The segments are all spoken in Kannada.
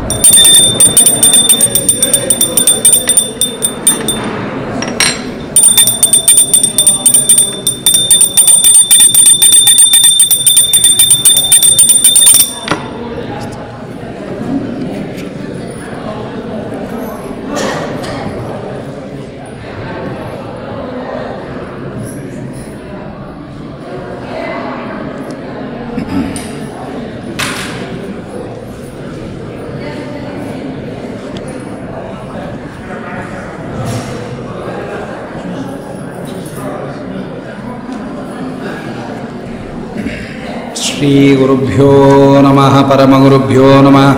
ಶ್ರೀಗುರುಭ್ಯೋ ನಮಃ ಪರಮಗುರುಭ್ಯೋ ನಮಃ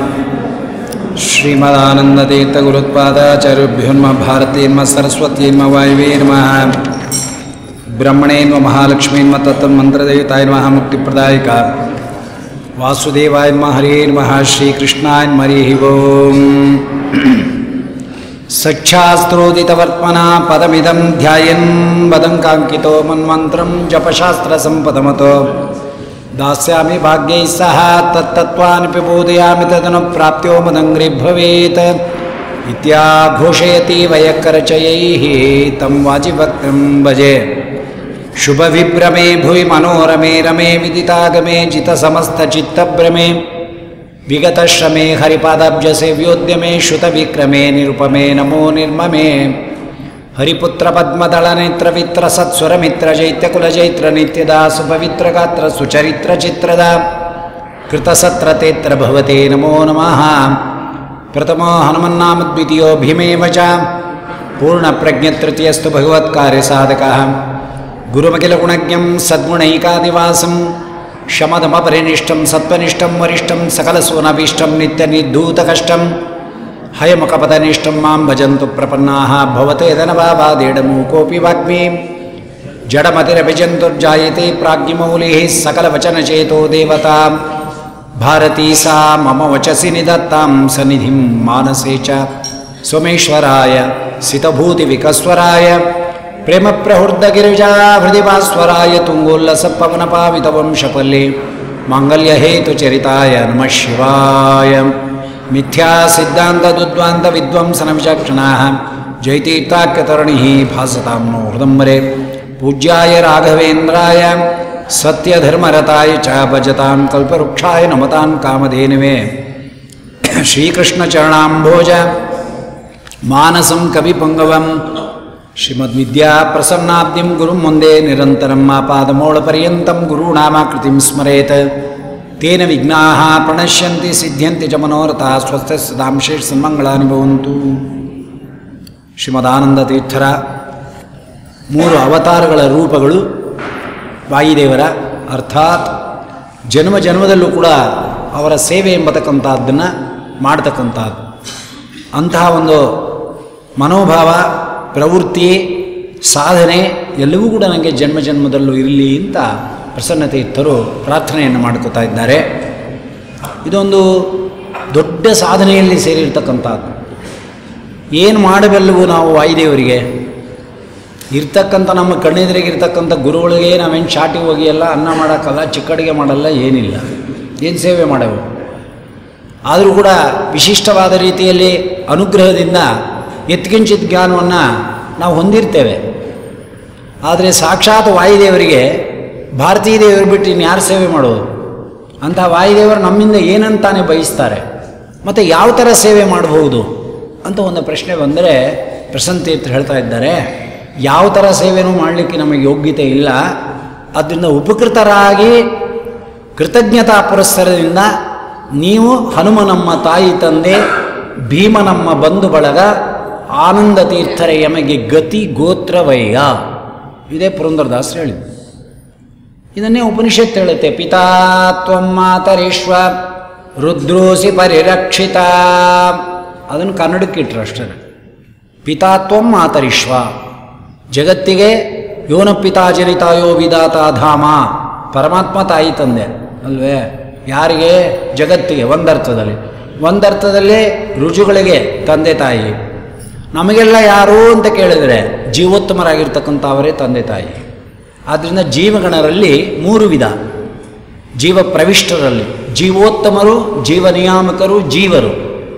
ಶ್ರೀಮದಾನಂದತೀರ್ಥಗುರುತ್ಪಾದಾಚಾರ್ಯಭ್ಯೋ ನಮಃ ಭಾರತೀನ್ಮ ಸರಸ್ವತೀನ್ಮ ವಾಯುವೇನ್ಮಃ ಬ್ರಹ್ಮಣೇನ್ಮ ಮಹಾಲಕ್ಷ್ಮೀನ್ಮ ತತ್ತನ್ಮಂತ್ರದೇವತಾಯ ನಮಃ ಮುಕ್ತಿಪ್ರದಾಯಕ ವಾಸುದೇವಾಯ ನಮಃ ಹರೇ ನಮಃ ಶ್ರೀಕೃಷ್ಣಾಯ ಹರಿ ಓಂ ಸಚ್ಛಾಸ್ತ್ರೋದಿತವರ್ತ್ಮನಾ ಪದಮಿದಂ ಧ್ಯಾಯನ್ ವದಂಕಾಂಕಿತೋ ಮನ್ಮಂತ್ರಂ ಜಪಶಾಸ್ತ್ರಸಂಪದಮತೋ दास्यामि भाग्यैः सह तत्तत्त्वानि बोधयामि तदनु प्राप्त्यो मदङ्घ्रि भवेत् इत्याघोषयति वयकरचयैः तं वाजिभक्तं भजे शुभविभ्रमे भुवि मनोरमे रमे विदितागमे जितसमस्तचित्तभ्रमे विगतश्रमे हरिपादाब्जसेव्योद्यमे श्रुतविक्रमे निरुपमे नमो निर्ममे ಹರಿಪುತ್ರಪದ್ಮದಳನೇತ್ರವಿತ್ರ ಸತ್ಸುರಮಿತ್ರ ಜೈತ್ಯಕುಲಜೈತ್ರ ನಿತ್ಯದ ಸುಪವಿತ್ರಗಾತ್ರ ಸುಚರಿತ್ರ ಚಿತ್ರದ ಕೃತಸತ್ರತೇತ್ರ ಭವತೆ ನಮೋ ನಮಃ ಪ್ರಥಮೋ ಹನುಮನ್ನಾಮ ದ್ವಿತೀಯೋ ಭೀಮೇವ ಚ ಪೂರ್ಣಪ್ರಜ್ಞತೃತೀಯಸ್ತು ಭಗವತ್ಕಾರ್ಯಸಾಧಕः ಗುರುಮಖಿಲಗುಣಜ್ಞಂ ಸದ್ಗುಣೈಕಾದಿವಾಸಂ ಶಮದಮಪರಿನಿಷ್ಠಂ ಸತ್ವನಿಷ್ಠಂ ವರಿಷ್ಠಂ ಸಕಲಸೂನಭೀಷ್ಟಂ ನಿತ್ಯನಿರ್ಧೂತಕಷ್ಟಂ ಹಯಮುಖಪದನಿಷ್ಠಂ ಮಾಂ ಭಜಂತು ಪ್ರಪನ್ನಾಃ ಭವತೆ ಯದನಭಾವಾದೇಡಮೂಕೋऽಪಿ ವಾಗ್ಮೀ ಜಡಮತಿರಭಿಜಂತುರ್ಜಾಯತೆ ಪ್ರಾಜ್ಞಮೌಲಿः सकलवचनचेतो देवता भारती सा मम वचसि निदत्तां सनिधिं मानसे च सोमेश्वराय सितभूतिविकस्वराय प्रेमप्रहृदगिरिजाहृदिभास्वराय तुङ्गोल्लसपवनपावितवंशपल्ले माङ्गल्यहेतुचरिताय नमः शिवाय मिथ्या सिद्धान्तदुद्वान्तविद्वंसनविचक्षणाः जयतीर्थाख्यतरणिः भासतां नो हृदम्बरे पूज्याय राघवेन्द्राय सत्यधर्मरताय च भजतां कल्पवृक्षाय नमतां कामधेनवे श्रीकृष्णचरणाम्भोज मानसं कविपुङ्गवं श्रीमद्विद्याप्रसन्नाब्धिं गुरुं वन्दे निरन्तरं मापादमोळपर्यन्तं गुरूणामाकृतिं स्मरेत् तेन विघ्नाः प्रणश्यन्ति सिद्ध्यन्ति च मनोरथाः ಸ್ವಸ್ಥಸ್ಯದಾಂಶೇ ಸನ್ಮಂಗಳಾನಿ ಭವಂತು ಶ್ರೀಮದಾನಂದ ತೀರ್ಥರ ಮೂರು ಅವತಾರಗಳ ರೂಪಗಳು ವಾಯುದೇವರ ಅರ್ಥಾತ್ ಜನ್ಮ ಜನ್ಮದಲ್ಲೂ ಕೂಡ ಅವರ ಸೇವೆ ಎಂಬತಕ್ಕಂಥದ್ದನ್ನು ಮಾಡ್ತಕ್ಕಂಥದ್ದು ಅಂತಹ ಒಂದು ಮನೋಭಾವ ಪ್ರವೃತ್ತಿ ಸಾಧನೆ ಎಲ್ಲವೂ ಕೂಡ ನನಗೆ ಜನ್ಮ ಜನ್ಮದಲ್ಲೂ ಇರಲಿ ಅಂತ ಪ್ರಸನ್ನತೀರ್ಥರು ಪ್ರಾರ್ಥನೆಯನ್ನು ಮಾಡ್ಕೋತಾ ಇದ್ದಾರೆ ಇದೊಂದು ದೊಡ್ಡ ಸಾಧನೆಯಲ್ಲಿ ಸೇರಿರ್ತಕ್ಕಂಥದ್ದು ಏನು ಮಾಡಬಲ್ಲವು ನಾವು ವಾಯುದೇವರಿಗೆ ಇರ್ತಕ್ಕಂಥ ನಮ್ಮ ಕಣ್ಣೆದುರಿಗೆ ಇರ್ತಕ್ಕಂಥ ಗುರುಗಳಿಗೆ ನಾವೇನು ಶಾಟಿಗೆ ಹೋಗಿ ಎಲ್ಲ ಅನ್ನ ಮಾಡೋಕ್ಕಲ್ಲ ಚಿಕ್ಕಡಿಗೆ ಮಾಡಲ್ಲ ಏನಿಲ್ಲ ಏನು ಸೇವೆ ಮಾಡವು ಆದರೂ ಕೂಡ ವಿಶಿಷ್ಟವಾದ ರೀತಿಯಲ್ಲಿ ಅನುಗ್ರಹದಿಂದ ಎತ್ಕಿಂಚಿತ್ ಜ್ಞಾನವನ್ನು ನಾವು ಹೊಂದಿರ್ತೇವೆ ಆದರೆ ಸಾಕ್ಷಾತ್ ವಾಯುದೇವರಿಗೆ ಭಾರತೀಯ ದೇವರು ಬಿಟ್ಟು ಇನ್ನು ಯಾರು ಸೇವೆ ಮಾಡೋದು ಅಂಥ ವಾಯುದೇವರು ನಮ್ಮಿಂದ ಏನಂತಾನೆ ಬಯಸ್ತಾರೆ ಮತ್ತು ಯಾವ ಥರ ಸೇವೆ ಮಾಡಬಹುದು ಅಂತ ಒಂದು ಪ್ರಶ್ನೆ ಬಂದರೆ ಪ್ರಸನ್ನ ತೀರ್ಥರು ಹೇಳ್ತಾ ಇದ್ದಾರೆ ಯಾವ ಥರ ಸೇವೆನೂ ಮಾಡಲಿಕ್ಕೆ ನಮಗೆ ಯೋಗ್ಯತೆ ಇಲ್ಲ ಅದರಿಂದ ಉಪಕೃತರಾಗಿ ಕೃತಜ್ಞತಾ ಪುರಸ್ಸರದಿಂದ ನೀವು ಹನುಮನಮ್ಮ ತಾಯಿ ತಂದೆ ಭೀಮನಮ್ಮ ಬಂಧು ಬಳಗ ಆನಂದ ತೀರ್ಥರ ಯಮಗೆ ಗತಿ ಗೋತ್ರವಯ್ಯ ಇದೇ ಪುರಂದರದಾಸರು ಹೇಳಿದ್ದು ಇದನ್ನೇ ಉಪನಿಷತ್ ಹೇಳುತ್ತೆ ಪಿತಾ ತ್ವಂ ಮಾತರೇಶ್ವ ರುದ್ರೋಸಿ ಪರಿರಕ್ಷಿತ ಅದನ್ನು ಕನ್ನಡಕ್ಕೆ ಇಟ್ಟರು ಅಷ್ಟೇ ಪಿತಾ ತ್ವಂ ಮಾತರಿಶ್ವ ಜಗತ್ತಿಗೆ ಯೋನ ಪಿತಾ ಜನಿತಾಯೋ ವಿಧಾತ ಧಾಮ ಪರಮಾತ್ಮ ತಾಯಿ ತಂದೆ ಅಲ್ವೇ ಯಾರಿಗೆ ಜಗತ್ತಿಗೆ ಒಂದರ್ಥದಲ್ಲಿ ಒಂದರ್ಥದಲ್ಲಿ ರುಜುಗಳಿಗೆ ತಂದೆ ತಾಯಿ ನಮಗೆಲ್ಲ ಯಾರು ಅಂತ ಕೇಳಿದರೆ ಜೀವೋತ್ತಮರಾಗಿರ್ತಕ್ಕಂಥವರೇ ತಂದೆ ತಾಯಿ ಆದ್ದರಿಂದ ಜೀವಗಣರಲ್ಲಿ ಮೂರು ವಿಧ ಜೀವ ಪ್ರವಿಷ್ಟರಲ್ಲಿ ಜೀವೋತ್ತಮರು ಜೀವ ನಿಯಾಮಕರು ಜೀವರು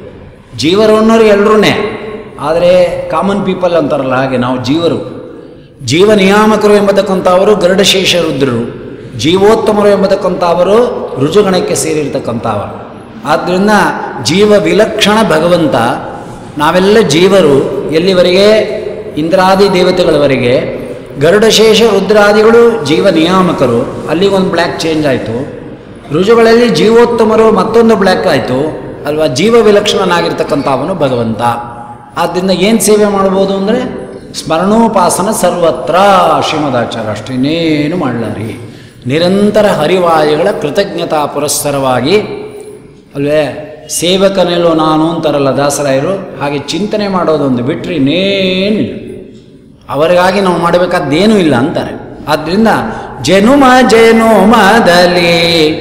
ಜೀವರು ಅನ್ನೋರು ಎಲ್ಲರೂ ಆದರೆ ಕಾಮನ್ ಪೀಪಲ್ ಅಂತಾರಲ್ಲ ಹಾಗೆ ನಾವು ಜೀವರು ಜೀವ ನಿಯಾಮಕರು ಎಂಬತಕ್ಕಂಥವರು ಗರುಡಶೇಷ ರುದ್ರರು ಜೀವೋತ್ತಮರು ಎಂಬತಕ್ಕಂಥವರು ಋಜುಗಣಕ್ಕೆ ಸೇರಿರ್ತಕ್ಕಂಥವರು ಆದ್ದರಿಂದ ಜೀವ ವಿಲಕ್ಷಣ ಭಗವಂತ ನಾವೆಲ್ಲ ಜೀವರು ಎಲ್ಲಿವರೆಗೆ ಇಂದ್ರಾದಿ ದೇವತೆಗಳವರೆಗೆ ಗರುಡಶೇಷ ರುದ್ರಾದಿಗಳು ಜೀವ ನಿಯಾಮಕರು ಅಲ್ಲಿಗೆ ಒಂದು ಬ್ಲ್ಯಾಕ್ ಚೇಂಜ್ ಆಯಿತು ಋಜುಗಳಲ್ಲಿ ಜೀವೋತ್ತಮರು ಮತ್ತೊಂದು ಬ್ಲ್ಯಾಕ್ ಆಯಿತು ಅಲ್ವಾ ಜೀವ ವಿಲಕ್ಷಣನಾಗಿರ್ತಕ್ಕಂಥವನು ಭಗವಂತ ಆದ್ದರಿಂದ ಏನು ಸೇವೆ ಮಾಡ್ಬೋದು ಅಂದರೆ ಸ್ಮರಣೋಪಾಸನ ಸರ್ವತ್ರ ಶ್ರೀಮದಾಚಾರ ಅಷ್ಟು ಇನ್ನೇನು ಮಾಡಲಾರಿ ನಿರಂತರ ಹರಿವಾಯುಗಳ ಕೃತಜ್ಞತಾ ಪುರಸ್ಸರವಾಗಿ ಅಲ್ವೇ ಸೇವಕನೆಲ್ಲೋ ನಾನು ಅಂತಾರಲ್ಲ ದಾಸರಾಯರು ಹಾಗೆ ಚಿಂತನೆ ಮಾಡೋದೊಂದು ಬಿಟ್ಟರೆ ಇನ್ನೇನಿಲ್ಲ ಅವರಿಗಾಗಿ ನಾವು ಮಾಡಬೇಕಾದ್ದೇನೂ ಇಲ್ಲ ಅಂತಾರೆ ಆದ್ದರಿಂದ ಜನುಮ ಜನುಮದಲ್ಲಿ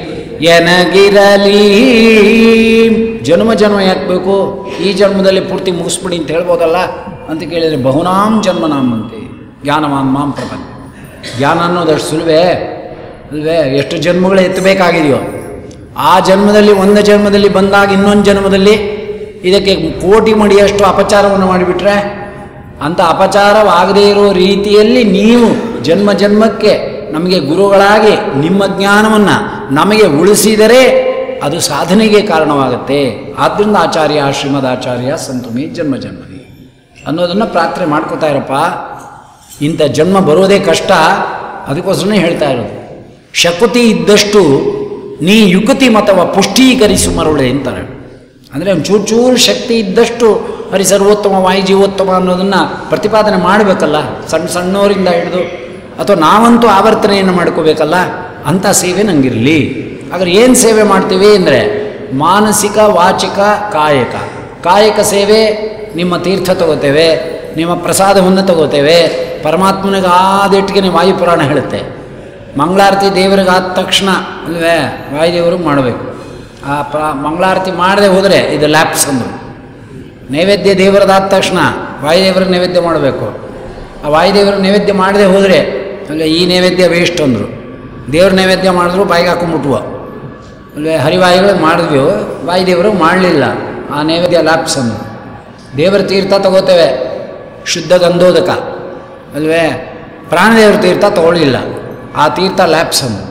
ಎನಗಿರಲಿ ಜನ್ಮ ಜನ್ಮ ಯಾಕೆ ಬೇಕು ಈ ಜನ್ಮದಲ್ಲಿ ಪೂರ್ತಿ ಮುಗಿಸ್ಬಿಡಿ ಅಂತ ಹೇಳ್ಬೋದಲ್ಲ ಅಂತ ಕೇಳಿದರೆ ಬಹುನಾಂ ಜನ್ಮನಾಮ್ ಅಂತೆ ಜ್ಞಾನವಾನ್ ಮಾಂ ಪ್ರಪಂಚ ಜ್ಞಾನ ಅನ್ನೋದಷ್ಟು ಸುಲಭೇ ಅಲ್ವೇ ಎಷ್ಟು ಜನ್ಮಗಳು ಎತ್ತಬೇಕಾಗಿದೆಯೋ ಆ ಜನ್ಮದಲ್ಲಿ ಒಂದು ಜನ್ಮದಲ್ಲಿ ಬಂದಾಗ ಇನ್ನೊಂದು ಜನ್ಮದಲ್ಲಿ ಇದಕ್ಕೆ ಕೋಟಿ ಮಡಿಯಷ್ಟು ಅಪಚಾರವನ್ನು ಮಾಡಿಬಿಟ್ರೆ ಅಂತ ಅಪಚಾರವಾಗದೇ ಇರೋ ರೀತಿಯಲ್ಲಿ ನೀವು ಜನ್ಮ ಜನ್ಮಕ್ಕೆ ನಮಗೆ ಗುರುಗಳಾಗಿ ನಿಮ್ಮ ಜ್ಞಾನವನ್ನು ನಮಗೆ ಉಳಿಸಿದರೆ ಅದು ಸಾಧನೆಗೆ ಕಾರಣವಾಗುತ್ತೆ ಆದ್ದರಿಂದ ಆಚಾರ್ಯ ಶ್ರೀಮದ್ ಆಚಾರ್ಯ ಸಂತುಮಿ ಜನ್ಮ ಜನ್ಮದಿ ಅನ್ನೋದನ್ನು ಪ್ರಾರ್ಥನೆ ಮಾಡ್ಕೋತಾ ಇರಪ್ಪ ಇಂಥ ಜನ್ಮ ಬರೋದೇ ಕಷ್ಟ ಅದಕ್ಕೋಸ್ಕರನೇ ಹೇಳ್ತಾ ಇರೋದು ಶಕುತಿ ಇದ್ದಷ್ಟು ನೀ ಯುಕತಿ ಮತವ ಪುಷ್ಟೀಕರಿಸು ಮರುಳೆ ಅಂತಾರೆ ಅಂದರೆ ಒಂದು ಚೂರು ಚೂರು ಶಕ್ತಿ ಇದ್ದಷ್ಟು ಹರಿ ಸರ್ವೋತ್ತಮ ವಾಯು ಜೀವೋತ್ತಮ ಅನ್ನೋದನ್ನು ಪ್ರತಿಪಾದನೆ ಮಾಡಬೇಕಲ್ಲ ಸಣ್ಣ ಸಣ್ಣವರಿಂದ ಹಿಡಿದು ಅಥವಾ ನಾವಂತೂ ಆವರ್ತನೆಯನ್ನು ಮಾಡ್ಕೋಬೇಕಲ್ಲ ಅಂಥ ಸೇವೆ ನಂಗಿರಲಿ ಹಾಗಾದ್ರೆ ಏನು ಸೇವೆ ಮಾಡ್ತೀವಿ ಅಂದರೆ ಮಾನಸಿಕ ವಾಚಿಕ ಕಾಯಕ ಕಾಯಕ ಸೇವೆ ನಿಮ್ಮ ತೀರ್ಥ ತಗೋತೇವೆ ನಿಮ್ಮ ಪ್ರಸಾದವನ್ನು ತಗೋತೇವೆ ಪರಮಾತ್ಮನಿಗೆ ಆದಿಟ್ಟಿಗೆ ವಾಯುಪುರಾಣ ಹೇಳುತ್ತೆ ಮಂಗಳಾರತಿ ದೇವರಿಗೆ ಆದ ತಕ್ಷಣ ಅಲ್ವೇ ವಾಯುದೇವರಿಗೆ ಮಾಡಬೇಕು ಆ ಪ್ರ ಮಂಗಳಾರತಿ ಮಾಡದೆ ಹೋದರೆ ಇದು ಲ್ಯಾಪ್ಸ್ ಅಂದರು ನೈವೇದ್ಯ ದೇವರದಾದ ತಕ್ಷಣ ವಾಯುದೇವರಿಗೆ ನೈವೇದ್ಯ ಮಾಡಬೇಕು ಆ ವಾಯುದೇವರಿಗೆ ನೈವೇದ್ಯ ಮಾಡದೆ ಹೋದರೆ ಅಲ್ಲ ಈ ನೈವೇದ್ಯ ವೇಸ್ಟ್ ಅಂದರು ದೇವ್ರ ನೈವೇದ್ಯ ಮಾಡಿದ್ರು ಬಾಯಿಗೆ ಹಾಕೊಂಡ್ಬಿಟ್ವು ಅಲ್ವೇ ಹರಿವಾಯುಗಳಿಗೆ ಮಾಡಿದ್ವಿ ವಾಯುದೇವರಿಗೆ ಮಾಡಲಿಲ್ಲ ಆ ನೈವೇದ್ಯ ಲ್ಯಾಪ್ಸ್ ಅಂದರು ದೇವರ ತೀರ್ಥ ತಗೋತೇವೆ ಶುದ್ಧ ಗಂಧೋದಕ ಅಲ್ವೇ ಪ್ರಾಣದೇವರ ತೀರ್ಥ ತಗೊಳ್ಳಿಲ್ಲ ಆ ತೀರ್ಥ ಲ್ಯಾಪ್ಸ್ ಅಂದರು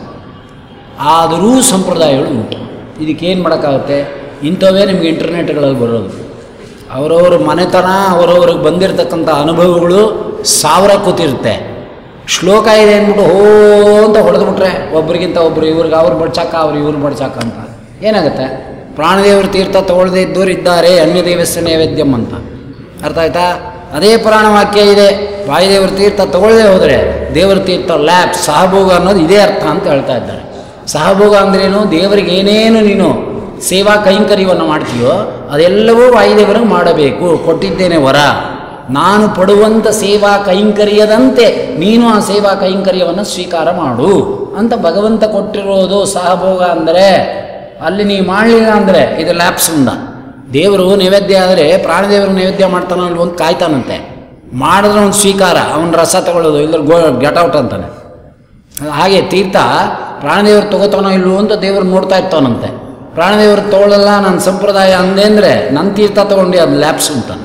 ಆದರೂ ಸಂಪ್ರದಾಯಗಳು ಉಂಟು ಇದಕ್ಕೇನು ಮಾಡೋಕ್ಕಾಗುತ್ತೆ ಇಂಥವೇ ನಿಮಗೆ ಇಂಟರ್ನೆಟ್ಗಳಲ್ಲಿ ಬರೋದು ಅವರವ್ರ ಮನೆತನ ಅವರವ್ರಿಗೆ ಬಂದಿರತಕ್ಕಂಥ ಅನುಭವಗಳು ಸಾವಿರ ಕೂತಿರುತ್ತೆ ಶ್ಲೋಕ ಇದೆ ಅಂದ್ಬಿಟ್ಟು ಹೋ ಅಂತ ಹೊಡೆದ್ಬಿಟ್ರೆ ಒಬ್ರಿಗಿಂತ ಒಬ್ರು ಇವ್ರಿಗೆ ಅವ್ರು ಬಡ್ಚಾಕ ಅವ್ರು ಇವ್ರು ಬಡ್ಚಾಕ ಅಂತ ಏನಾಗುತ್ತೆ ಪ್ರಾಣದೇವ್ರ ತೀರ್ಥ ತಗೊಳ್ಳದೇ ಇದ್ದವ್ರು ಇದ್ದಾರೆ ಅನ್ಯ ದೇವಸ್ಯ ನೈವೇದ್ಯಂ ಅಂತ ಅರ್ಥ ಆಯ್ತಾ ಅದೇ ಪುರಾಣ ವಾಕ್ಯ ಇದೆ ವಾಯುದೇವ್ರ ತೀರ್ಥ ತಗೊಳ್ಳದೆ ಹೋದರೆ ದೇವರ ತೀರ್ಥ ಲ್ಯಾಬ್ ಸಹಭೋಗ ಅನ್ನೋದು ಇದೇ ಅರ್ಥ ಅಂತ ಹೇಳ್ತಾ ಇದ್ದಾರೆ ಸಹಭೋಗ ಅಂದ್ರೇನು ದೇವರಿಗೆ ಏನೇನು ನೀನು ಸೇವಾ ಕೈಂಕರ್ಯವನ್ನು ಮಾಡ್ತೀಯೋ ಅದೆಲ್ಲವೂ ವಾಯುದೇವರಿಗೆ ಮಾಡಬೇಕು ಕೊಟ್ಟಿದ್ದೇನೆ ವರ ನಾನು ಪಡುವಂಥ ಸೇವಾ ಕೈಂಕರ್ಯದಂತೆ ನೀನು ಆ ಸೇವಾ ಕೈಂಕರ್ಯವನ್ನು ಸ್ವೀಕಾರ ಮಾಡು ಅಂತ ಭಗವಂತ ಕೊಟ್ಟಿರೋದು ಸಹಭೋಗ ಅಂದರೆ ಅಲ್ಲಿ ನೀವು ಮಾಡಲಿಲ್ಲ ಅಂದರೆ ಇದು ಲ್ಯಾಪ್ಸಿಂದ ದೇವರು ನೈವೇದ್ಯ ಆದರೆ ಪ್ರಾಣದೇವರು ನೈವೇದ್ಯ ಮಾಡ್ತಾನೋ ಅಲ್ವೋ ಅಂತ ಕಾಯ್ತಾನಂತೆ ಮಾಡಿದ್ರೆ ಒಂದು ಸ್ವೀಕಾರ ಅವನ ರಸ ತಗೊಳ್ಳೋದು ಇಲ್ಲದ್ರೆ ಗೋ ಗೆಟ್ ಔಟ್ ಅಂತಾನೆ ಹಾಗೆ ತೀರ್ಥ ಪ್ರಾಣದೇವರು ತಗೋತಾನೋ ಇಲ್ವೋ ಅಂತ ದೇವರು ನೋಡ್ತಾ ಇರ್ತಾನಂತೆ ಪ್ರಾಣದೇವರು ತಗೊಳ್ಳಲ್ಲ ನನ್ನ ಸಂಪ್ರದಾಯ ಅಂದೆ ಅಂದರೆ ನನ್ನ ತೀರ್ಥ ತಗೊಂಡು ಅದು ಲ್ಯಾಪ್ಸ್ ಅಂತಾನೆ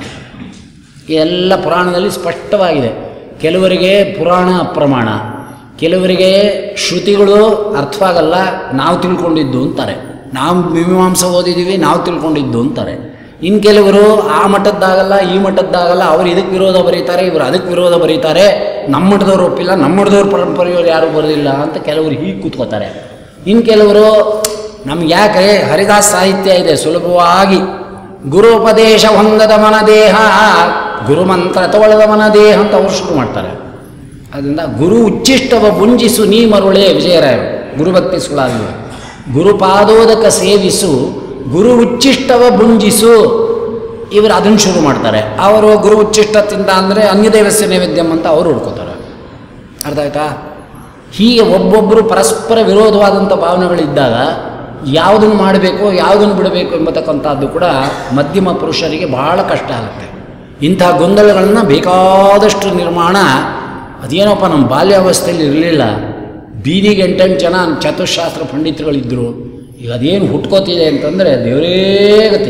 ಎಲ್ಲ ಪುರಾಣದಲ್ಲಿ ಸ್ಪಷ್ಟವಾಗಿದೆ ಕೆಲವರಿಗೆ ಪುರಾಣ ಅಪ್ರಮಾಣ ಕೆಲವರಿಗೆ ಶ್ರುತಿಗಳು ಅರ್ಥವಾಗಲ್ಲ ನಾವು ತಿಳ್ಕೊಂಡಿದ್ದು ಅಂತಾರೆ ನಾವು ಮೀಮಾಂಸ ಓದಿದ್ದೀವಿ ನಾವು ತಿಳ್ಕೊಂಡಿದ್ದು ಅಂತಾರೆ ಇನ್ನು ಕೆಲವರು ಆ ಮಟ್ಟದ್ದಾಗಲ್ಲ ಈ ಮಟ್ಟದ್ದಾಗಲ್ಲ ಅವ್ರು ಇದಕ್ಕೆ ವಿರೋಧ ಬರೀತಾರೆ ಇವರು ಅದಕ್ಕೆ ವಿರೋಧ ಬರೀತಾರೆ ನಮ್ಮ ಮಠದವ್ರು ಒಪ್ಪಿಲ್ಲ ನಮ್ಮ ಮಠದವ್ರ ಪರಂಪರೆಯವ್ರು ಯಾರೂ ಬರೋದಿಲ್ಲ ಅಂತ ಕೆಲವರು ಹೀಗೆ ಕೂತ್ಕೋತಾರೆ ಇನ್ನು ಕೆಲವರು ನಮ್ಗೆ ಯಾಕೆ ಹರಿದಾಸ್ ಸಾಹಿತ್ಯ ಇದೆ ಸುಲಭವಾಗಿ ಗುರುಪದೇಶ ಹೊಂದದ ಮನ ದೇಹ ಗುರುಮಂತ್ರ ತಗೊಳ್ಳದ ಮನ ದೇಹ ಅಂತ ಅವ್ರು ಶುರು ಮಾಡ್ತಾರೆ ಅದರಿಂದ ಗುರು ಉಚ್ಚಿಷ್ಟವ ಬುಂಜಿಸು ನೀ ಮರುಳೇ ವಿಜಯರಾಯರು ಗುರುಭಕ್ತಿ ಸುಳಾಗಿವೆ ಗುರುಪಾದೋದಕ ಸೇವಿಸು ಗುರು ಉಚ್ಚಿಷ್ಟವ ಬುಂಜಿಸು ಇವರು ಅದನ್ನು ಶುರು ಮಾಡ್ತಾರೆ ಅವರು ಗುರು ಉಚ್ಚಿಷ್ಟ ತಿಂದ ಅಂದರೆ ಅನ್ಯದೇವಸ್ಯ ನೈವೇದ್ಯಂ ಅಂತ ಅವರು ಹುಡ್ಕೋತಾರೆ ಅರ್ಥ ಆಯ್ತಾ ಹೀಗೆ ಒಬ್ಬೊಬ್ಬರು ಪರಸ್ಪರ ವಿರೋಧವಾದಂಥ ಭಾವನೆಗಳಿದ್ದಾಗ ಯಾವುದನ್ನು ಮಾಡಬೇಕು ಯಾವುದನ್ನು ಬಿಡಬೇಕು ಎಂಬತಕ್ಕಂಥದ್ದು ಕೂಡ ಮಧ್ಯಮ ಪುರುಷರಿಗೆ ಬಹಳ ಕಷ್ಟ ಆಗುತ್ತೆ ಇಂಥ ಗೊಂದಲಗಳನ್ನು ಬೇಕಾದಷ್ಟು ನಿರ್ಮಾಣ ಅದೇನಪ್ಪ ನಮ್ಮ ಬಾಲ್ಯಾವಸ್ಥೆಯಲ್ಲಿ ಇರಲಿಲ್ಲ ಬೀದಿಗೆ ಎಂಟೆಂಟು ಜನ ಚತುಶಾಸ್ತ್ರ ಪಂಡಿತರುಗಳಿದ್ದರು ಈಗ ಅದೇನು ಹುಟ್ಕೋತಿದೆ ಅಂತಂದರೆ ದೇವರೇ ಗತಿ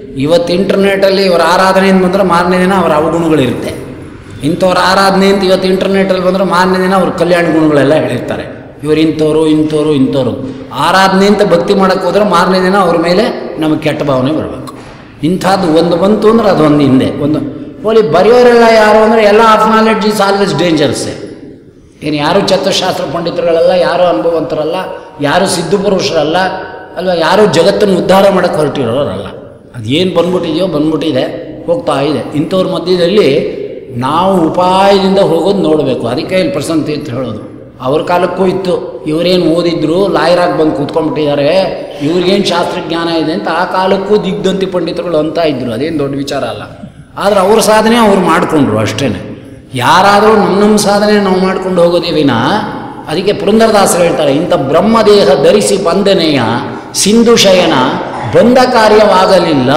ಇವತ್ತು ಇಂಟರ್ನೆಟಲ್ಲಿ ಇವರ ಆರಾಧನೆ ಅಂತ ಬಂದರೆ ಮಾರನೇ ದಿನ ಅವರ ಅವಗುಣಗಳಿರುತ್ತೆ ಇಂಥವ್ರ ಆರಾಧನೆ ಅಂತ ಇವತ್ತು ಇಂಟರ್ನೆಟಲ್ಲಿ ಬಂದರೆ ಮಾರನೇ ದಿನ ಅವ್ರ ಕಲ್ಯಾಣ ಗುಣಗಳೆಲ್ಲ ಹೇಳಿರ್ತಾರೆ ಇವ್ರು ಇಂಥವ್ರು ಇಂಥವ್ರು ಇಂಥವ್ರು ಆರಾಧನೆ ಅಂತ ಭಕ್ತಿ ಮಾಡೋಕ್ಕೆ ಹೋದ್ರೆ ಮಾರನೇ ದಿನ ಅವ್ರ ಮೇಲೆ ನಮಗೆ ಕೆಟ್ಟ ಭಾವನೆ ಬರಬೇಕು ಇಂಥದ್ದು ಒಂದು ಬಂತು ಅಂದ್ರೆ ಅದೊಂದು ಹಿಂದೆ ಒಂದು ಹೋಲಿ ಬರೆಯೋರೆಲ್ಲ ಯಾರು ಅಂದರೆ ಎಲ್ಲ ಆಫ್ ನಾಲೆಡ್ಜ್ ಈಸ್ ಆಲ್ವೇಸ್ ಡೇಂಜರ್ಸೇ ಏನು ಯಾರು ಚತುಶಾಸ್ತ್ರ ಪಂಡಿತರುಗಳಲ್ಲ ಯಾರು ಅನುಭವಂತರಲ್ಲ ಯಾರು ಸಿದ್ಧ ಪುರುಷರಲ್ಲ ಅಲ್ವಾ ಯಾರು ಜಗತ್ತನ್ನು ಉದ್ಧಾರ ಮಾಡೋಕ್ಕೆ ಹೊರಟಿರೋರಲ್ಲ ಅದೇನು ಬಂದ್ಬಿಟ್ಟಿದೆಯೋ ಬಂದ್ಬಿಟ್ಟಿದೆ ಹೋಗ್ತಾ ಇದೆ ಇಂಥವ್ರ ಮಧ್ಯದಲ್ಲಿ ನಾವು ಉಪಾಯದಿಂದ ಹೋಗೋದು ನೋಡಬೇಕು ಅದಕ್ಕೆ ಇಲ್ಲಿ ಪ್ರಸಂತಿ ಅಂತ ಹೇಳೋದು ಅವ್ರ ಕಾಲಕ್ಕೂ ಇತ್ತು ಇವರೇನು ಓದಿದ್ರು ಲಾಯರಾಗಿ ಬಂದು ಕೂತ್ಕೊಂಡ್ಬಿಟ್ಟಿದ್ದಾರೆ ಇವ್ರಿಗೇನು ಶಾಸ್ತ್ರಜ್ಞಾನ ಇದೆ ಅಂತ ಆ ಕಾಲಕ್ಕೂ ದಿಗ್ಧಂತಿ ಪಂಡಿತರುಗಳು ಅಂತ ಇದ್ರು ಅದೇನು ದೊಡ್ಡ ವಿಚಾರ ಅಲ್ಲ ಆದರೆ ಅವ್ರ ಸಾಧನೆ ಅವ್ರು ಮಾಡಿಕೊಂಡ್ರು ಅಷ್ಟೇ ಯಾರಾದರೂ ನಮ್ಮ ನಮ್ಮ ಸಾಧನೆ ನಾವು ಮಾಡ್ಕೊಂಡು ಹೋಗೋದೇ ವಿನ ಅದಕ್ಕೆ ಪುರಂದರದಾಸರು ಹೇಳ್ತಾರೆ ಇಂಥ ಬ್ರಹ್ಮದೇಹ ಧರಿಸಿ ಬಂದನೆಯ ಸಿಂಧು ಶಯನ ಬಂದ ಕಾರ್ಯವಾಗಲಿಲ್ಲ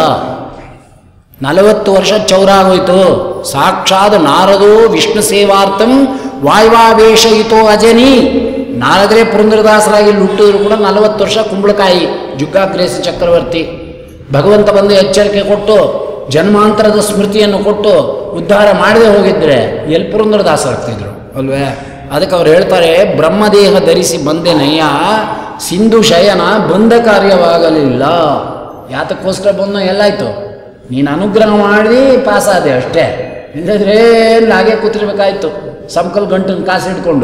ನಲವತ್ತು ವರ್ಷ ಚೌರಾಗೋಯ್ತು ಸಾಕ್ಷಾತ್ ನಾರದೋ ವಿಷ್ಣು ಸೇವಾರ್ಥಂ ವಾಯುವಾವೇಶಯಿತೋ ಅಜನಿ ನಾರದ್ರೆ ಪುರಂದರದಾಸರಾಗಿ ಇಲ್ಲಿ ಹುಟ್ಟಿದ್ರು ಕೂಡ ನಲವತ್ತು ವರ್ಷ ಕುಂಬಳಕಾಯಿ ಜುಗ್ಗಾಗ್ರೇಸ ಚಕ್ರವರ್ತಿ ಭಗವಂತ ಬಂದು ಎಚ್ಚರಿಕೆ ಕೊಟ್ಟು ಜನ್ಮಾಂತರದ ಸ್ಮೃತಿಯನ್ನು ಕೊಟ್ಟು ಉದ್ಧಾರ ಮಾಡದೆ ಹೋಗಿದ್ರೆ ಎಲ್ಲಿ ಪುರಂದರದಾಸರಾಗ್ತಿದ್ರು ಅಲ್ವೇ ಅದಕ್ಕೆ ಅವ್ರು ಹೇಳ್ತಾರೆ ಬ್ರಹ್ಮದೇಹ ಧರಿಸಿ ಬಂದೆ ನಯ್ಯ ಸಿಂಧು ಶಯನ ಬಂದ ಕಾರ್ಯವಾಗಲಿಲ್ಲ ಯಾತಕ್ಕೋಸ್ಕರ ಬಂದ ಎಲ್ಲಾಯ್ತು ನೀನು ಅನುಗ್ರಹ ಮಾಡಿ ಪಾಸಾದೆ ಅಷ್ಟೇ ಇಲ್ಲದ್ರೆ ಎಲ್ಲ ಹಾಗೆ ಕೂತಿರ್ಬೇಕಾಯ್ತು ಸಂಕಲ್ ಗಂಟನ್ನು ಕಾಸು ಹಿಡ್ಕೊಂಡು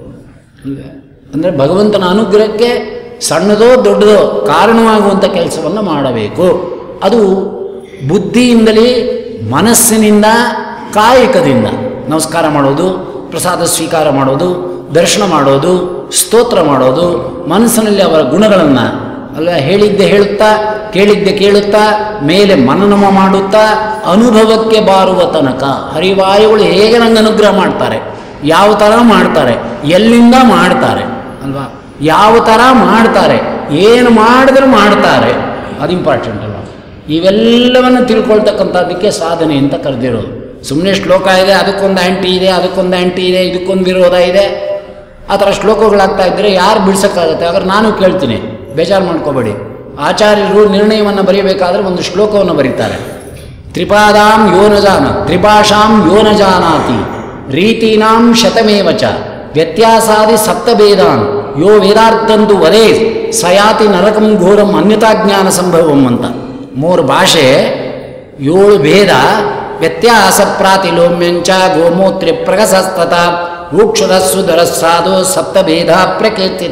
ಅಂದರೆ ಭಗವಂತನ ಅನುಗ್ರಹಕ್ಕೆ ಸಣ್ಣದೋ ದೊಡ್ಡದೋ ಕಾರಣವಾಗುವಂಥ ಕೆಲಸವನ್ನು ಮಾಡಬೇಕು ಅದು ಬುದ್ಧಿಯಿಂದಲೇ ಮನಸ್ಸಿನಿಂದ ಕಾಯಕದಿಂದ ನಮಸ್ಕಾರ ಮಾಡೋದು ಪ್ರಸಾದ ಸ್ವೀಕಾರ ಮಾಡೋದು ದರ್ಶನ ಮಾಡೋದು ಸ್ತೋತ್ರ ಮಾಡೋದು ಮನಸ್ಸಿನಲ್ಲಿ ಅವರ ಗುಣಗಳನ್ನು ಅಲ್ಲ ಹೇಳಿದ್ದೆ ಹೇಳುತ್ತಾ ಕೇಳಿದ್ದೆ ಕೇಳುತ್ತಾ ಮೇಲೆ ಮನನಮ ಮಾಡುತ್ತಾ ಅನುಭವಕ್ಕೆ ಬಾರುವ ತನಕ ಹರಿವಾಯುಗಳು ಹೇಗೆ ನಂಗೆ ಅನುಗ್ರಹ ಮಾಡ್ತಾರೆ ಯಾವ ಥರ ಮಾಡ್ತಾರೆ ಎಲ್ಲಿಂದ ಮಾಡ್ತಾರೆ ಅಲ್ವಾ ಯಾವ ಥರ ಮಾಡ್ತಾರೆ ಏನು ಮಾಡಿದ್ರು ಮಾಡ್ತಾರೆ ಅದು ಇಂಪಾರ್ಟೆಂಟ್ ಅಲ್ವಾ ಇವೆಲ್ಲವನ್ನು ತಿಳ್ಕೊಳ್ತಕ್ಕಂಥದ್ದಕ್ಕೆ ಸಾಧನೆ ಅಂತ ಕರೆದಿರೋದು ಸುಮ್ಮನೆ ಶ್ಲೋಕ ಇದೆ ಅದಕ್ಕೊಂದು ಆ್ಯಂಟಿ ಇದೆ ಅದಕ್ಕೊಂದು ಆ್ಯಂಟಿ ಇದೆ ಇದಕ್ಕೊಂದು ವಿರೋಧ ಇದೆ ಆ ಥರ ಶ್ಲೋಕಗಳಾಗ್ತಾ ಇದ್ದರೆ ಯಾರು ಬಿಡ್ಸೋಕ್ಕಾಗುತ್ತೆ ಆದ್ರೆ ನಾನು ಕೇಳ್ತೀನಿ ಬೇಜಾರು ಮಾಡ್ಕೋಬೇಡಿ ಆಚಾರ್ಯರು ನಿರ್ಣಯವನ್ನು ಬರೆಯಬೇಕಾದ್ರೆ ಒಂದು ಶ್ಲೋಕವನ್ನು ಬರೀತಾರೆ ತ್ರಿಪಾದಾಂ ಯೋನ ಜಾನ ತ್ರಿಭಾಷಾಂ ಯೋನ ಜಾನಾತಿ ರೀತೀನಾಂ ಶತಮೇವ ಚ ವ್ಯತ್ಯಾಸಾದಿ ಸಪ್ತಭೇದಾನ್ ಯೋ ವೇದಾರ್ಥಂದು ವದೇ ಸಯಾತಿ ನರಕಂ ಘೋರಂ ಅನ್ಯತಾ ಜ್ಞಾನ ಸಂಭವಂ ಅಂತ ಮೂರು ಭಾಷೆ ಏಳು ಭೇದ ವ್ಯತ್ಯಾಸ ಪ್ರಾತಿಲೋಮ್ಯಂಚ ಗೋಮೂತ್ರಿ ಪ್ರಗಸಸ್ತತ ರೂಕ್ಷರಸ್ಸು ದರಸ್ಸಾದು ಸಪ್ತಭೇದ ಪ್ರಕೀರ್ತಿತ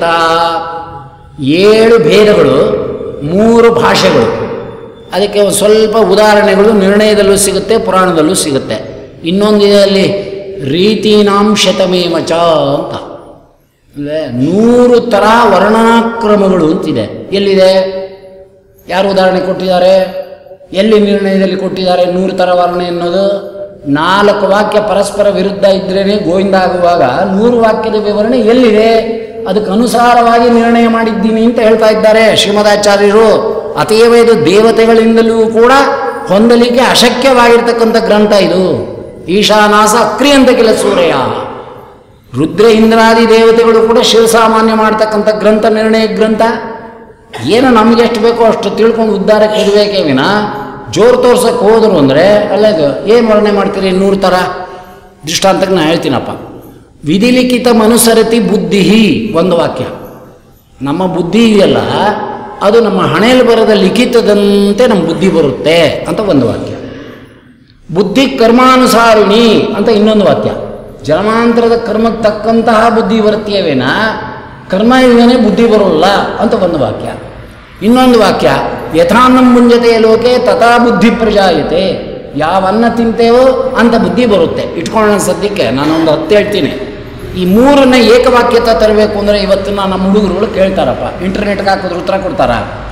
ಏಳು ಭೇದಗಳು ಮೂರು ಭಾಷೆಗಳು ಅದಕ್ಕೆ ಒಂದು ಸ್ವಲ್ಪ ಉದಾಹರಣೆಗಳು ನಿರ್ಣಯದಲ್ಲೂ ಸಿಗುತ್ತೆ ಪುರಾಣದಲ್ಲೂ ಸಿಗುತ್ತೆ ಇನ್ನೊಂದಿದೆ ಅಲ್ಲಿ ರೀತೀನಾಂ ಶತಮೇಮಚ ಅಂತ ಅಲ್ವೇ ನೂರು ಥರ ವರ್ಣನಾಕ್ರಮಗಳು ಅಂತಿದೆ ಎಲ್ಲಿದೆ ಯಾರು ಉದಾಹರಣೆ ಕೊಟ್ಟಿದ್ದಾರೆ ಎಲ್ಲಿ ನಿರ್ಣಯದಲ್ಲಿ ಕೊಟ್ಟಿದ್ದಾರೆ ನೂರು ಥರ ವರ್ಣನೆ ಅನ್ನೋದು ನಾಲ್ಕು ವಾಕ್ಯ ಪರಸ್ಪರ ವಿರುದ್ಧ ಇದ್ರೇ ಗೋವಿಂದ ಆಗುವಾಗ ನೂರು ವಾಕ್ಯದ ವಿವರಣೆ ಎಲ್ಲಿದೆ ಅದಕ್ಕೆ ಅನುಸಾರವಾಗಿ ನಿರ್ಣಯ ಮಾಡಿದ್ದೀನಿ ಅಂತ ಹೇಳ್ತಾ ಇದ್ದಾರೆ ಶ್ರೀಮದಾಚಾರ್ಯರು ಅತೀವ ಇದು ದೇವತೆಗಳಿಂದಲೂ ಕೂಡ ಹೊಂದಲಿಕ್ಕೆ ಅಶಕ್ಯವಾಗಿರ್ತಕ್ಕಂಥ ಗ್ರಂಥ ಇದು ಈಶಾನಾಸ ಅಕ್ರಿಯಂತ ಕೆಲ ಸೂರ್ಯ ರುದ್ರ ಇಂದ್ರಾದಿ ದೇವತೆಗಳು ಕೂಡ ಶಿವಸಾಮಾನ್ಯ ಮಾಡ್ತಕ್ಕಂಥ ಗ್ರಂಥ ನಿರ್ಣಯ ಗ್ರಂಥ ಏನು ನಮ್ಗೆ ಎಷ್ಟು ಬೇಕೋ ಅಷ್ಟು ತಿಳ್ಕೊಂಡು ಉದ್ಧಾರಕ್ಕೆ ಇರಬೇಕೇ ವಿನ ಜೋರು ತೋರ್ಸಕ್ಕೆ ಹೋದ್ರು ಅಂದರೆ ಅಲ್ಲ ಇದು ಏನು ವರ್ಣನೆ ಮಾಡ್ತೀರಿ ನೂರು ಥರ ದೃಷ್ಟಾಂತಕ್ಕೆ ನಾನು ಹೇಳ್ತೀನಪ್ಪ ವಿಧಿಲಿಖಿತ ಮನುಸರತಿ ಬುದ್ಧಿ ಒಂದು ವಾಕ್ಯ ನಮ್ಮ ಬುದ್ಧಿ ಇದೆಯಲ್ಲ ಅದು ನಮ್ಮ ಹಣೆಯಲ್ಲಿ ಬರದ ಲಿಖಿತದಂತೆ ನಮ್ಮ ಬುದ್ಧಿ ಬರುತ್ತೆ ಅಂತ ಒಂದು ವಾಕ್ಯ ಬುದ್ಧಿ ಕರ್ಮಾನುಸಾರಿಣಿ ಅಂತ ಇನ್ನೊಂದು ವಾಕ್ಯ ಜನ್ಮಾಂತರದ ಕರ್ಮಕ್ಕೆ ತಕ್ಕಂತಹ ಬುದ್ಧಿ ಬರುತ್ತೀಯವೇನ ಕರ್ಮ ಇಲ್ಲದೇ ಬುದ್ಧಿ ಬರೋಲ್ಲ ಅಂತ ಒಂದು ವಾಕ್ಯ ಇನ್ನೊಂದು ವಾಕ್ಯ ಯಥಾನ್ನಂ ಮುಂಜತೆಯ ಲೋಕೆ ತಥಾ ಬುದ್ಧಿ ಪ್ರಜಾಯತೆ ಯಾವ ಅನ್ನ ತಿಂತೇವೋ ಅಂತ ಬುದ್ಧಿ ಬರುತ್ತೆ ಇಟ್ಕೊಳ್ಳೋಣ ಸದ್ಯಕ್ಕೆ ನಾನೊಂದು ಹತ್ತು ಹೇಳ್ತೀನಿ ಈ ಮೂರನ್ನ ಏಕವಾಕ್ಯತ ತರಬೇಕು ಅಂದರೆ ಇವತ್ತಿನ ನಮ್ಮ ಹುಡುಗರುಗಳು ಕೇಳ್ತಾರಪ್ಪ ಇಂಟರ್ನೆಟ್ಗೆ ಹಾಕಿದ್ರೆ ಉತ್ತರ ಕೊಡ್ತಾರ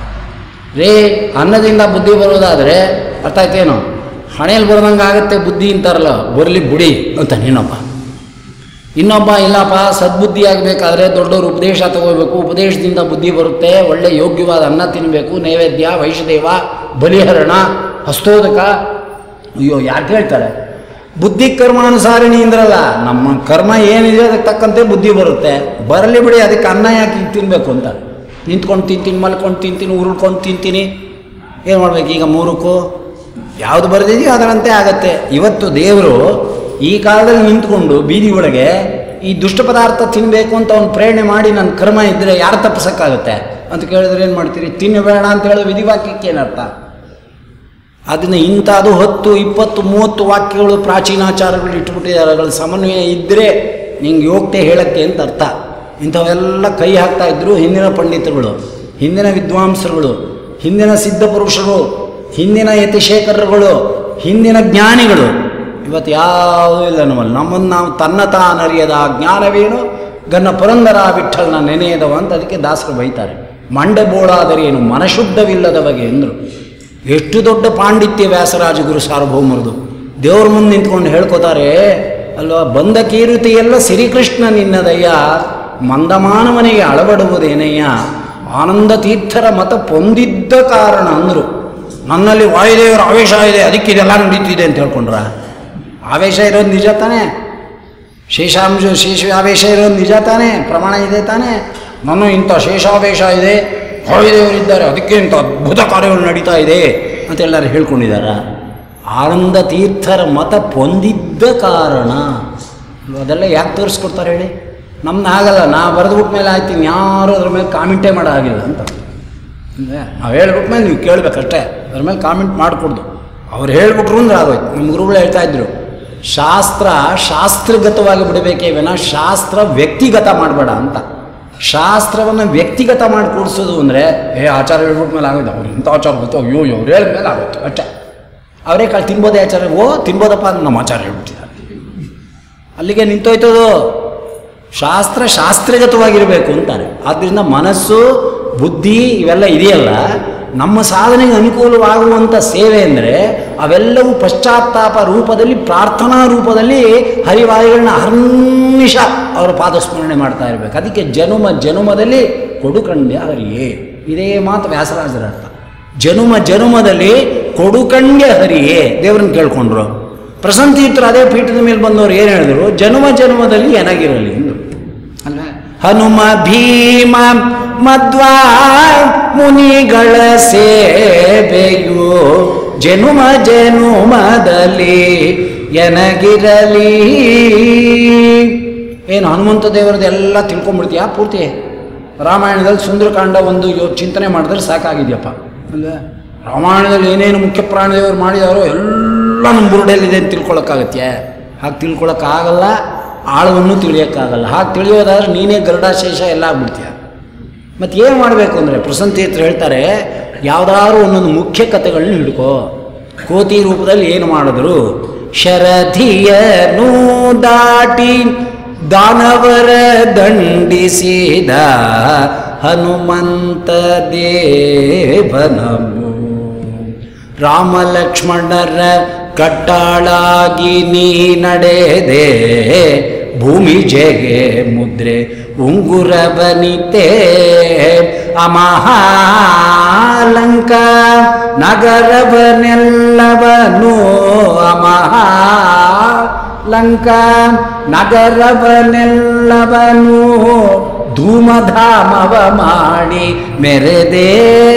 ರೇ ಅನ್ನದಿಂದ ಬುದ್ಧಿ ಬರೋದಾದರೆ ಅರ್ಥ ಆಯ್ತೇನು ಹಣೆಯಲ್ಲಿ ಬರ್ದಂಗೆ ಆಗುತ್ತೆ ಬುದ್ಧಿ ಅಂತಾರಲ್ಲ ಬರಲಿ ಬುಡಿ ಅಂತ ನೀನೊಬ್ಬ ಇನ್ನೊಬ್ಬ ಇಲ್ಲಪ್ಪ ಸದ್ಬುದ್ಧಿ ಆಗಬೇಕಾದ್ರೆ ದೊಡ್ಡವರು ಉಪದೇಶ ತಗೋಬೇಕು ಉಪದೇಶದಿಂದ ಬುದ್ಧಿ ಬರುತ್ತೆ ಒಳ್ಳೆ ಯೋಗ್ಯವಾದ ಅನ್ನ ತಿನ್ನಬೇಕು ನೈವೇದ್ಯ ವೈಷದೇವ ಬಲಿಹರಣ ಹಸ್ತೋದಕ ಅಯ್ಯೋ ಯಾಕೆ ಹೇಳ್ತಾರೆ ಬುದ್ಧಿ ಕರ್ಮಾನುಸಾರಿಣಿ ಅಂದ್ರಲ್ಲ ನಮ್ಮ ಕರ್ಮ ಏನಿದೆ ಅದಕ್ಕೆ ತಕ್ಕಂತೆ ಬುದ್ಧಿ ಬರುತ್ತೆ ಬರಲಿ ಬಿಡಿ ಅದಕ್ಕೆ ಅನ್ನ ಯಾಕೆ ಹಿಂಗೆ ತಿನ್ನಬೇಕು ಅಂತ ನಿಂತ್ಕೊಂಡು ತಿಂತೀನಿ ಮಲ್ಕೊಂಡು ತಿಂತೀನಿ ಉರುಳ್ಕೊಂಡು ತಿಂತೀನಿ ಏನು ಮಾಡ್ಬೇಕು ಈಗ ಮೂರಕ್ಕೂ ಯಾವುದು ಬರೆದಿದೆಯೋ ಅದರಂತೆ ಆಗತ್ತೆ ಇವತ್ತು ದೇವರು ಈ ಕಾಲದಲ್ಲಿ ನಿಂತ್ಕೊಂಡು ಬೀದಿ ಒಳಗೆ ಈ ದುಷ್ಟ ಪದಾರ್ಥ ತಿನ್ನಬೇಕು ಅಂತ ಅವ್ನು ಪ್ರೇರಣೆ ಮಾಡಿ ನನ್ನ ಕರ್ಮ ಇದ್ದರೆ ಯಾರು ತಪ್ಪಿಸೋಕ್ಕಾಗುತ್ತೆ ಅಂತ ಕೇಳಿದ್ರೆ ಏನು ಮಾಡ್ತೀರಿ ತಿನ್ನಬೇಡ ಅಂತ ಹೇಳೋ ವಿಧಿವಾಕ್ಯಕ್ಕೆ ಏನರ್ಥ ಅದನ್ನು ಇಂಥದ್ದು ಹತ್ತು ಇಪ್ಪತ್ತು ಮೂವತ್ತು ವಾಕ್ಯಗಳು ಪ್ರಾಚೀನಾಚಾರಗಳು ಇಟ್ಬಿಟ್ಟಿದ್ದಾರೆ ಅವುಗಳ ಸಮನ್ವಯ ಇದ್ದರೆ ನಿಂಗೆ ಯೋಗ್ಯತೆ ಹೇಳಕ್ಕೆ ಅಂತ ಅರ್ಥ ಇಂಥವೆಲ್ಲ ಕೈ ಹಾಕ್ತಾ ಇದ್ರು ಹಿಂದಿನ ಪಂಡಿತರುಗಳು ಹಿಂದಿನ ವಿದ್ವಾಂಸರುಗಳು ಹಿಂದಿನ ಸಿದ್ಧ ಪುರುಷರು ಹಿಂದಿನ ಯತಿಶೇಖರರುಗಳು ಹಿಂದಿನ ಜ್ಞಾನಿಗಳು ಇವತ್ತು ಯಾವುದೂ ಇಲ್ಲ ನಮ್ಮಲ್ಲಿ ನಮ್ಮನ್ನು ನಾವು ತನ್ನ ತಾನರಿಯದ ಜ್ಞಾನವೇನು ಗನ್ನ ಪುರಂದರ ವಿಠಲನ ನೆನೆಯದವ ಅಂತ ಅದಕ್ಕೆ ದಾಸರು ಬೈತಾರೆ ಮಂಡೆ ಬೋಳಾದರೇನು ಮನಶುದ್ಧವಿಲ್ಲದ ಬಗೆ ಎಂದರು ಎಷ್ಟು ದೊಡ್ಡ ಪಾಂಡಿತ್ಯ ವ್ಯಾಸರಾಜ ಗುರು ಸಾರ್ವಭೌಮರದು ದೇವ್ರ ಮುಂದೆ ನಿಂತ್ಕೊಂಡು ಹೇಳ್ಕೊತಾರೆ ಅಲ್ವಾ ಬಂದ ಕೀರುತಿ ಎಲ್ಲ ಶ್ರೀಕೃಷ್ಣ ನಿನ್ನದಯ್ಯ ಮಂದಮಾನವನಿಗೆ ಅಳವಡುವುದೇನಯ್ಯ ಆನಂದ ತೀರ್ಥರ ಮತ ಪೊಂದಿದ್ದ ಕಾರಣ ಅಂದರು ನನ್ನಲ್ಲಿ ವಾಯುದೇವರ ಆವೇಶ ಇದೆ ಅದಕ್ಕೆ ಇದೆಲ್ಲ ನಡೀತಿದೆ ಅಂತ ಹೇಳ್ಕೊಂಡ್ರ ಆವೇಶ ಇರೋದು ನಿಜ ತಾನೇ ಶೇಷಾಂಶ ಶೇಷ ಆವೇಶ ಇರೋದು ನಿಜ ತಾನೇ ಪ್ರಮಾಣ ಇದೆ ತಾನೇ ನಾನು ಇಂಥ ಶೇಷಾವೇಶ ಇದೆ ವಾಯುದೇವರಿದ್ದಾರೆ ಅದಕ್ಕೆ ಇಂಥ ಅದ್ಭುತ ಕಾರ್ಯಗಳು ನಡೀತಾ ಇದೆ ಅಂತ ಎಲ್ಲರೂ ಹೇಳ್ಕೊಂಡಿದ್ದಾರ ಆನಂದ ತೀರ್ಥರ ಮತ ಪೊಂದಿದ್ದ ಕಾರಣ ಅದೆಲ್ಲ ಯಾಕೆ ತೋರಿಸ್ಕೊಡ್ತಾರೆ ಹೇಳಿ ನಮ್ದು ಆಗಲ್ಲ ನಾ ಬರೆದ್ಬಿಟ್ಟ ಮೇಲೆ ಆಯ್ತೀನಿ ಯಾರು ಅದ್ರ ಮೇಲೆ ಕಾಮೆಂಟೇ ಮಾಡೋ ಆಗಿಲ್ಲ ಅಂತ ನಾವು ಹೇಳ್ಬಿಟ್ಮೇಲೆ ನೀವು ಕೇಳಬೇಕಷ್ಟೇ ಅದ್ರ ಮೇಲೆ ಕಾಮೆಂಟ್ ಮಾಡಿಕೊಡ್ದು ಅವ್ರು ಹೇಳ್ಬಿಟ್ರು ಅಂದ್ರೆ ಆಗೋಯ್ತು ನಮ್ಮ ಗುರುಗಳು ಹೇಳ್ತಾ ಇದ್ರು ಶಾಸ್ತ್ರ ಶಾಸ್ತ್ರಗತವಾಗಿ ಬಿಡಬೇಕೇ ವಿನ ಶಾಸ್ತ್ರ ವ್ಯಕ್ತಿಗತ ಮಾಡಬೇಡ ಅಂತ ಶಾಸ್ತ್ರವನ್ನು ವ್ಯಕ್ತಿಗತ ಮಾಡಿ ಕೂಡಿಸೋದು ಅಂದರೆ ಏ ಆಚಾರ ಹೇಳ್ಬಿಟ್ಟ ಮೇಲೆ ಆಗೋಯ್ತು ಅವ್ರು ಇಂಥ ಆಚಾರ ಗೊತ್ತು ಅಯ್ಯೋ ಅವ್ರು ಹೇಳಿದ ಮೇಲೆ ಆಗೋಯ್ತು ಅಷ್ಟೇ ಅವರೇ ಕಾಳು ತಿನ್ಬೋದೇ ಆಚಾರ ಓ ತಿನ್ಬೋದಪ್ಪ ಅಂತ ನಮ್ಮ ಆಚಾರ ಹೇಳ್ಬಿಟ್ಟಿದ್ದಾರೆ ಅಲ್ಲಿಗೆ ನಿಂತೋಯ್ತದು ಶಾಸ್ತ್ರ ಶಾಸ್ತ್ರಗತವಾಗಿರಬೇಕು ಅಂತಾರೆ ಆದ್ದರಿಂದ ಮನಸ್ಸು ಬುದ್ಧಿ ಇವೆಲ್ಲ ಇದೆಯಲ್ಲ ನಮ್ಮ ಸಾಧನೆಗೆ ಅನುಕೂಲವಾಗುವಂಥ ಸೇವೆ ಅಂದರೆ ಅವೆಲ್ಲವೂ ಪಶ್ಚಾತ್ತಾಪ ರೂಪದಲ್ಲಿ ಪ್ರಾರ್ಥನಾ ರೂಪದಲ್ಲಿ ಹರಿವಾಯುಗಳನ್ನ ಹರ್ನಿಶ ಅವರ ಪಾದಸ್ಮರಣೆ ಮಾಡ್ತಾ ಇರಬೇಕು ಅದಕ್ಕೆ ಜನುಮ ಜನುಮದಲ್ಲಿ ಕೊಡುಕಂಡ್ಯ ಹರಿಯೇ ಇದೇ ಮಾತು ವ್ಯಾಸರಾಜರ ಅರ್ಥ ಜನುಮ ಜನುಮದಲ್ಲಿ ಕೊಡುಕಂಡ್ಯ ಹರಿಯೇ ದೇವ್ರನ್ನ ಕೇಳ್ಕೊಂಡ್ರು ಪ್ರಸಂತೀರ್ಥರು ಅದೇ ಪೀಠದ ಮೇಲೆ ಬಂದವರು ಏನು ಹೇಳಿದ್ರು ಜನುಮ ಜನುಮದಲ್ಲಿ ಏನಾಗಿರಲಿ ಎಂದು ಅಲ್ಲ ಹನುಮ ಭೀಮ ಮಧ್ವಾ ಮುನಿಗಳ ಸೇವೆಯು ಜನುಮ ಜನುಮದಲ್ಲಿ ಎನಗಿರಲಿ ಏನು ಹನುಮಂತ ದೇವರದ್ದು ಎಲ್ಲ ತಿಳ್ಕೊಂಡ್ಬಿಡ್ತೀಯಾ ಪೂರ್ತಿ ರಾಮಾಯಣದಲ್ಲಿ ಸುಂದರಕಾಂಡ ಒಂದು ಯೋ ಚಿಂತನೆ ಮಾಡಿದ್ರೆ ಸಾಕಾಗಿದೆಯಪ್ಪ ಅಲ್ವಾ ರಾಮಾಯಣದಲ್ಲಿ ಏನೇನು ಮುಖ್ಯ ಪ್ರಾಣದೇವರು ಮಾಡಿದಾರೋ ಎಲ್ಲ ನಮ್ಮ ಬುರುಡೆಯಲ್ಲಿದೆ ಅಂತ ತಿಳ್ಕೊಳಕ್ಕಾಗತ್ತೆ ಹಾಗೆ ತಿಳ್ಕೊಳಕ್ಕಾಗಲ್ಲ ಆಳವನ್ನು ತಿಳಿಯೋಕ್ಕಾಗಲ್ಲ ಹಾಗೆ ತಿಳಿಯೋದಾದ್ರೆ ನೀನೇ ಗರುಡಾಶೇಷ ಎಲ್ಲ ಆಗ್ಬಿಡ್ತೀಯ ಮತ್ತು ಏನು ಮಾಡಬೇಕು ಅಂದರೆ ಪ್ರಸಂತೀರ್ಥರು ಹೇಳ್ತಾರೆ ಯಾವುದಾದ್ರು ಒಂದೊಂದು ಮುಖ್ಯ ಕಥೆಗಳನ್ನ ಹಿಡ್ಕೋ ಕೋತಿ ರೂಪದಲ್ಲಿ ಏನು ಮಾಡಿದ್ರು ಶರಧಿಯನು ದಾಟಿ ದಾನವರ ದಂಡಿಸಿದ ಹನುಮಂತ ದೇವನವು ರಾಮ ಲಕ್ಷ್ಮಣರ ಕಟ್ಟಾಳಾಗಿ ನೀ ನಡೆದೆ ಭೂಮಿ ಜಗೆ ಮುದ್ರೆ ಉಂಗುರವನಿತೆ ಅಮಹಾಲಂಕ ನಗರವನೆಲ್ಲವನು ಅಮಹಾಲಂಕ ನಗರವನೆಲ್ಲವನು ಧೂಮಧಾಮವ ಮಾಡಿ ಮೆರೆದೇ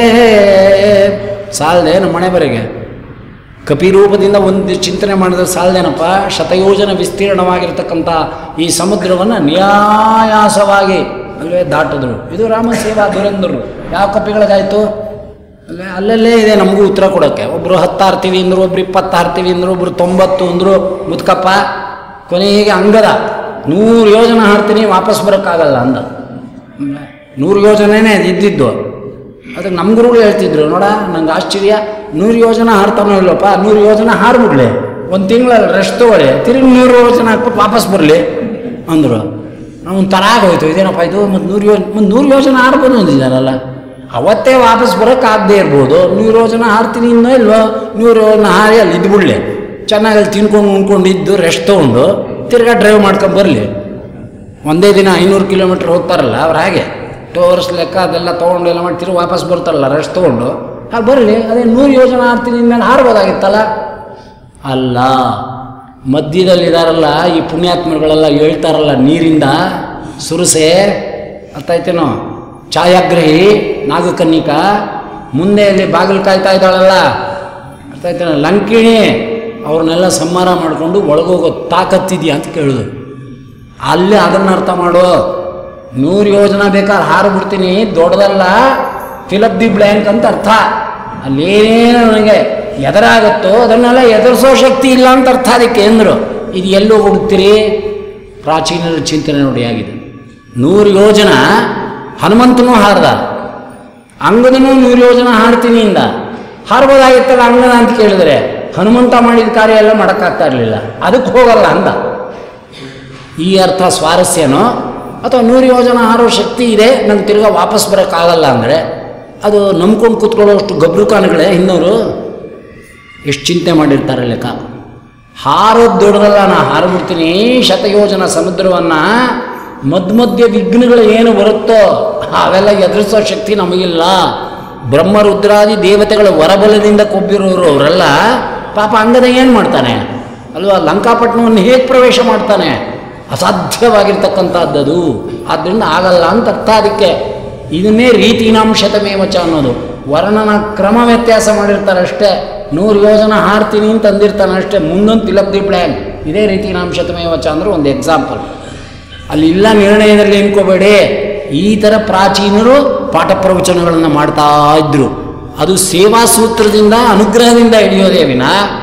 ಸಾಲದೇನು ಮನೆ ಬರೆಗೆ ಕಪಿರೂಪದಿಂದ ಒಂದು ಚಿಂತನೆ ಮಾಡಿದ್ರೆ ಸಾಲದೇನಪ್ಪ ಶತಯೋಜನ ವಿಸ್ತೀರ್ಣವಾಗಿರ್ತಕ್ಕಂಥ ಈ ಸಮುದ್ರವನ್ನು ನ್ಯಾಯಾಸವಾಗಿ ಅಲ್ಲೇ ದಾಟಿದ್ರು ಇದು ರಾಮ ಸೇವಾ ದುರಂದರು ಯಾವ ಕಪಿಗಳಿಗಾಯ್ತು ಅಲ್ಲೇ ಅಲ್ಲಲ್ಲೇ ಇದೆ ನಮಗೂ ಉತ್ತರ ಕೊಡೋಕ್ಕೆ ಒಬ್ಬರು ಹತ್ತು ಹಾರ್ತೀವಿ ಅಂದರು ಒಬ್ರು ಇಪ್ಪತ್ತು ಹಾರ್ತೀವಿ ಅಂದರು ಒಬ್ರು ತೊಂಬತ್ತು ಅಂದರು ಮುದ್ಕಪ್ಪ ಕೊನೆಗೆ ಅಂಗದ ನೂರು ಯೋಜನೆ ಹಾರ್ತೀನಿ ವಾಪಸ್ ಬರೋಕ್ಕಾಗಲ್ಲ ಅಂದ ನೂರು ಯೋಜನೆನೇ ಇದ್ದಿದ್ದು ಅದಕ್ಕೆ ನಮ್ಮ ಗುರುಗಳು ಹೇಳ್ತಿದ್ರು ನೋಡ ನಂಗೆ ಆಶ್ಚರ್ಯ ನೂರು ಯೋಜನೆ ಹಾರ್ತಾನೋ ಇಲ್ಲಪ್ಪ ನೂರು ಯೋಜನೆ ಹಾರ್ಬಿಡ್ಲಿ ಒಂದು ತಿಂಗಳಲ್ಲಿ ರೆಸ್ಟ್ ತೊಗೊಳ್ಳಿ ತಿರುಗಿ ನೂರು ಯೋಜನೆ ಹಾಕ್ಬಿಟ್ಟು ವಾಪಸ್ ಬರಲಿ ಅಂದರು ನಾವು ಥರ ಆಗೋಯ್ತು ಇದೇನಪ್ಪ ಇದು ಮತ್ತು ನೂರು ಯೋಜನೆ ಮತ್ತು ನೂರು ಯೋಜನೆ ಹಾರ್ಬೋದು ಅಂದಿದ್ದಾರಲ್ಲ ಅವತ್ತೇ ವಾಪಸ್ ಬರೋಕ್ಕಾಗದೇ ಇರ್ಬೋದು ನೂರು ಯೋಜನೆ ಹಾರ್ತೀನಿ ಇನ್ನೋ ಇಲ್ವೋ ನೂರು ಯೋಜನೆ ಹಾರಿ ಅಲ್ಲಿ ಇದ್ಬಿಡ್ಲಿ ಚೆನ್ನಾಗಿ ಅಲ್ಲಿ ತಿನ್ಕೊಂಡು ಉಣ್ಕೊಂಡು ಇದ್ದು ರೆಸ್ಟ್ ತೊಗೊಂಡು ತಿರ್ಗಾ ಡ್ರೈವ್ ಮಾಡ್ಕೊಂಡು ಬರಲಿ ಒಂದೇ ದಿನ ಐನೂರು ಕಿಲೋಮೀಟ್ರ್ ಹೋಗ್ತಾರಲ್ಲ ಅವ್ರು ಹಾಗೆ ಟೂ ಅವರ್ಸ್ ಲೆಕ್ಕ ಅದೆಲ್ಲ ತೊಗೊಂಡು ಎಲ್ಲ ಮಾಡಿ ತಿರುಗಿ ವಾಪಸ್ ಬರ್ತಾರಲ್ಲ ರೆಸ್ಟ್ ತೊಗೊಂಡು ಹಾಗೆ ಬರಲಿ ಅದೇ ನೂರು ಯೋಜನೆ ಆಡ್ತೀನಿ ಮೇಲೆ ಹಾರ್ಬೋದಾಗಿತ್ತಲ್ಲ ಅಲ್ಲ ಮಧ್ಯದಲ್ಲಿದಾರಲ್ಲ ಈ ಪುಣ್ಯಾತ್ಮರುಗಳೆಲ್ಲ ಹೇಳ್ತಾರಲ್ಲ ನೀರಿಂದ ಸುರಸೆ ಅರ್ಥಾಯ್ತೇನೋ ಛಾಯಾಗ್ರಹಿ ನಾಗಕನ್ನಿಕಾ ಮುಂದೆ ಅಲ್ಲಿ ಬಾಗಿಲು ಕಾಯ್ತಾ ಇದ್ದಾಳಲ್ಲ ಅರ್ಥ ಆಯ್ತಾನೆ ಲಂಕಿಣಿ ಅವ್ರನ್ನೆಲ್ಲ ಸಂಹಾರ ಮಾಡಿಕೊಂಡು ಒಳಗೋಗೋ ತಾಕತ್ತಿದೆಯಾ ಅಂತ ಕೇಳಿದ್ರು ಅಲ್ಲಿ ಅದನ್ನು ಅರ್ಥ ಮಾಡು ನೂರು ಯೋಜನೆ ಬೇಕಾದ್ರೆ ಹಾರಿಬಿಡ್ತೀನಿ ದೊಡ್ಡದಲ್ಲ ಫಿಲಪ್ ದಿ ಬ್ಲ್ಯಾಂಕ್ ಅಂತ ಅರ್ಥ ಅಲ್ಲೇನೇನು ನನಗೆ ಎದುರಾಗುತ್ತೋ ಅದನ್ನೆಲ್ಲ ಎದುರಿಸೋ ಶಕ್ತಿ ಇಲ್ಲ ಅಂತ ಅರ್ಥ ಅದಕ್ಕೆ ಅಂದರು ಇದು ಎಲ್ಲೋ ಹುಡುಕ್ತೀರಿ ಪ್ರಾಚೀನರ ಚಿಂತನೆ ನೋಡಿ ಆಗಿದೆ ನೂರು ಯೋಜನ ಹನುಮಂತನೂ ಹಾರ್ದ ಅಂಗದನೂ ನೂರು ಯೋಜನ ಹಾಡ್ತೀನಿ ಇಂದ ಹಾರ್ಬೋದಾಗಿತ್ತಲ್ಲ ಅಂಗದ ಅಂತ ಕೇಳಿದ್ರೆ ಹನುಮಂತ ಮಾಡಿದ ಕಾರ್ಯ ಎಲ್ಲ ಮಾಡೋಕ್ಕಾಗ್ತಾ ಇರಲಿಲ್ಲ ಅದಕ್ಕೆ ಹೋಗಲ್ಲ ಅಂದ ಈ ಅರ್ಥ ಸ್ವಾರಸ್ಯನೋ ಅಥವಾ ನೂರು ಯೋಜನ ಹಾರೋ ಶಕ್ತಿ ಇದೆ ನಂಗೆ ತಿರ್ಗಾ ವಾಪಸ್ ಬರೋಕ್ಕಾಗಲ್ಲ ಅಂದರೆ ಅದು ನಂಬ್ಕೊಂಡು ಕೂತ್ಕೊಳ್ಳೋಷ್ಟು ಗಬ್ರುಕಾನುಗಳೇ ಇನ್ನೂರು ಎಷ್ಟು ಚಿಂತೆ ಮಾಡಿರ್ತಾರೆ ಲೆಕ್ಕ ಹಾರೋದು ದೊಡ್ಡದಲ್ಲ ನಾ ಹಾರ್ಬಿಡ್ತೀನಿ ಶತಯೋಜನ ಸಮುದ್ರವನ್ನು ಮಧ್ಯ ಮಧ್ಯ ವಿಘ್ನಗಳು ಏನು ಬರುತ್ತೋ ಅವೆಲ್ಲ ಎದುರಿಸೋ ಶಕ್ತಿ ನಮಗಿಲ್ಲ ಬ್ರಹ್ಮರುದ್ರಾದಿ ದೇವತೆಗಳ ವರಬಲದಿಂದ ಕೊಬ್ಬಿರೋರು ಅವರೆಲ್ಲ ಪಾಪ ಅಂಗದ ಏನು ಮಾಡ್ತಾನೆ ಅಲ್ವಾ ಲಂಕಾಪಟ್ಟಣವನ್ನು ಹೇಗೆ ಪ್ರವೇಶ ಮಾಡ್ತಾನೆ ಅಸಾಧ್ಯವಾಗಿರ್ತಕ್ಕಂಥದ್ದದು ಆದ್ದರಿಂದ ಆಗಲ್ಲ ಅಂತ ಅರ್ಥ ಅದಕ್ಕೆ ಇದನ್ನೇ ರೀತಿನಾಂಶತಮೇವಚ ಅನ್ನೋದು ವರ್ಣನ ಕ್ರಮ ವ್ಯತ್ಯಾಸ ಮಾಡಿರ್ತಾರೆ ಅಷ್ಟೇ ನೂರು ಯೋಜನ ಹಾಡ್ತೀನಿ ಅಂತ ಅಂದಿರ್ತಾನೆ ಅಷ್ಟೇ ಮುಂದೊಂದು ತಿಲಕ್ ದಿ ಪ್ಲ್ಯಾನ್ ಇದೇ ರೀತಿನಾಂಶತಮೇವಚ ಅಂದ್ರೆ ಒಂದು ಎಕ್ಸಾಂಪಲ್ ಅಲ್ಲಿ ಇಲ್ಲ ನಿರ್ಣಯದಲ್ಲಿ ಎನ್ಕೋಬೇಡಿ ಈ ಥರ ಪ್ರಾಚೀನರು ಪಾಠ ಪ್ರವಚನಗಳನ್ನು ಮಾಡ್ತಾ ಇದ್ರು ಅದು ಸೇವಾ ಸೂತ್ರದಿಂದ ಅನುಗ್ರಹದಿಂದ ಹಿಡಿಯೋದೇ ವಿನ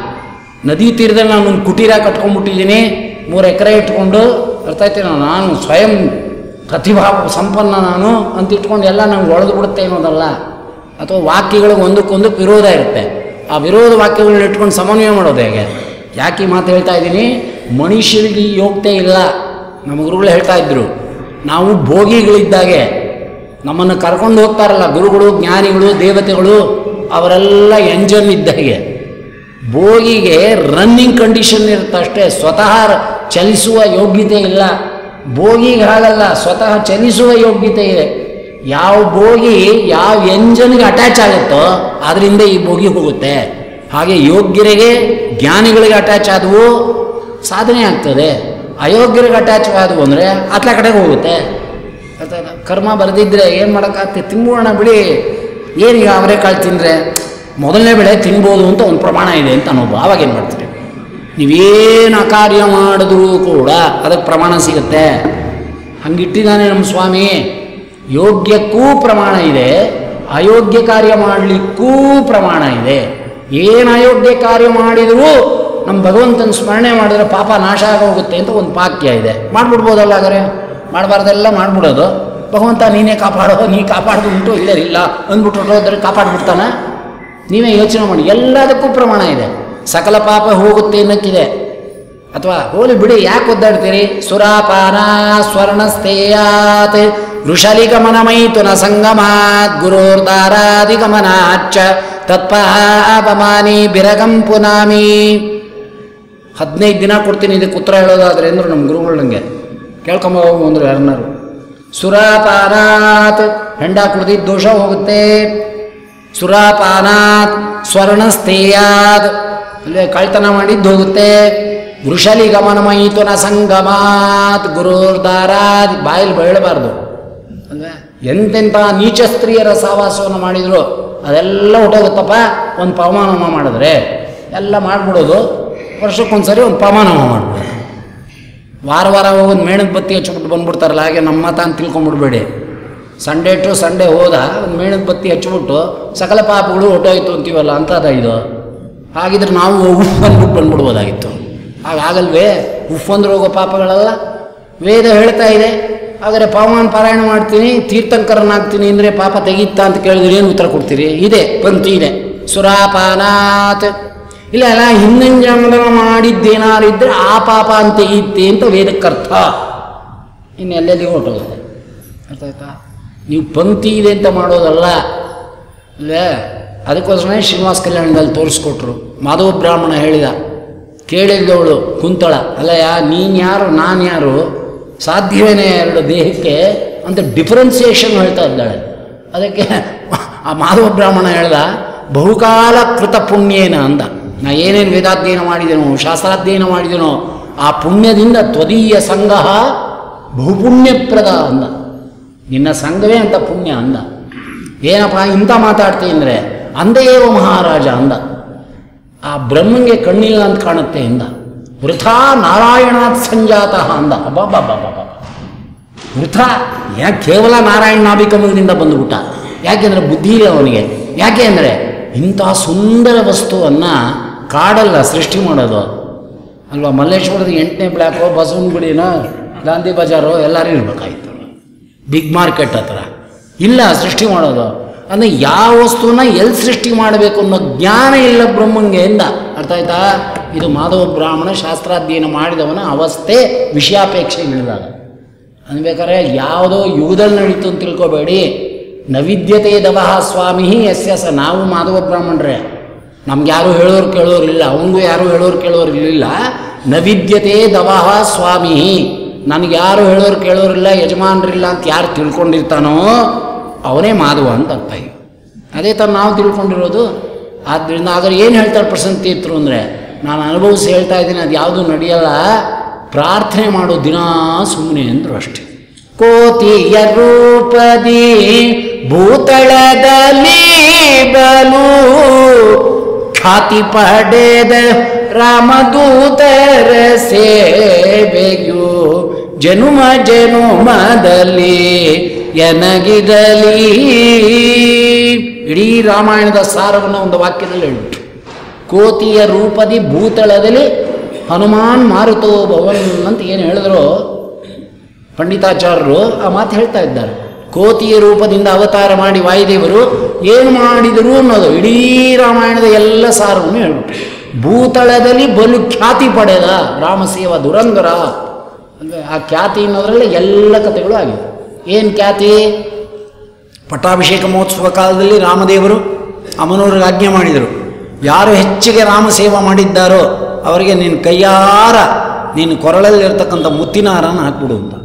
ನದಿ ತೀರದಲ್ಲಿ ನಾನು ಒಂದು ಕುಟೀರ ಕಟ್ಕೊಂಡ್ಬಿಟ್ಟಿದ್ದೀನಿ ಮೂರು ಎಕರೆ ಇಟ್ಕೊಂಡು ಅರ್ಥ ಆಯ್ತೇನೋ ನಾನು ಸ್ವಯಂ ಪ್ರತಿಭಾ ಸಂಪನ್ನ ನಾನು ಅಂತ ಇಟ್ಕೊಂಡು ಎಲ್ಲ ನಂಗೆ ಒಡೆದು ಬಿಡುತ್ತೆ ಅನ್ನೋದಲ್ಲ ಅಥವಾ ವಾಕ್ಯಗಳಿಗೆ ಒಂದಕ್ಕೊಂದಕ್ಕೆ ವಿರೋಧ ಇರುತ್ತೆ ಆ ವಿರೋಧ ವಾಕ್ಯಗಳನ್ನ ಇಟ್ಕೊಂಡು ಸಮನ್ವಯ ಮಾಡೋದು ಹೇಗೆ ಯಾಕೆ ಈ ಮಾತು ಹೇಳ್ತಾ ಇದ್ದೀನಿ ಮನುಷ್ಯರಿಗೆ ಈ ಯೋಗ್ಯತೆ ಇಲ್ಲ ನಮ್ಮ ಗುರುಗಳು ಹೇಳ್ತಾ ಇದ್ರು ನಾವು ಭೋಗಿಗಳಿದ್ದಾಗೆ ನಮ್ಮನ್ನು ಕರ್ಕೊಂಡು ಹೋಗ್ತಾರಲ್ಲ ಗುರುಗಳು ಜ್ಞಾನಿಗಳು ದೇವತೆಗಳು ಅವರೆಲ್ಲ ಎಂಜನ್ ಇದ್ದಾಗೆ ಬೋಗಿಗೆ ರನ್ನಿಂಗ್ ಕಂಡೀಷನ್ ಇರುತ್ತೆ ಅಷ್ಟೇ ಸ್ವತಃ ಚಲಿಸುವ ಯೋಗ್ಯತೆ ಇಲ್ಲ ಬೋಗಿಗೆ ಹಾಗಲ್ಲ ಸ್ವತಃ ಚಲಿಸುವ ಯೋಗ್ಯತೆ ಇದೆ ಯಾವ ಬೋಗಿ ಯಾವ ಎಂಜನ್ಗೆ ಅಟ್ಯಾಚ್ ಆಗುತ್ತೋ ಅದರಿಂದ ಈ ಬೋಗಿ ಹೋಗುತ್ತೆ ಹಾಗೆ ಯೋಗ್ಯರಿಗೆ ಜ್ಞಾನಿಗಳಿಗೆ ಅಟ್ಯಾಚ್ ಆದವು ಸಾಧನೆ ಆಗ್ತದೆ ಅಯೋಗ್ಯರಿಗೆ ಅಟ್ಯಾಚ್ ಆದವು ಅಂದರೆ ಅತ್ಲ ಕಡೆಗೆ ಹೋಗುತ್ತೆ ಆಯ್ತಾ? ಕರ್ಮ ಬರೆದಿದ್ರೆ ಏನು ಮಾಡೋಕ್ಕಾಗ್ತದೆ ತಿಂಬೋಣ ಬಿಡಿ ಏನೀಗ ಅವರೆಕಾಳು ತಿಂದರೆ ಮೊದಲನೇ ಬೆಳೆ ತಿನ್ಬೋದು ಅಂತ ಒಂದು ಪ್ರಮಾಣ ಇದೆ ಅಂತ ಅನ್ನೋದು ಆವಾಗ ಏನು ಮಾಡ್ತೀರಿ ನೀವೇನು ಅಕಾರ್ಯ ಮಾಡಿದ್ರೂ ಕೂಡ ಅದಕ್ಕೆ ಪ್ರಮಾಣ ಸಿಗುತ್ತೆ ಹಂಗಿಟ್ಟಿದ್ದಾನೆ ನಮ್ಮ ಸ್ವಾಮಿ ಯೋಗ್ಯಕ್ಕೂ ಪ್ರಮಾಣ ಇದೆ ಅಯೋಗ್ಯ ಕಾರ್ಯ ಮಾಡಲಿಕ್ಕೂ ಪ್ರಮಾಣ ಇದೆ ಏನು ಅಯೋಗ್ಯ ಕಾರ್ಯ ಮಾಡಿದರೂ ನಮ್ಮ ಭಗವಂತನ ಸ್ಮರಣೆ ಮಾಡಿದ್ರೆ ಪಾಪ ನಾಶ ಆಗೋಗುತ್ತೆ ಅಂತ ಒಂದು ವಾಕ್ಯ ಇದೆ ಮಾಡ್ಬಿಡ್ಬೋದಲ್ಲ ಹಾಗಾದ್ರೆ ಮಾಡಬಾರ್ದೆಲ್ಲ ಮಾಡ್ಬಿಡೋದು ಭಗವಂತ ನೀನೇ ಕಾಪಾಡೋ ನೀ ಕಾಪಾಡ್ದು ಉಂಟು ಇಲ್ಲೇ ಇಲ್ಲ ಅಂದ್ಬಿಟ್ಟು ಹೋದ್ರೆ ಕಾಪಾಡ್ಬಿಡ್ತಾನ ನೀವೇ ಯೋಚನೆ ಮಾಡಿ ಎಲ್ಲದಕ್ಕೂ ಪ್ರಮಾಣ ಇದೆ ಸಕಲ ಪಾಪ ಹೋಗುತ್ತೆ ಅನ್ನಕ್ಕಿದೆ ಅಥವಾ ಹೋಲಿ ಬಿಡಿ ಯಾಕೆ ಒದ್ದಾಡ್ತೀರಿ ಸುರಾಪಾನ ಸ್ವರ್ಣಸ್ಥೇಯಾತ್ ವೃಷಲಿಗಮನಮೈತು ನ ಸಂಗಮಾತ್ ಗುರೋರ್ದಾರಾದಿಗಮನಾಚ್ಚ ತತ್ಪಾಪಮಾನಿ ಬಿರಗಂ ಪುನಾಮಿ ಹದಿನೈದು ದಿನ ಕೊಡ್ತೀನಿ ಇದಕ್ಕೆ ಉತ್ತರ ಹೇಳೋದಾದ್ರೆ ಅಂದ್ರು ನಮ್ಮ ಗುರುಗಳು ನನಗೆ ಕೇಳ್ಕೊಂಬ ಹೋಗು ಅಂದ್ರು ಯಾರನ್ನಾರು ಸುರಾಪಾನಾತ್ ಹೆಂಡ ಕುಡ್ದಿದ್ದು ದೋಷ ಹೋಗುತ್ತೆ ಸುರಾಪಾನಾತ್ ಸ್ವರ್ಣಸ್ಥೇಯಾದ್ ಅಲ್ಲೇ ಕಳ್ತನ ಮಾಡಿದ್ದು ಹೋಗುತ್ತೆ ವೃಷಲಿ ಗಮನಮಯಿತು ನ ಸಂಗಮಾತ್ ಗುರುರ್ದಾರಾದ್ ಬಾಯಲ್ಲಿ ಬೀಳಬಾರ್ದು ಅಲ್ವೇ ಎಂತೆಂಥ ನೀಚ ಸ್ತ್ರೀಯರ ಸಹವಾಸವನ್ನು ಮಾಡಿದ್ರು ಅದೆಲ್ಲ ಹೊಟ್ಟೋಗುತ್ತಪ್ಪ ಒಂದು ಪವಮಾನಮ ಮಾಡಿದ್ರೆ ಎಲ್ಲ ಮಾಡಿಬಿಡೋದು ವರ್ಷಕ್ಕೊಂದ್ಸರಿ ಒಂದು ಪವಮಾನಮ ಮಾಡ್ಬಿಡೋದು ವಾರ ವಾರ ಹೋಗಿ ಒಂದು ಮೇಣದ ಬತ್ತಿ ಹಚ್ಬಿಟ್ಟು ಬಂದ್ಬಿಡ್ತಾರಲ್ಲ ಹಾಗೆ ನಮ್ಮ ಮತ ಅಂತ ತಿಳ್ಕೊಂಬಿಡ್ಬೇಡಿ ಸಂಡೇ ಟು ಸಂಡೇ ಹೋದ ಒಂದು ಮೇಣದ ಬತ್ತಿ ಹಚ್ಬಿಟ್ಟು ಸಕಲ ಪಾಪಗಳು ಹೊಟ್ಟೋಯ್ತು ಅಂತೀವಲ್ಲ ಅಂತದ ಇದು ಹಾಗಿದ್ರೆ ನಾವು ಉಫ್ ಅಂದ್ಬಿಟ್ಟು ಬಂದ್ಬಿಡ್ಬೋದಾಗಿತ್ತು ಹಾಗಾಗಲ್ವೇ ಉಫ್ ಅಂದ್ರೆ ಹೋಗೋ ಪಾಪಗಳೆಲ್ಲ ವೇದ ಹೇಳ್ತಾ ಇದೆ ಹಾಗಾದ್ರೆ ಪವಮಾನ ಪಾರಾಯಣ ಮಾಡ್ತೀನಿ ತೀರ್ಥಂಕರನಾಗ್ತೀನಿ ಅಂದರೆ ಪಾಪ ತೆಗೀತಾ ಅಂತ ಕೇಳಿದ್ರೆ ಏನು ಉತ್ತರ ಕೊಡ್ತೀರಿ ಇದೆ ಪಂಕ್ತಿ ಇದೆ ಸುರಾಪಾನಾತ್ ಇಲ್ಲ ಅಲ್ಲ ಹಿಂದಿನ ಜನ್ಮದಲ್ಲಿ ಮಾಡಿದ್ದೇನಾದ್ರು ಇದ್ದರೆ ಆ ಪಾಪ ಅಂತ ಇತ್ತೆ ಅಂತ ವೇದಕ್ಕರ್ಥ ಇನ್ನು ಎಲ್ಲೆಲ್ಲಿಗೂ ಹೊರಟೋಗುತ್ತೆ ಅರ್ಥ ಆಯ್ತಾ ನೀವು ಪಂಕ್ತಿ ಇದೆ ಅಂತ ಮಾಡೋದಲ್ಲ ಅಲ್ಲೇ ಅದಕ್ಕೋಸ್ಕರ ಶ್ರೀನಿವಾಸ ಕಲ್ಯಾಣದಲ್ಲಿ ತೋರಿಸ್ಕೊಟ್ರು ಮಾಧವ ಬ್ರಾಹ್ಮಣ ಹೇಳಿದ ಕೇಳಿದ್ದವಳು ಕುಂತಳ ಅಲ್ಲಯ್ಯ ನೀನು ಯಾರು ನಾನು ಯಾರು ಸಾಧ್ಯವೇನೇ ಎರಡು ದೇಹಕ್ಕೆ ಅಂತ ಡಿಫ್ರೆನ್ಸಿಯೇಷನ್ ಹೇಳ್ತಾ ಇದ್ದಾಳೆ ಅದಕ್ಕೆ ಆ ಮಾಧವ ಬ್ರಾಹ್ಮಣ ಹೇಳ್ದ ಬಹುಕಾಲ ಕೃತ ಪುಣ್ಯೇನ ಅಂದ ನಾ ಏನೇನು ವೇದಾಧ್ಯಯನ ಮಾಡಿದೆನೋ ಶಾಸ್ತ್ರಾಧ್ಯಯನ ಮಾಡಿದೆನೋ ಆ ಪುಣ್ಯದಿಂದ ತ್ವದೀಯ ಸಂಘ ಬಹುಪುಣ್ಯಪ್ರದ ಅಂದ ನಿನ್ನ ಸಂಘವೇ ಅಂತ ಪುಣ್ಯ ಅಂದ ಏನಪ್ಪ ಇಂಥ ಮಾತಾಡ್ತೀನಿ ಅಂದರೆ ಅಂದೇವ ಮಹಾರಾಜ ಅಂದ ಆ ಬ್ರಹ್ಮಂಗೆ ಕಣ್ಣಿಲ್ಲ ಅಂತ ಕಾಣುತ್ತೆ ಇಂದ ವೃಥಾ ನಾರಾಯಣಾತ್ ಸಂಜಾತ ಅಂದ ಅಬ್ಬಬ್ಬಬ್ಬಬ್ಬ ವೃಥ ಯಾಕೆ ಕೇವಲ ನಾರಾಯಣ ನಾಭಿಕಮದಿಂದ ಬಂದುಬಿಟ್ಟ ಯಾಕೆಂದರೆ ಬುದ್ಧಿ ಇಲ್ಲ ಅವನಿಗೆ ಯಾಕೆ ಅಂದರೆ ಇಂಥ ಸುಂದರ ವಸ್ತುವನ್ನು ಕಾಡಲ್ಲ ಸೃಷ್ಟಿ ಮಾಡೋದು ಅಲ್ವಾ ಮಲ್ಲೇಶ್ವರದ ಎಂಟನೇ ಬ್ಲಾಕು ಬಸವನಗುಡಿನೋ ಗಾಂಧಿ ಬಜಾರು ಎಲ್ಲರೂ ಇರಬೇಕಾಗಿತ್ತು ಬಿಗ್ ಮಾರ್ಕೆಟ್ ಹತ್ರ ಇಲ್ಲ ಸೃಷ್ಟಿ ಮಾಡೋದು ಅಂದರೆ ಯಾವ ವಸ್ತುವನ್ನ ಎಲ್ಲಿ ಸೃಷ್ಟಿ ಮಾಡಬೇಕು ಅನ್ನೋ ಜ್ಞಾನ ಇಲ್ಲ ಬ್ರಹ್ಮಂಗೆ ಎಂದ ಅರ್ಥ ಆಯ್ತಾ ಇದು ಮಾಧವ ಬ್ರಾಹ್ಮಣ ಶಾಸ್ತ್ರಾಧ್ಯಯನ ಮಾಡಿದವನ ಅವಸ್ಥೆ ವಿಷಯಾಪೇಕ್ಷೆ ಇಳಿದಾಗ ಅನ್ಬೇಕಾದ್ರೆ ಯಾವುದೋ ಯುಗದಲ್ಲಿ ನಡೀತು ಅಂತ ತಿಳ್ಕೊಬೇಡಿ ನವಿದ್ಯತೆ ದವಹ ಸ್ವಾಮಿ ಎಸ್ ಎಸ್ ನಾವು ಮಾಧವ ಬ್ರಾಹ್ಮಣರೇ ನಮ್ಗೆ ಯಾರು ಹೇಳೋರು ಕೇಳೋರು ಇಲ್ಲ ಅವನಿಗೂ ಯಾರು ಹೇಳೋರು ಕೇಳೋರು ಇರಲಿಲ್ಲ ನವಿದ್ಯತೆ ದವಹ ಸ್ವಾಮಿ ನನಗೆ ಯಾರು ಹೇಳೋರು ಕೇಳೋರಿಲ್ಲ ಯಜಮಾನರಿಲ್ಲ ಅಂತ ಯಾರು ತಿಳ್ಕೊಂಡಿರ್ತಾನೋ ಅವನೇ ಮಾಧವ ಅಂತ ಅರ್ಥ ಈಗ ಅದೇ ಥರ ನಾವು ತಿಳ್ಕೊಂಡಿರೋದು ಆದ್ದರಿಂದ ಆದರೆ ಏನು ಹೇಳ್ತಾರೆ ಪ್ರಸನ್ನ ತೀರ್ಥರು ಅಂದರೆ ನಾನು ಅನುಭವಿಸಿ ಹೇಳ್ತಾ ಇದ್ದೀನಿ ಅದು ಯಾವುದೂ ನಡೆಯಲ್ಲ ಪ್ರಾರ್ಥನೆ ಮಾಡೋ ದಿನ ಸುಮ್ಮನೆ ಅಂದರು ಅಷ್ಟೆ ಕೋತಿಯ ರೂಪದಿ ಭೂತಳದಲ್ಲಿ ಬಲು ಖ್ಯಾತಿ ಪಡೆದ ರಾಮದೂತರ ಸೇವೆಯು ಜನುಮ ಜನುಮದಲ್ಲಿ ಎನಗಿದಲಿ ಇಡೀ ರಾಮಾಯಣದ ಸಾರವನ್ನು ಒಂದು ವಾಕ್ಯದಲ್ಲಿ ಹೇಳ್ಬಿಟ್ರು ಕೋತಿಯ ರೂಪದಿ ಭೂತಳದಲ್ಲಿ ಹನುಮಾನ್ ಮಾರುತೋ ಭವನ್ ಅಂತ ಏನು ಹೇಳಿದ್ರು ಪಂಡಿತಾಚಾರ್ಯರು ಆ ಮಾತು ಹೇಳ್ತಾ ಇದ್ದಾರೆ ಕೋತಿಯ ರೂಪದಿಂದ ಅವತಾರ ಮಾಡಿ ವಾಯುದೇವರು ಏನು ಮಾಡಿದರು ಅನ್ನೋದು ಇಡೀ ರಾಮಾಯಣದ ಎಲ್ಲ ಸಾರವನ್ನು ಹೇಳ್ಬಿಟ್ರು ಭೂತಳದಲ್ಲಿ ಬಲು ಖ್ಯಾತಿ ಪಡೆದ ರಾಮಸೇವ ದುರಂಧರ ಅಂದರೆ ಆ ಖ್ಯಾತಿ ಅನ್ನೋದ್ರಲ್ಲಿ ಎಲ್ಲ ಕಥೆಗಳು ಆಗಿವೆ ಏನು ಖ್ಯಾತಿ ಪಟ್ಟಾಭಿಷೇಕ ಮಹೋತ್ಸವ ಕಾಲದಲ್ಲಿ ರಾಮದೇವರು ಅಮನವ್ರಿಗೆ ಆಜ್ಞೆ ಮಾಡಿದರು ಯಾರು ಹೆಚ್ಚಿಗೆ ರಾಮ ಸೇವಾ ಮಾಡಿದ್ದಾರೋ ಅವರಿಗೆ ನಿನ್ನ ಕೈಯಾರ ನೀನು ಕೊರಳಲ್ಲಿರ್ತಕ್ಕಂಥ ಮುತ್ತಿನ ಹಾರನ ಹಾಕ್ಬಿಡು ಅಂತ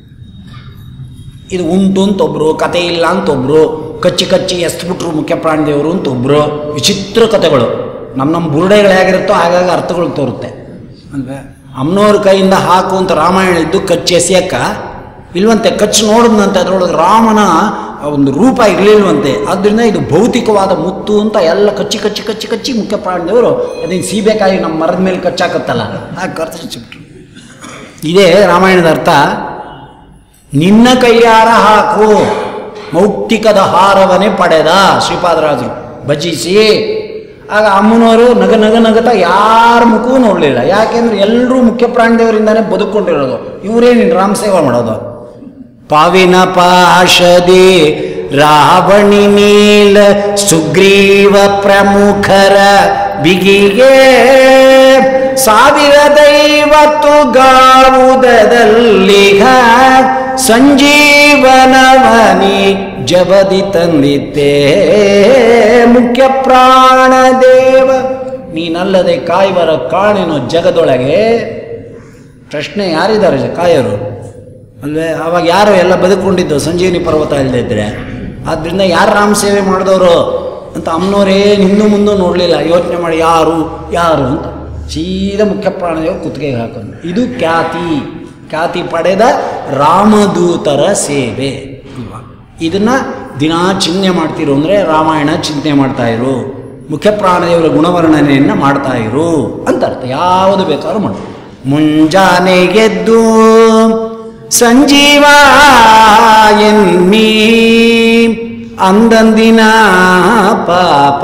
ಇದು ಉಂಟು ಅಂತ ಒಬ್ಬರು ಕತೆ ಇಲ್ಲ ಅಂತ ಒಬ್ಬರು ಕಚ್ಚಿ ಕಚ್ಚಿ ಎಸ್ಬಿಟ್ರು ಮುಖ್ಯ ಪ್ರಾಣಿದೇವರು ಅಂತ ಒಬ್ಬರು ವಿಚಿತ್ರ ಕಥೆಗಳು ನಮ್ಮ ನಮ್ಮ ಬುರುಡೆಗಳು ಹೇಗಿರುತ್ತೋ ಹಾಗಾಗಿ ಅರ್ಥಗಳು ತೋರುತ್ತೆ ಅಲ್ವೇ ಅಮ್ಮನವ್ರ ಕೈಯಿಂದ ಹಾಕು ಅಂತ ರಾಮಾಯಣ ಇದ್ದು ಕಚ್ಚಿ ಎಸೆಯಕ್ಕ ಇಲ್ವಂತೆ ಕಚ್ಚಿ ನೋಡಿದ್ನಂತೆ ಅದರೊಳಗೆ ರಾಮನ ಆ ಒಂದು ರೂಪ ಇರಲಿಲ್ವಂತೆ ಆದ್ದರಿಂದ ಇದು ಭೌತಿಕವಾದ ಮುತ್ತು ಅಂತ ಎಲ್ಲ ಕಚ್ಚಿ ಕಚ್ಚಿ ಕಚ್ಚಿ ಕಚ್ಚಿ ಮುಖ್ಯ ಪ್ರಾಣಿದವರು ಅದನ್ನು ಸೀಬೆಕಾಯಿ ನಮ್ಮ ಮರದ ಮೇಲೆ ಕಚ್ಚಾಕತ್ತಲ್ಲ ಹಾಗೆ ಕರ್ಚಿಬಿಟ್ರು ಇದೇ ರಾಮಾಯಣದ ಅರ್ಥ ನಿನ್ನ ಕೈಯಾರ ಹಾಕು ಮೌಕ್ತಿಕದ ಹಾರವನ್ನೇ ಪಡೆದ ಶ್ರೀಪಾದರಾಜರು ಭಜಿಸಿ ಆಗ ಅಮ್ಮನವರು ನಗ ನಗ ನಗತ ಯಾರ ಮುಖವೂ ನೋಡಲಿಲ್ಲ ಯಾಕೆಂದ್ರೆ ಎಲ್ಲರೂ ಮುಖ್ಯ ಪ್ರಾಣಿದೇವರಿಂದಾನೇ ಬದುಕೊಂಡಿರೋದು ಇವರೇ ನೀನು ರಾಮ ಸೇವಾ ಮಾಡೋದು ಪಾವಿನ ಪಾಶದಿ ರಾವಣಿ ನೀಲ ಸುಗ್ರೀವ ಪ್ರಮುಖರ ಬಿಗಿಗೆ ಸಾವಿರ ದೈವತ್ತು ಗಾವುದಲ್ಲಿಗ ಸಂಜೀವನವನಿ ಜಬದಿ ತಂದಿದ್ದೆ ಮುಖ್ಯ ಪ್ರಾಣದೇವ ನೀನಲ್ಲದೆ ಕಾಯುವರ ಕಾಣಿನ ಜಗದೊಳಗೆ ಪ್ರಶ್ನೆ ಯಾರಿದ್ದಾರೆ ಕಾಯೋರು ಅಲ್ವೇ ಅವಾಗ ಯಾರು ಎಲ್ಲ ಬದುಕೊಂಡಿದ್ದು ಸಂಜೀವನಿ ಪರ್ವತ ಇಲ್ಲದಿದ್ದರೆ ಆದ್ದರಿಂದ ಯಾರು ರಾಮ ಸೇವೆ ಮಾಡಿದವರು ಅಂತ ಅಮ್ಮನವ್ರೇನು ಹಿಂದೂ ಮುಂದೂ ನೋಡಲಿಲ್ಲ ಯೋಚನೆ ಮಾಡಿ ಯಾರು ಯಾರು ಅಂತ ಸೀದಾ ಮುಖ್ಯ ಪ್ರಾಣದೇವ ಕುತ್ತಿಗೆಗೆ ಹಾಕೊಂಡು ಇದು ಖ್ಯಾತಿ ಖ್ಯಾತಿ ಪಡೆದ ರಾಮದೂತರ ಸೇವೆ ಅಲ್ವಾ ಇದನ್ನು ದಿನಾ ಚಿಂತನೆ ಮಾಡ್ತಿರು ಅಂದರೆ ರಾಮಾಯಣ ಚಿಂತನೆ ಮಾಡ್ತಾ ಇರು ಮುಖ್ಯ ಪ್ರಾಣದೇವರ ಗುಣವರ್ಣನೆಯನ್ನು ಮಾಡ್ತಾ ಇರು ಅಂತ ಅರ್ಥ ಯಾವುದು ಬೇಕಾದ್ರೂ ಮಾಡು ಮುಂಜಾನೆ ಗೆದ್ದು ಸಂಜೀವ ಎನ್ಮೀ ಅಂದಂದಿನ ಪಾಪ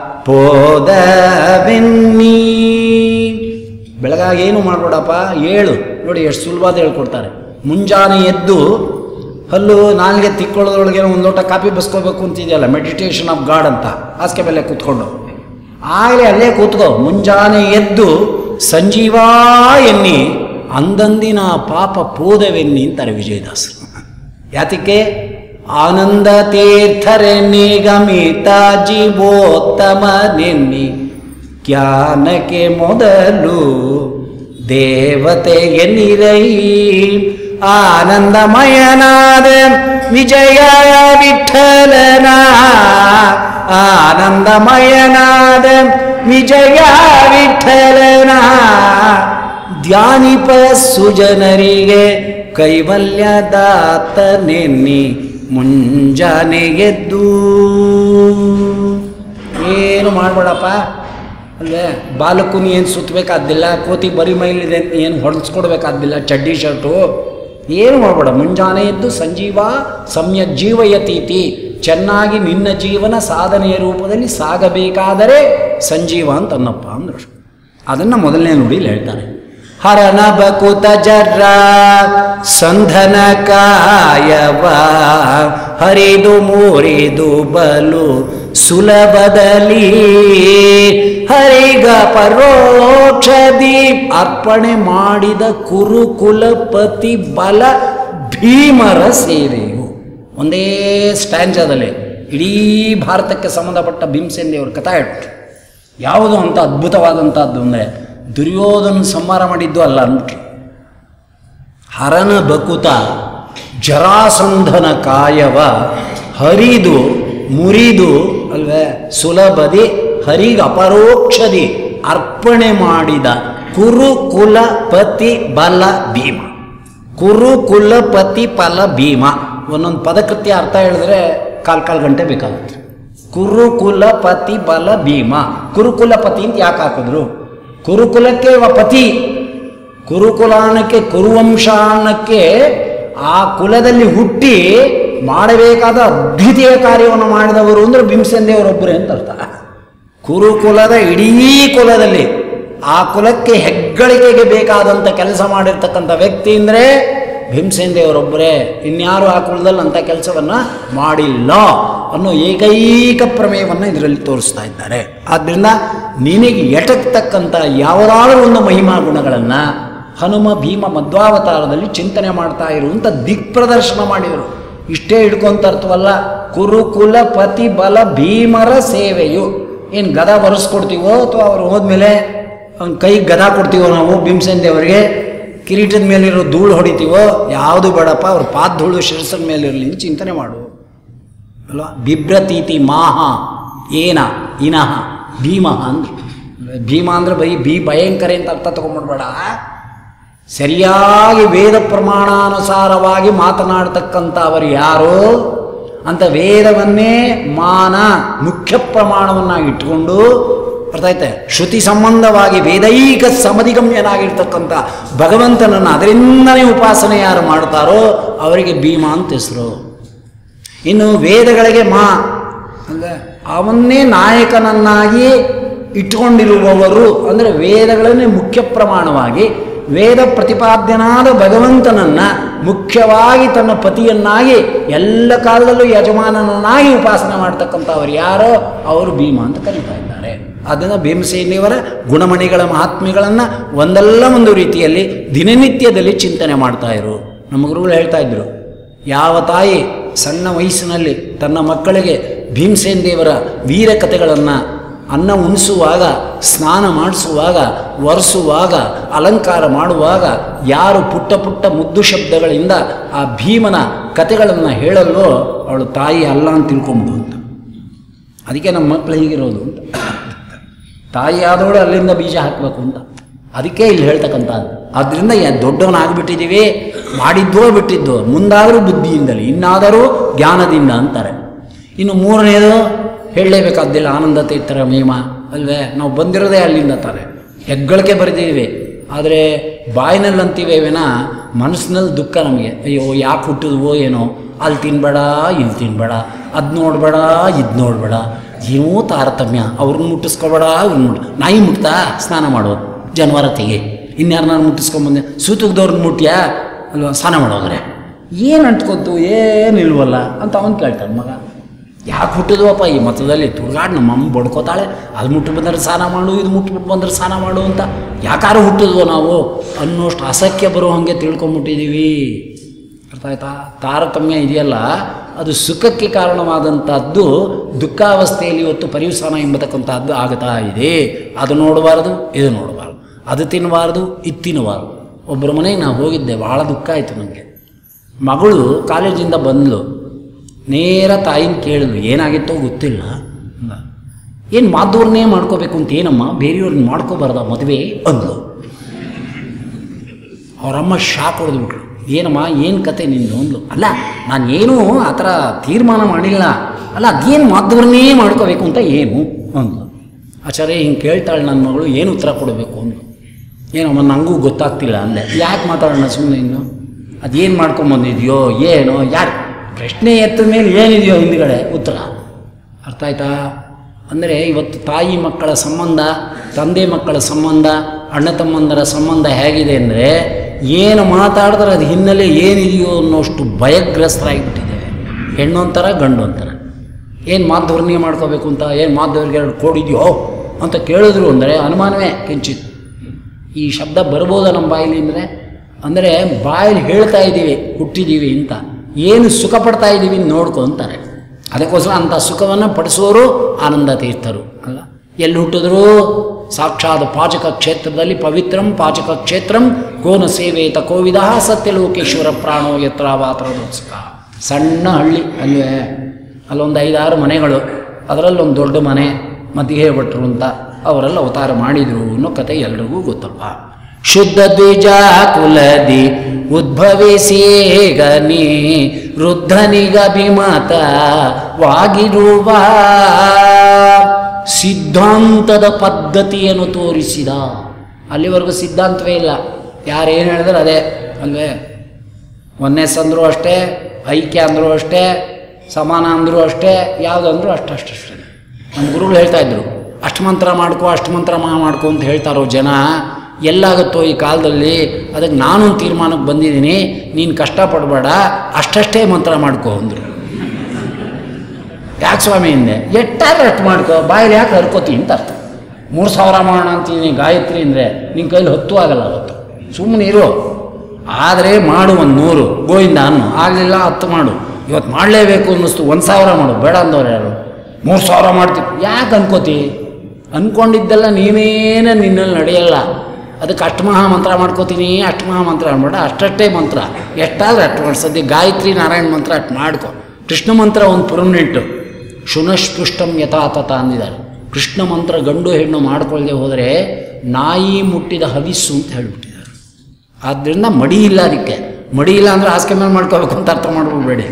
ಪೋದವೆನ್ನೀ ಬೆಳಗಾಗಿ ಏನು ಮಾಡ್ಬೇಡಪ್ಪ ಏಳು ನೋಡಿ ಎಷ್ಟು ಸುಲಭವಾದ ಹೇಳ್ಕೊಡ್ತಾರೆ ಮುಂಜಾನೆ ಎದ್ದು ಹಲ್ಲು ನಾಲ್ಗೆ ತಿಕ್ಕೊಳ್ಳೋದ್ರೊಳಗೆ ಒಂದು ಲೋಟ ಕಾಫಿ ಬಸ್ಕೋಬೇಕು ಅಂತಿದೆಯಲ್ಲ ಮೆಡಿಟೇಷನ್ ಆಫ್ ಗಾಡ್ ಅಂತ ಹಾಸಿಗೆ ಮೇಲೆ ಕೂತ್ಕೊಂಡು ಆಗಲೇ ಅಲ್ಲೇ ಕೂತ್ಕೋ ಮುಂಜಾನೆ ಎದ್ದು ಸಂಜೀವ ಎನ್ನಿ ಅಂದಂದಿನ ಪಾಪ ಪೋದವೆನ್ನಿ ಅಂತಾರೆ ವಿಜಯದಾಸರು ಯಾತಕ್ಕೆ ಆನಂದ ತೀರ್ಥರೆ ನಿಗಮಿತ ಜೀವೋತ್ತಮ ನೆನ್ನಿ ಜ್ಞಾನಕ್ಕೆ ಮೊದಲು ದೇವತೆ ಎನ್ನಿರೈ ಆನಂದಮಯನಾದ ವಿಜಯ ವಿಠಲನ ಆನಂದಮಯನಾದ ವಿಜಯ ವಿಠಲನ ಧ್ಯಾನಿಪ ಸುಜನರಿಗೆ ಕೈವಲ್ಯದಾತ ನೆನ್ನಿ ಮುಂಜಾನೆ ಎದ್ದು ಏನು ಮಾಡಬೇಡಪ್ಪ ಅಲ್ವೇ ಬಾಲಕ್ಕೂ ನೀ ಏನು ಸುತ್ತಬೇಕಾದ್ದಿಲ್ಲ ಕೋತಿ ಬರಿ ಮೈಲಿದೆ ಅಂತ ಏನು ಹೊಡೆಸ್ಕೊಡ್ಬೇಕಾದ್ದಿಲ್ಲ ಚಡ್ಡಿ ಶರ್ಟು ಏನು ಮಾಡಬೇಡ ಮುಂಜಾನೆ ಎದ್ದು ಸಂಜೀವ ಸಮ್ಯಕ್ ಜೀವಯತೀತಿ ಚೆನ್ನಾಗಿ ನಿನ್ನ ಜೀವನ ಸಾಧನೆಯ ರೂಪದಲ್ಲಿ ಸಾಗಬೇಕಾದರೆ ಸಂಜೀವ ಅಂತ ಅನ್ನಪ್ಪ ಅಂದರು ಅದನ್ನು ಮೊದಲನೇ ನುಡಿಲಿ ಹೇಳ್ತಾರೆ ಹರನ ಬಕುತ ಜರ್ರ ಸಂಧನ ಕಾಯವ ಹರಿದು ಮುರಿದು ಬಲು ಸುಲಭದಲ್ಲಿ ಹರಿಗ ಪರೋಕ್ಷದಿ ಅರ್ಪಣೆ ಮಾಡಿದ ಕುರುಕುಲಪತಿ ಬಲ ಭೀಮರ ಸೇವೆಯು ಒಂದೇ ಸ್ಟ್ಯಾಂಜದಲ್ಲಿ ಇಡೀ ಭಾರತಕ್ಕೆ ಸಂಬಂಧಪಟ್ಟ ಭೀಮಸೇನ್ ದೇವ್ರ ಕಥಾ ಹೇಳ್ಬಿಟ್ರು ಯಾವುದು ಅಂತ ಅದ್ಭುತವಾದಂಥದ್ದು ಅಂದರೆ ದುರ್ಯೋಧನ ಸಂಹಾರ ಮಾಡಿದ್ದು ಅಲ್ಲ ಅಂದ್ಬಿಟ್ರು ಹರನ ಬಕುತ ಜರಾಸಂಧನ ಕಾಯವ ಹರಿದು ಮುರಿದು ಅಲ್ವೇ ಸುಲಭದಿ ಹರಿಗೆ ಅಪರೋಕ್ಷದಿ ಅರ್ಪಣೆ ಮಾಡಿದ ಕುರುಕುಲಪತಿ ಬಲ ಭೀಮ ಕುರುಕುಲಪತಿ ಫಲ ಭೀಮ ಒಂದೊಂದು ಪದಕೃತ್ಯ ಅರ್ಥ ಹೇಳಿದ್ರೆ ಕಾಲ್ ಕಾಲು ಗಂಟೆ ಬೇಕಾಗುತ್ತೆ ಕುರುಕುಲಪತಿ ಬಲ ಭೀಮ ಕುರುಕುಲಪತಿ ಅಂತ ಯಾಕೆ ಹಾಕಿದ್ರು ಕುರುಕುಲಕ್ಕೆ ಇವ ಪತಿ ಕುರುಕುಲಾನಕ್ಕೆ ಕುರುವಂಶ ಅನ್ನಕ್ಕೆ ಆ ಕುಲದಲ್ಲಿ ಹುಟ್ಟಿ ಮಾಡಬೇಕಾದ ಅದ್ವಿತೀಯ ಕಾರ್ಯವನ್ನು ಮಾಡಿದವರು ಅಂದ್ರೆ ಭೀಮಸೇನ್ ದೇವರೊಬ್ಬರೇ ಅಂತ ಅರ್ಥ ಕುರುಕುಲದ ಇಡೀ ಕುಲದಲ್ಲಿ ಆ ಕುಲಕ್ಕೆ ಹೆಗ್ಗಳಿಕೆಗೆ ಬೇಕಾದಂಥ ಕೆಲಸ ಮಾಡಿರ್ತಕ್ಕಂಥ ವ್ಯಕ್ತಿ ಅಂದರೆ ಭೀಮಸೇನ್ ದೇವರೊಬ್ಬರೇ ಇನ್ಯಾರು ಆ ಕುಲದಲ್ಲಿ ಅಂಥ ಕೆಲಸವನ್ನು ಮಾಡಿಲ್ಲ ಅನ್ನೋ ಏಕೈಕ ಪ್ರಮೇಯವನ್ನು ಇದರಲ್ಲಿ ತೋರಿಸ್ತಾ ಇದ್ದಾರೆ ಆದ್ದರಿಂದ ನಿನಗೆ ಎಟಕ್ತಕ್ಕಂಥ ಯಾವುದಾದ್ರೂ ಒಂದು ಮಹಿಮಾ ಗುಣಗಳನ್ನು ಹನುಮ ಭೀಮ ಮಧ್ವಾವತಾರದಲ್ಲಿ ಚಿಂತನೆ ಮಾಡ್ತಾ ಇರುವಂಥ ದಿಕ್ಪ್ರದರ್ಶನ ಮಾಡಿದರು ಇಷ್ಟೇ ಹಿಡ್ಕೊಂತ ಅರ್ಥವಲ್ಲ ಕುರುಕುಲ ಪತಿ ಬಲ ಭೀಮರ ಸೇವೆಯು ಏನು ಗದ ಬರೆಸ್ಕೊಡ್ತೀವೋ ಅಥವಾ ಅವ್ರು ಹೋದ್ಮೇಲೆ ಅವ್ನ ಕೈಗೆ ಗದ ಕೊಡ್ತೀವೋ ನಾವು ಭೀಮಸೇನ್ ದೇವರಿಗೆ ಕಿರೀಟದ ಮೇಲಿರೋ ಧೂಳು ಹೊಡಿತೀವೋ ಯಾವುದು ಬೇಡಪ್ಪ ಅವ್ರ ಪಾದ ಧೂಳು ಶಿರಸನ ಮೇಲಿರಲಿ ಅಂತ ಚಿಂತನೆ ಮಾಡು ಅಲ್ವಾ ಬಿಭ್ರತೀತಿ ಮಾಹ ಏನ ಇನಃ ಭೀಮ ಅಂದ್ರು ಭೀಮ ಅಂದ್ರೆ ಬೈ ಬಿ ಭಯಂಕರ ಅಂತ ಅರ್ಥ ತಗೊಂಡ್ಬಿಡ್ಬೇಡ ಸರಿಯಾಗಿ ವೇದ ಪ್ರಮಾಣಾನುಸಾರವಾಗಿ ಮಾತನಾಡ್ತಕ್ಕಂಥ ಅವರು ಯಾರು ಅಂತ ವೇದವನ್ನೇ ಮಾನ ಮುಖ್ಯ ಪ್ರಮಾಣವನ್ನಾಗಿ ಇಟ್ಟುಕೊಂಡು ಅರ್ಥಾಯ್ತೆ ಶ್ರುತಿ ಸಂಬಂಧವಾಗಿ ವೇದೈಕ ಸಮಧಿಗಮ್ಯನಾಗಿರ್ತಕ್ಕಂಥ ಭಗವಂತನನ್ನು ಅದರಿಂದನೇ ಉಪಾಸನೆ ಯಾರು ಮಾಡ್ತಾರೋ ಅವರಿಗೆ ಭೀಮ ಅಂತ ಹೆಸರು ಇನ್ನು ವೇದಗಳಿಗೆ ಮಾ ಅಂದರೆ ಅವನ್ನೇ ನಾಯಕನನ್ನಾಗಿ ಇಟ್ಟುಕೊಂಡಿರುವವರು ಅಂದರೆ ವೇದಗಳನ್ನೇ ಮುಖ್ಯ ಪ್ರಮಾಣವಾಗಿ ವೇದ ಪ್ರತಿಪಾದ್ಯನಾದ ಭಗವಂತನನ್ನು ಮುಖ್ಯವಾಗಿ ತನ್ನ ಪತಿಯನ್ನಾಗಿ ಎಲ್ಲ ಕಾಲದಲ್ಲೂ ಯಜಮಾನನನ್ನಾಗಿ ಉಪಾಸನೆ ಮಾಡ್ತಕ್ಕಂಥವ್ರು ಯಾರೋ ಅವರು ಭೀಮ ಅಂತ ಕರೀತಾ ಇದ್ದಾರೆ ಅದನ್ನು ಭೀಮಸೇನಿಯವರ ಗುಣಮಣಿಗಳ ಮಹಾತ್ಮೆಗಳನ್ನು ಒಂದಲ್ಲ ಒಂದು ರೀತಿಯಲ್ಲಿ ದಿನನಿತ್ಯದಲ್ಲಿ ಚಿಂತನೆ ಮಾಡ್ತಾ ಇರು ನಮ್ಮ ಗುರುಗಳು ಹೇಳ್ತಾ ಇದ್ರು ಯಾವ ತಾಯಿ ಸಣ್ಣ ವಯಸ್ಸಿನಲ್ಲಿ ತನ್ನ ಮಕ್ಕಳಿಗೆ ಭೀಮಸೇನ್ ದೇವರ ವೀರ ಕಥೆಗಳನ್ನು ಅನ್ನ ಉಣಿಸುವಾಗ ಸ್ನಾನ ಮಾಡಿಸುವಾಗ ಒರೆಸುವಾಗ ಅಲಂಕಾರ ಮಾಡುವಾಗ ಯಾರು ಪುಟ್ಟ ಪುಟ್ಟ ಮುದ್ದು ಶಬ್ದಗಳಿಂದ ಆ ಭೀಮನ ಕಥೆಗಳನ್ನು ಹೇಳಲ್ವೋ ಅವಳು ತಾಯಿ ಅಲ್ಲ ಅಂತ ತಿಳ್ಕೊಂಬಿಡು ಅಂತ ಅದಕ್ಕೆ ನಮ್ಮ ಮಕ್ಕಳು ಹೀಗಿರೋದು ಅಂತ ತಾಯಿ ಆದವಳು ಅಲ್ಲಿಂದ ಬೀಜ ಹಾಕಬೇಕು ಅಂತ ಅದಕ್ಕೆ ಇಲ್ಲಿ ಹೇಳ್ತಕ್ಕಂಥದ್ದು ಆದ್ದರಿಂದ ಯಾ ದೊಡ್ಡವನಾಗ್ಬಿಟ್ಟಿದ್ದೀವಿ ಮಾಡಿದ್ದೋ ಬಿಟ್ಟಿದ್ದೋ ಮುಂದಾದರೂ ಬುದ್ಧಿಯಿಂದಲೇ ಇನ್ನಾದರೂ ಜ್ಞಾನದಿಂದ ಅಂತಾರೆ ಇನ್ನು ಮೂರನೇದು ಹೇಳಲೇಬೇಕಾದ್ದಿಲ್ಲ ಆನಂದ ತೀರ್ಥರ ನಿಯಮ ಅಲ್ವೇ ನಾವು ಬಂದಿರೋದೇ ಅಲ್ಲಿಂದ ತಾನೆ ಹೆಗ್ಗಳಿಕೆ ಬರೆದಿದ್ದೀವಿ ಆದರೆ ಬಾಯಿನಲ್ಲಿ ಅಂತೀವಿ ವಿನ ಮನಸ್ಸಿನಲ್ಲಿ ದುಃಖ ನಮಗೆ ಅಯ್ಯೋ ಯಾಕೆ ಹುಟ್ಟಿದ್ವೋ ಏನೋ ಅಲ್ಲಿ ತಿನ್ಬೇಡ ಇಲ್ಲಿ ತಿನ್ಬೇಡ ಅದು ನೋಡಬೇಡ ಇದು ನೋಡಬೇಡ ಏನೋ ತಾರತಮ್ಯ ಅವ್ರನ್ನ ಮುಟ್ಟಿಸ್ಕೊಬೇಡ ಇವ್ರನ್ನ ಮುಟ್ ನಾಯಿ ಮುಟ್ತಾ ಸ್ನಾನ ಮಾಡೋದು ಜನವಾರ ತೆಗೆ ಇನ್ಯಾರು ನಾನು ಮುಟ್ಟಿಸ್ಕೊಂಬಂದೆ ಸೂತುಗ್ದವ್ರನ್ನ ಮುಟ್ಟ್ಯಾ ಅಲ್ವಾ ಸ್ನಾನ ಮಾಡೋದ್ರೆ ಏನು ಅಂಟ್ಕೊತು ಏನಿಲ್ವಲ್ಲ ಅಂತ ಅವನು ಕೇಳ್ತಾನೆ ಮಗ ಯಾಕೆ ಹುಟ್ಟಿದ್ವಪ್ಪ ಈ ಮತದಲ್ಲಿ ತುರ್ಗಾಡ್ ನಮ್ಮ ಅಮ್ಮ ಬಡ್ಕೋತಾಳೆ ಅದು ಮುಟ್ಟು ಬಂದ್ರೆ ಸ್ನಾನ ಮಾಡು ಇದು ಮುಟ್ಬಿಟ್ಟು ಬಂದ್ರೆ ಸ್ನಾನ ಮಾಡು ಅಂತ ಯಾಕಾರು ಹುಟ್ಟಿದ್ವೋ ನಾವು ಅನ್ನೋಷ್ಟು ಅಸಖ್ಯ ಬರೋ ಹಾಗೆ ತಿಳ್ಕೊಂಬಿಟ್ಟಿದ್ದೀವಿ ಅರ್ಥ ಆಯ್ತಾ ತಾರತಮ್ಯ ಇದೆಯಲ್ಲ ಅದು ಸುಖಕ್ಕೆ ಕಾರಣವಾದಂಥದ್ದು ದುಃಖಾವಸ್ಥೆಯಲ್ಲಿ ಇವತ್ತು ಪರಿವಸಾನ ಎಂಬತಕ್ಕಂಥದ್ದು ಆಗ್ತಾ ಇದೆ ಅದು ನೋಡಬಾರ್ದು ಇದು ನೋಡಬಾರ್ದು ಅದು ತಿನ್ನಬಾರ್ದು ಇದು ತಿನ್ನಬಾರ್ದು ಒಬ್ಬರ ಮನೆಗೆ ನಾವು ಹೋಗಿದ್ದೆ ಭಾಳ ದುಃಖ ಆಯಿತು ನನಗೆ ಮಗಳು ಕಾಲೇಜಿಂದ ಬಂದಳು ನೇರ ತಾಯಿನ ಕೇಳಿದ್ಲು ಏನಾಗಿತ್ತೋ ಗೊತ್ತಿಲ್ಲ ಅಂದ ಏನು ಮಾದೂರ್ನೇ ಮಾಡ್ಕೋಬೇಕು ಅಂತ ಏನಮ್ಮ ಬೇರೆಯವ್ರನ್ನ ಮಾಡ್ಕೋಬಾರ್ದ ಮದುವೆ ಅಂದ್ಲು ಅವರಮ್ಮ ಶಾಕ್ ಹೊಡೆದ್ಬಿಟ್ರು ಏನಮ್ಮ ಏನು ಕತೆ ನಿಂದು ಅಂದ್ಲು ಅಲ್ಲ ನಾನು ಏನೂ ಆ ಥರ ತೀರ್ಮಾನ ಮಾಡಿಲ್ಲ ಅಲ್ಲ ಅದೇನು ಮಾಧುರ್ನೇ ಮಾಡ್ಕೋಬೇಕು ಅಂತ ಏನು ಅಂದ್ಲು ಆಚಾರ್ಯ ಹಿಂಗೆ ಕೇಳ್ತಾಳೆ ನನ್ನ ಮಗಳು ಏನು ಉತ್ತರ ಕೊಡಬೇಕು ಅಂದ್ಲು ಏನಮ್ಮ ನನಗೂ ಗೊತ್ತಾಗ್ತಿಲ್ಲ ಅಂದೆ ಯಾಕೆ ಮಾತಾಡೋಣ ಸುಮ್ಮನೆ ಇನ್ನು ಅದೇನು ಮಾಡ್ಕೊಂಬಂದಿದ್ಯೋ ಏನೋ ಯಾರು ಪ್ರಶ್ನೆ ಎತ್ತದ ಮೇಲೆ ಏನಿದೆಯೋ ಹಿಂದ್ಗಡೆ ಉತ್ತರ ಅರ್ಥ ಆಯ್ತಾ ಅಂದರೆ ಇವತ್ತು ತಾಯಿ ಮಕ್ಕಳ ಸಂಬಂಧ ತಂದೆ ಮಕ್ಕಳ ಸಂಬಂಧ ಅಣ್ಣ ತಮ್ಮಂದರ ಸಂಬಂಧ ಹೇಗಿದೆ ಅಂದರೆ ಏನು ಮಾತಾಡಿದ್ರೆ ಅದು ಹಿನ್ನೆಲೆ ಏನಿದೆಯೋ ಅನ್ನೋಷ್ಟು ಭಯಗ್ರಸ್ತರಾಗಿಬಿಟ್ಟಿದ್ದೇವೆ ಹೆಣ್ಣು ಒಂಥರ ಗಂಡು ಒಂಥರ ಏನು ಮಾಧುರ್ಯ ಮಾಡ್ಕೋಬೇಕು ಅಂತ ಏನು ಮಾಧುರ್ಗೆ ಎರಡು ಕೋಡಿದೆಯೋ ಅಂತ ಕೇಳಿದ್ರು ಅಂದರೆ ಅನುಮಾನವೇ ಕಿಂಚಿತ್ ಈ ಶಬ್ದ ಬರ್ಬೋದಾ ನಮ್ಮ ಬಾಯಲ್ಲಿ ಅಂದರೆ ಅಂದರೆ ಬಾಯಲ್ಲಿ ಹೇಳ್ತಾ ಇದ್ದೀವಿ ಹುಟ್ಟಿದ್ದೀವಿ ಅಂತ ಏನು ಸುಖ ಪಡ್ತಾ ಇದ್ದೀವಿ ನೋಡ್ಕೊ ಅಂತಾರೆ ಅದಕ್ಕೋಸ್ಕರ ಅಂಥ ಸುಖವನ್ನು ಪಡಿಸೋರು ಆನಂದ ತೀರ್ಥರು ಅಲ್ಲ ಎಲ್ಲಿ ಹುಟ್ಟಿದ್ರು ಸಾಕ್ಷಾತ್ ಪಾಚಕ ಕ್ಷೇತ್ರದಲ್ಲಿ ಪವಿತ್ರಂ ಪಾಚಕ ಕ್ಷೇತ್ರಂ ಗೋನ ಸೇವೇತ ಕೋವಿದ ಸತ್ಯಲೋಕೇಶ್ವರ ಪ್ರಾಣೋ ಯತ್ರ ವಾತರೋತ್ಸುಕ ಸಣ್ಣ ಹಳ್ಳಿ ಅಲ್ವೇ ಅಲ್ಲೊಂದು ಐದಾರು ಮನೆಗಳು ಅದರಲ್ಲೊಂದು ದೊಡ್ಡ ಮನೆ ಮಧ್ಯೆ ಭಟ್ರು ಅಂತ ಅವರೆಲ್ಲ ಅವತಾರ ಮಾಡಿದರು ಅನ್ನೋ ಕತೆ ಎಲ್ರಿಗೂ ಗೊತ್ತಪ್ಪ ಶುದ್ಧ ದ್ವಿಜ ಕುಲದಿ ಉದ್ಭವಿಸೇಗನಿ ವೃದ್ಧನಿಗಭಿಮತ ವಾಗಿರುವ ಸಿದ್ಧಾಂತದ ಪದ್ಧತಿಯನ್ನು ತೋರಿಸಿದ ಅಲ್ಲಿವರೆಗೂ ಸಿದ್ಧಾಂತವೇ ಇಲ್ಲ ಯಾರೇನು ಹೇಳಿದ್ರೆ ಅದೇ ಅಲ್ವೇ ಒನ್ನೆಸ್ ಅಂದರೂ ಅಷ್ಟೇ ಐಕ್ಯ ಅಂದರೂ ಅಷ್ಟೇ ಸಮಾನ ಅಂದರೂ ಅಷ್ಟೇ ಯಾವುದಂದ್ರೂ ಅಷ್ಟಷ್ಟೇ ನಮ್ಮ ಗುರುಗಳು ಹೇಳ್ತಾ ಇದ್ರು ಅಷ್ಟು ಮಂತ್ರ ಮಾಡ್ಕೋ ಅಷ್ಟು ಮಂತ್ರ ಮಾ ಮಾಡ್ಕೋ ಅಂತ ಹೇಳ್ತಾರೋ ಜನ ಎಲ್ಲಾಗುತ್ತೋ ಈ ಕಾಲದಲ್ಲಿ ಅದಕ್ಕೆ ನಾನು ತೀರ್ಮಾನಕ್ಕೆ ಬಂದಿದ್ದೀನಿ ನೀನು ಕಷ್ಟಪಡಬೇಡ ಅಷ್ಟಷ್ಟೇ ಮಂತ್ರ ಮಾಡ್ಕೋ ಅಂದರು ಯಾಕೆ ಸ್ವಾಮಿ ಹಿಂದೆ ಎಟ್ಟಾದ್ರೆ ಅಷ್ಟು ಮಾಡ್ಕೋ ಬಾಯಲ್ಲಿ ಯಾಕೆ ಹರ್ಕೋತಿ ಅಂತ ಅರ್ಥ ಮೂರು ಸಾವಿರ ಮಾಡೋಣ ಅಂತೀನಿ ಗಾಯತ್ರಿ ಅಂದರೆ ನಿನ್ನ ಕೈಲಿ ಹತ್ತು ಆಗಲ್ಲ ಅವತ್ತು ಸುಮ್ಮನೆ ಇರು ಆದರೆ ಮಾಡು ಒಂದು ನೂರು ಗೋವಿಂದ ಅನ್ನು ಆಗಲಿಲ್ಲ ಹತ್ತು ಮಾಡು ಇವತ್ತು ಮಾಡಲೇಬೇಕು ಅನ್ನಿಸ್ತು ಒಂದು ಸಾವಿರ ಮಾಡು ಬೇಡ ಅಂದವ್ರು ಯಾರು ಮೂರು ಸಾವಿರ ಮಾಡ್ತೀವಿ ಯಾಕೆ ಅನ್ಕೋತಿ ಅಂದ್ಕೊಂಡಿದ್ದೆಲ್ಲ ನೀವೇನೇ ನಿನ್ನಲ್ಲಿ ನಡೆಯಲ್ಲ ಅದಕ್ಕೆ ಅಷ್ಟು ಮಹಾ ಮಂತ್ರ ಮಾಡ್ಕೋತೀನಿ ಅಷ್ಟು ಮಹಾ ಮಂತ್ರ ಅನ್ಬೇಡ ಅಷ್ಟಷ್ಟೇ ಮಂತ್ರ ಎಷ್ಟಾದ್ರೆ ಅಷ್ಟು ಮಾಡಿ ಸದ್ಯ ಗಾಯತ್ರಿ ನಾರಾಯಣ ಮಂತ್ರ ಅಷ್ಟು ಮಾಡ್ಕೊ ಕೃಷ್ಣ ಮಂತ್ರ ಒಂದು ಪರ್ಮನೆಂಟು ಶುನಶ್ಪುಷ್ಟಂ ಯಥಾತಥ ಅಂದಿದ್ದಾರೆ ಕೃಷ್ಣ ಮಂತ್ರ ಗಂಡು ಹೆಣ್ಣು ಮಾಡ್ಕೊಳ್ಳದೆ ಹೋದರೆ ನಾಯಿ ಮುಟ್ಟಿದ ಹವಿಸ್ಸು ಅಂತ ಹೇಳಿಬಿಟ್ಟಿದ್ದಾರೆ ಆದ್ದರಿಂದ ಮಡಿ ಇಲ್ಲ ಅದಕ್ಕೆ ಮಡಿ ಇಲ್ಲ ಅಂದರೆ ಹಾಸಿಗೆ ಮೇಲೆ ಮಾಡ್ಕೋಬೇಕು ಅಂತ ಅರ್ಥ ಮಾಡ್ಕೊಳ್ಬೇಡಿ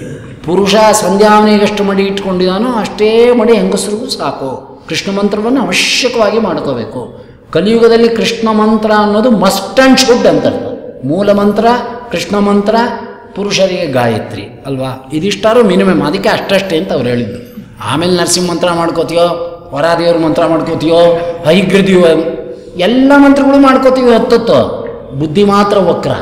ಪುರುಷ ಸಂಧ್ಯಾವನೆಗಷ್ಟು ಮಡಿ ಇಟ್ಕೊಂಡಿದ್ದಾನೋ ಅಷ್ಟೇ ಮಡಿ ಹೆಂಗಸರಿಗೂ ಸಾಕು ಕೃಷ್ಣ ಮಂತ್ರವನ್ನು ಅವಶ್ಯಕವಾಗಿ ಮಾಡ್ಕೋಬೇಕು ಕಲಿಯುಗದಲ್ಲಿ ಕೃಷ್ಣ ಮಂತ್ರ ಅನ್ನೋದು ಮಸ್ಟ್ ಆ್ಯಂಡ್ ಶುಡ್ ಅಂತ ಮೂಲ ಮಂತ್ರ ಕೃಷ್ಣ ಮಂತ್ರ ಪುರುಷರಿಗೆ ಗಾಯತ್ರಿ ಅಲ್ವಾ ಇದಿಷ್ಟಾರು ಮಿನಿಮಮ್ ಅದಕ್ಕೆ ಅಷ್ಟಷ್ಟೇ ಅಂತ ಅವ್ರು ಹೇಳಿದ್ದು ಆಮೇಲೆ ನರಸಿಂಹ ಮಂತ್ರ ಮಾಡ್ಕೋತೀಯೋ ವರಾದೇವ್ರ ಮಂತ್ರ ಮಾಡ್ಕೋತೀಯೋ ಹೈಗ್ರದಿಯೋ ಎಲ್ಲ ಮಂತ್ರಗಳು ಮಾಡ್ಕೋತೀವಿ ಹತ್ತತ್ತು ಬುದ್ಧಿ ಮಾತ್ರ ವಕ್ರ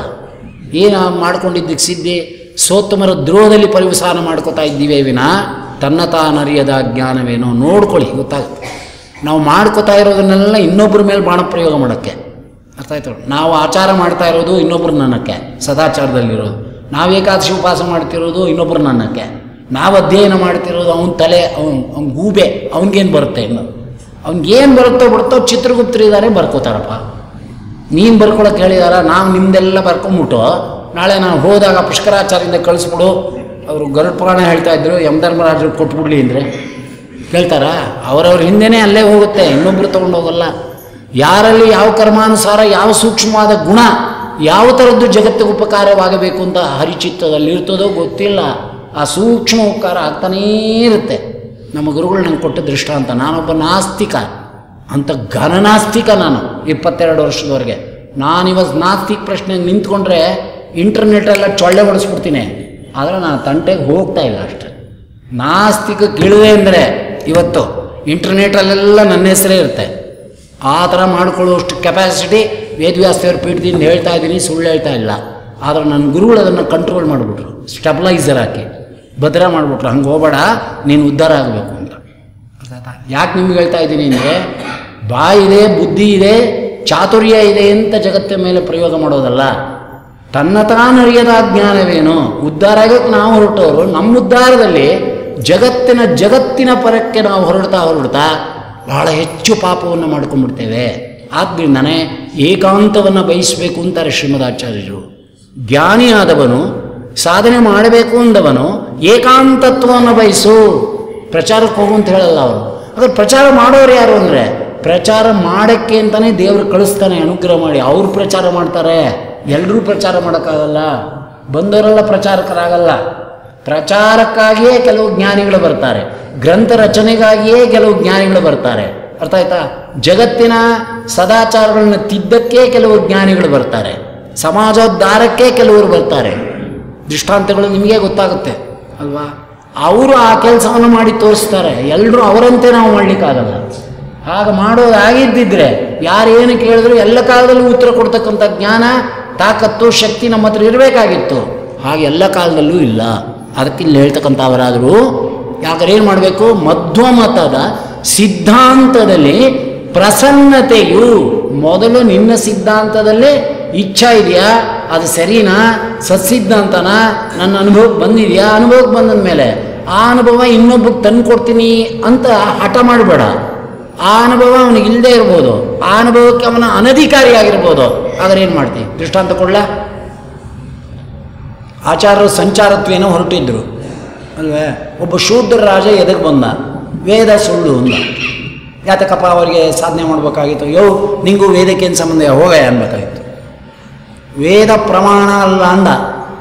ಏನು ಮಾಡ್ಕೊಂಡಿದ್ದಕ್ಕೆ ಸಿದ್ಧಿ ಸೋತ್ತಮರ ದ್ರೋಹದಲ್ಲಿ ಪರಿವಸಾನ ಮಾಡ್ಕೋತಾ ಇದ್ದೀವಿ ವಿನ ತನ್ನ ತಾನರಿಯದ ಜ್ಞಾನವೇನೋ ನೋಡ್ಕೊಳ್ಳಿ ಗೊತ್ತಾಗುತ್ತೆ ನಾವು ಮಾಡ್ಕೋತಾ ಇರೋದನ್ನೆಲ್ಲ ಇನ್ನೊಬ್ಬರ ಮೇಲೆ ಬಾಣ ಪ್ರಯೋಗ ಮಾಡೋಕ್ಕೆ ಅರ್ಥ ಆಯ್ತು ನಾವು ಆಚಾರ ಮಾಡ್ತಾ ಇರೋದು ಇನ್ನೊಬ್ರು ನನ್ನಕ್ಕೆ ಸದಾಚಾರದಲ್ಲಿರೋದು ನಾವು ಏಕಾದಶಿ ಉಪವಾಸ ಮಾಡ್ತಿರೋದು ಇನ್ನೊಬ್ರು ನನ್ನಕ್ಕೆ ನಾವು ಅಧ್ಯಯನ ಮಾಡ್ತಿರೋದು ಅವನ ತಲೆ ಅವನ ಅವ್ನ ಗೂಬೆ ಅವನಿಗೇನು ಬರುತ್ತೆ ಇನ್ನು ಅವ್ನಿಗೇನು ಬರುತ್ತೋ ಬಿಡುತ್ತೋ ಚಿತ್ರಗುಪ್ತರಿದ್ದಾರೆ ಬರ್ಕೋತಾರಪ್ಪ ನೀನು ಬರ್ಕೊಳಕ್ಕೆ ಹೇಳಿದಾರ ನಾವು ನಿಮ್ದೆಲ್ಲ ಬರ್ಕೊಂಬಿಟ್ಟು ನಾಳೆ ನಾನು ಹೋದಾಗ ಪುಷ್ಕರಾಚಾರ್ಯದಿಂದ ಕಳಿಸ್ಬಿಡು ಅವರು ಗರುಡ್ ಪುರಾಣ ಹೇಳ್ತಾ ಇದ್ರು ಯಮಧರ್ಮರಾಜರು ಕೊಟ್ಬಿಡ್ಲಿ ಅಂದರೆ ಕೇಳ್ತಾರಾ ಅವರವ್ರ ಹಿಂದೆನೇ ಅಲ್ಲೇ ಹೋಗುತ್ತೆ ಇನ್ನೊಬ್ರು ತೊಗೊಂಡು ಹೋಗಲ್ಲ ಯಾರಲ್ಲಿ ಯಾವ ಕರ್ಮಾನುಸಾರ ಯಾವ ಸೂಕ್ಷ್ಮವಾದ ಗುಣ ಯಾವ ಥರದ್ದು ಜಗತ್ತಿಗೆ ಉಪಕಾರವಾಗಬೇಕು ಅಂತ ಹರಿಚಿತ್ತದಲ್ಲಿ ಇರ್ತದೋ ಗೊತ್ತಿಲ್ಲ ಆ ಸೂಕ್ಷ್ಮ ಉಪಕಾರ ಆಗ್ತಾನೇ ಇರುತ್ತೆ ನಮ್ಮ ಗುರುಗಳು ನಂಗೆ ಕೊಟ್ಟ ದೃಷ್ಟಾಂತ ನಾನೊಬ್ಬ ನಾಸ್ತಿಕ ಅಂತ ಘನನಾಸ್ತಿಕ ನಾನು ಇಪ್ಪತ್ತೆರಡು ವರ್ಷದವರೆಗೆ ನಾನಿವತ್ತು ನಾಸ್ತಿಕ ಪ್ರಶ್ನೆಗೆ ನಿಂತ್ಕೊಂಡ್ರೆ ಇಂಟರ್ನೆಟ್ಟೆಲ್ಲ ಚೊಳ್ಳೆ ಹೊಡಿಸ್ಬಿಡ್ತೀನಿ ಆದರೆ ನಾನು ತಂಟೆಗೆ ಹೋಗ್ತಾ ಇಲ್ಲ ಅಷ್ಟೆ ನಾಸ್ತಿಕ ಗಿಳುವೆ ಅಂದರೆ ಇವತ್ತು ಇಂಟರ್ನೆಟಲ್ಲೆಲ್ಲ ನನ್ನ ಹೆಸರೇ ಇರುತ್ತೆ ಆ ಥರ ಮಾಡ್ಕೊಳ್ಳುವಷ್ಟು ಕೆಪಾಸಿಟಿ ವೇದವ್ಯಾಸದೇವ್ರ ಪೀಠದಿಂದ ಹೇಳ್ತಾ ಇದ್ದೀನಿ ಸುಳ್ಳು ಹೇಳ್ತಾ ಇಲ್ಲ ಆದರೆ ನನ್ನ ಗುರುಗಳು ಅದನ್ನು ಕಂಟ್ರೋಲ್ ಮಾಡಿಬಿಟ್ರು ಸ್ಟೆಬ್ಲೈಸರ್ ಹಾಕಿ ಭದ್ರ ಮಾಡಿಬಿಟ್ರು ಹಂಗೆ ಹೋಗಬೇಡ ನೀನು ಉದ್ಧಾರ ಆಗಬೇಕು ಅಂತ ಯಾಕೆ ನಿಮ್ಗೆ ಹೇಳ್ತಾ ಇದ್ದೀನಿ ಅಂದರೆ ಬಾಯಿದೆ ಬುದ್ಧಿ ಇದೆ ಚಾತುರ್ಯ ಇದೆ ಅಂತ ಜಗತ್ತಿನ ಮೇಲೆ ಪ್ರಯೋಗ ಮಾಡೋದಲ್ಲ ತನ್ನ ತಾನರಿಯದ ಜ್ಞಾನವೇನು ಉದ್ಧಾರ ಆಗೋಕ್ಕೆ ನಾವು ಹೊರಟವರು ನಮ್ಮ ಉದ್ಧಾರದಲ್ಲಿ ಜಗತ್ತಿನ ಜಗತ್ತಿನ ಪರಕ್ಕೆ ನಾವು ಹೊರಡ್ತಾ ಹೊರಡ್ತಾ ಬಹಳ ಹೆಚ್ಚು ಪಾಪವನ್ನು ಮಾಡ್ಕೊಂಡ್ಬಿಡ್ತೇವೆ ಆದ್ದರಿಂದನೇ ಏಕಾಂತವನ್ನು ಬಯಸಬೇಕು ಅಂತಾರೆ ಶ್ರೀಮದಾಚಾರ್ಯರು ಜ್ಞಾನಿಯಾದವನು ಸಾಧನೆ ಮಾಡಬೇಕು ಅಂದವನು ಏಕಾಂತತ್ವವನ್ನು ಬಯಸು ಪ್ರಚಾರಕ್ಕೆ ಹೋಗು ಅಂತ ಹೇಳಲ್ಲ ಅವರು ಅದ್ರ ಪ್ರಚಾರ ಮಾಡೋರು ಯಾರು ಅಂದರೆ ಪ್ರಚಾರ ಮಾಡೋಕ್ಕೆ ಅಂತಲೇ ದೇವರು ಕಳಿಸ್ತಾನೆ ಅನುಗ್ರಹ ಮಾಡಿ ಅವ್ರು ಪ್ರಚಾರ ಮಾಡ್ತಾರೆ ಎಲ್ಲರೂ ಪ್ರಚಾರ ಮಾಡೋಕ್ಕಾಗಲ್ಲ ಬಂದವರೆಲ್ಲ ಪ್ರಚಾರಕರಾಗಲ್ಲ ಪ್ರಚಾರಕ್ಕಾಗಿಯೇ ಕೆಲವು ಜ್ಞಾನಿಗಳು ಬರ್ತಾರೆ ಗ್ರಂಥ ರಚನೆಗಾಗಿಯೇ ಕೆಲವು ಜ್ಞಾನಿಗಳು ಬರ್ತಾರೆ ಅರ್ಥ ಆಯ್ತಾ ಜಗತ್ತಿನ ಸದಾಚಾರಗಳನ್ನ ತಿದ್ದಕ್ಕೆ ಕೆಲವು ಜ್ಞಾನಿಗಳು ಬರ್ತಾರೆ ಸಮಾಜೋದ್ಧಾರಕ್ಕೆ ಕೆಲವರು ಬರ್ತಾರೆ ದೃಷ್ಟಾಂತಗಳು ನಿಮಗೆ ಗೊತ್ತಾಗುತ್ತೆ ಅಲ್ವಾ ಅವರು ಆ ಕೆಲಸವನ್ನು ಮಾಡಿ ತೋರಿಸ್ತಾರೆ ಎಲ್ಲರೂ ಅವರಂತೆ ನಾವು ಮಾಡಲಿಕ್ಕಾಗಲ್ಲ ಹಾಗೆ ಮಾಡೋದಾಗಿದ್ದಿದ್ರೆ ಯಾರೇನು ಕೇಳಿದ್ರು ಎಲ್ಲ ಕಾಲದಲ್ಲೂ ಉತ್ತರ ಕೊಡ್ತಕ್ಕಂಥ ಜ್ಞಾನ ತಾಕತ್ತು ಶಕ್ತಿ ನಮ್ಮ ಹತ್ರ ಇರಬೇಕಾಗಿತ್ತು ಹಾಗೆ ಎಲ್ಲ ಕಾಲದಲ್ಲೂ ಇಲ್ಲ ಅದಕ್ಕೆ ಇಲ್ಲಿ ಹೇಳ್ತಕ್ಕಂಥವರಾದರೂ ಯಾಕಂದ್ರೆ ಏನು ಮಾಡಬೇಕು ಮಧ್ವಮತದ ಸಿದ್ಧಾಂತದಲ್ಲಿ ಪ್ರಸನ್ನತೆಯು ಮೊದಲು ನಿನ್ನ ಸಿದ್ಧಾಂತದಲ್ಲೇ ಇಚ್ಛಾ ಇದೆಯಾ ಅದು ಸರಿನಾ ಸತ್ಸಿದ್ಧಾಂತನ ನನ್ನ ಅನುಭವಕ್ಕೆ ಬಂದಿದೆಯಾ ಅನುಭವಕ್ಕೆ ಬಂದ ಮೇಲೆ ಆ ಅನುಭವ ಇನ್ನೊಬ್ಬಕ್ಕೆ ತಂದು ಕೊಡ್ತೀನಿ ಅಂತ ಹಠ ಮಾಡಬೇಡ ಆ ಅನುಭವ ಅವನಿಗೆ ಇಲ್ಲದೆ ಇರ್ಬೋದು ಆ ಅನುಭವಕ್ಕೆ ಅವನ ಅನಧಿಕಾರಿಯಾಗಿರ್ಬೋದು ಆದರೆ ಏನು ಮಾಡ್ತಿ ದೃಷ್ಟಾಂತ ಕೊಡ್ಲ ಆಚಾರ್ಯರು ಸಂಚಾರತ್ವೇನೋ ಹೊರಟಿದ್ರು ಅಲ್ವೇ ಒಬ್ಬ ಶೂದ್ರ ರಾಜ ಎದಕ್ಕೆ ಬಂದ ವೇದ ಸುಳ್ಳು ಅಂದ ಯಾತಕಪ್ಪ ಅವರಿಗೆ ಸಾಧನೆ ಮಾಡಬೇಕಾಗಿತ್ತು ಯೋ ನಿಂಗೂ ವೇದಕ್ಕೆ ಏನು ಸಂಬಂಧ ಹೋಗೇ ಅನ್ಬೇಕಾಗಿತ್ತು ವೇದ ಪ್ರಮಾಣ ಅಲ್ಲ ಅಂದ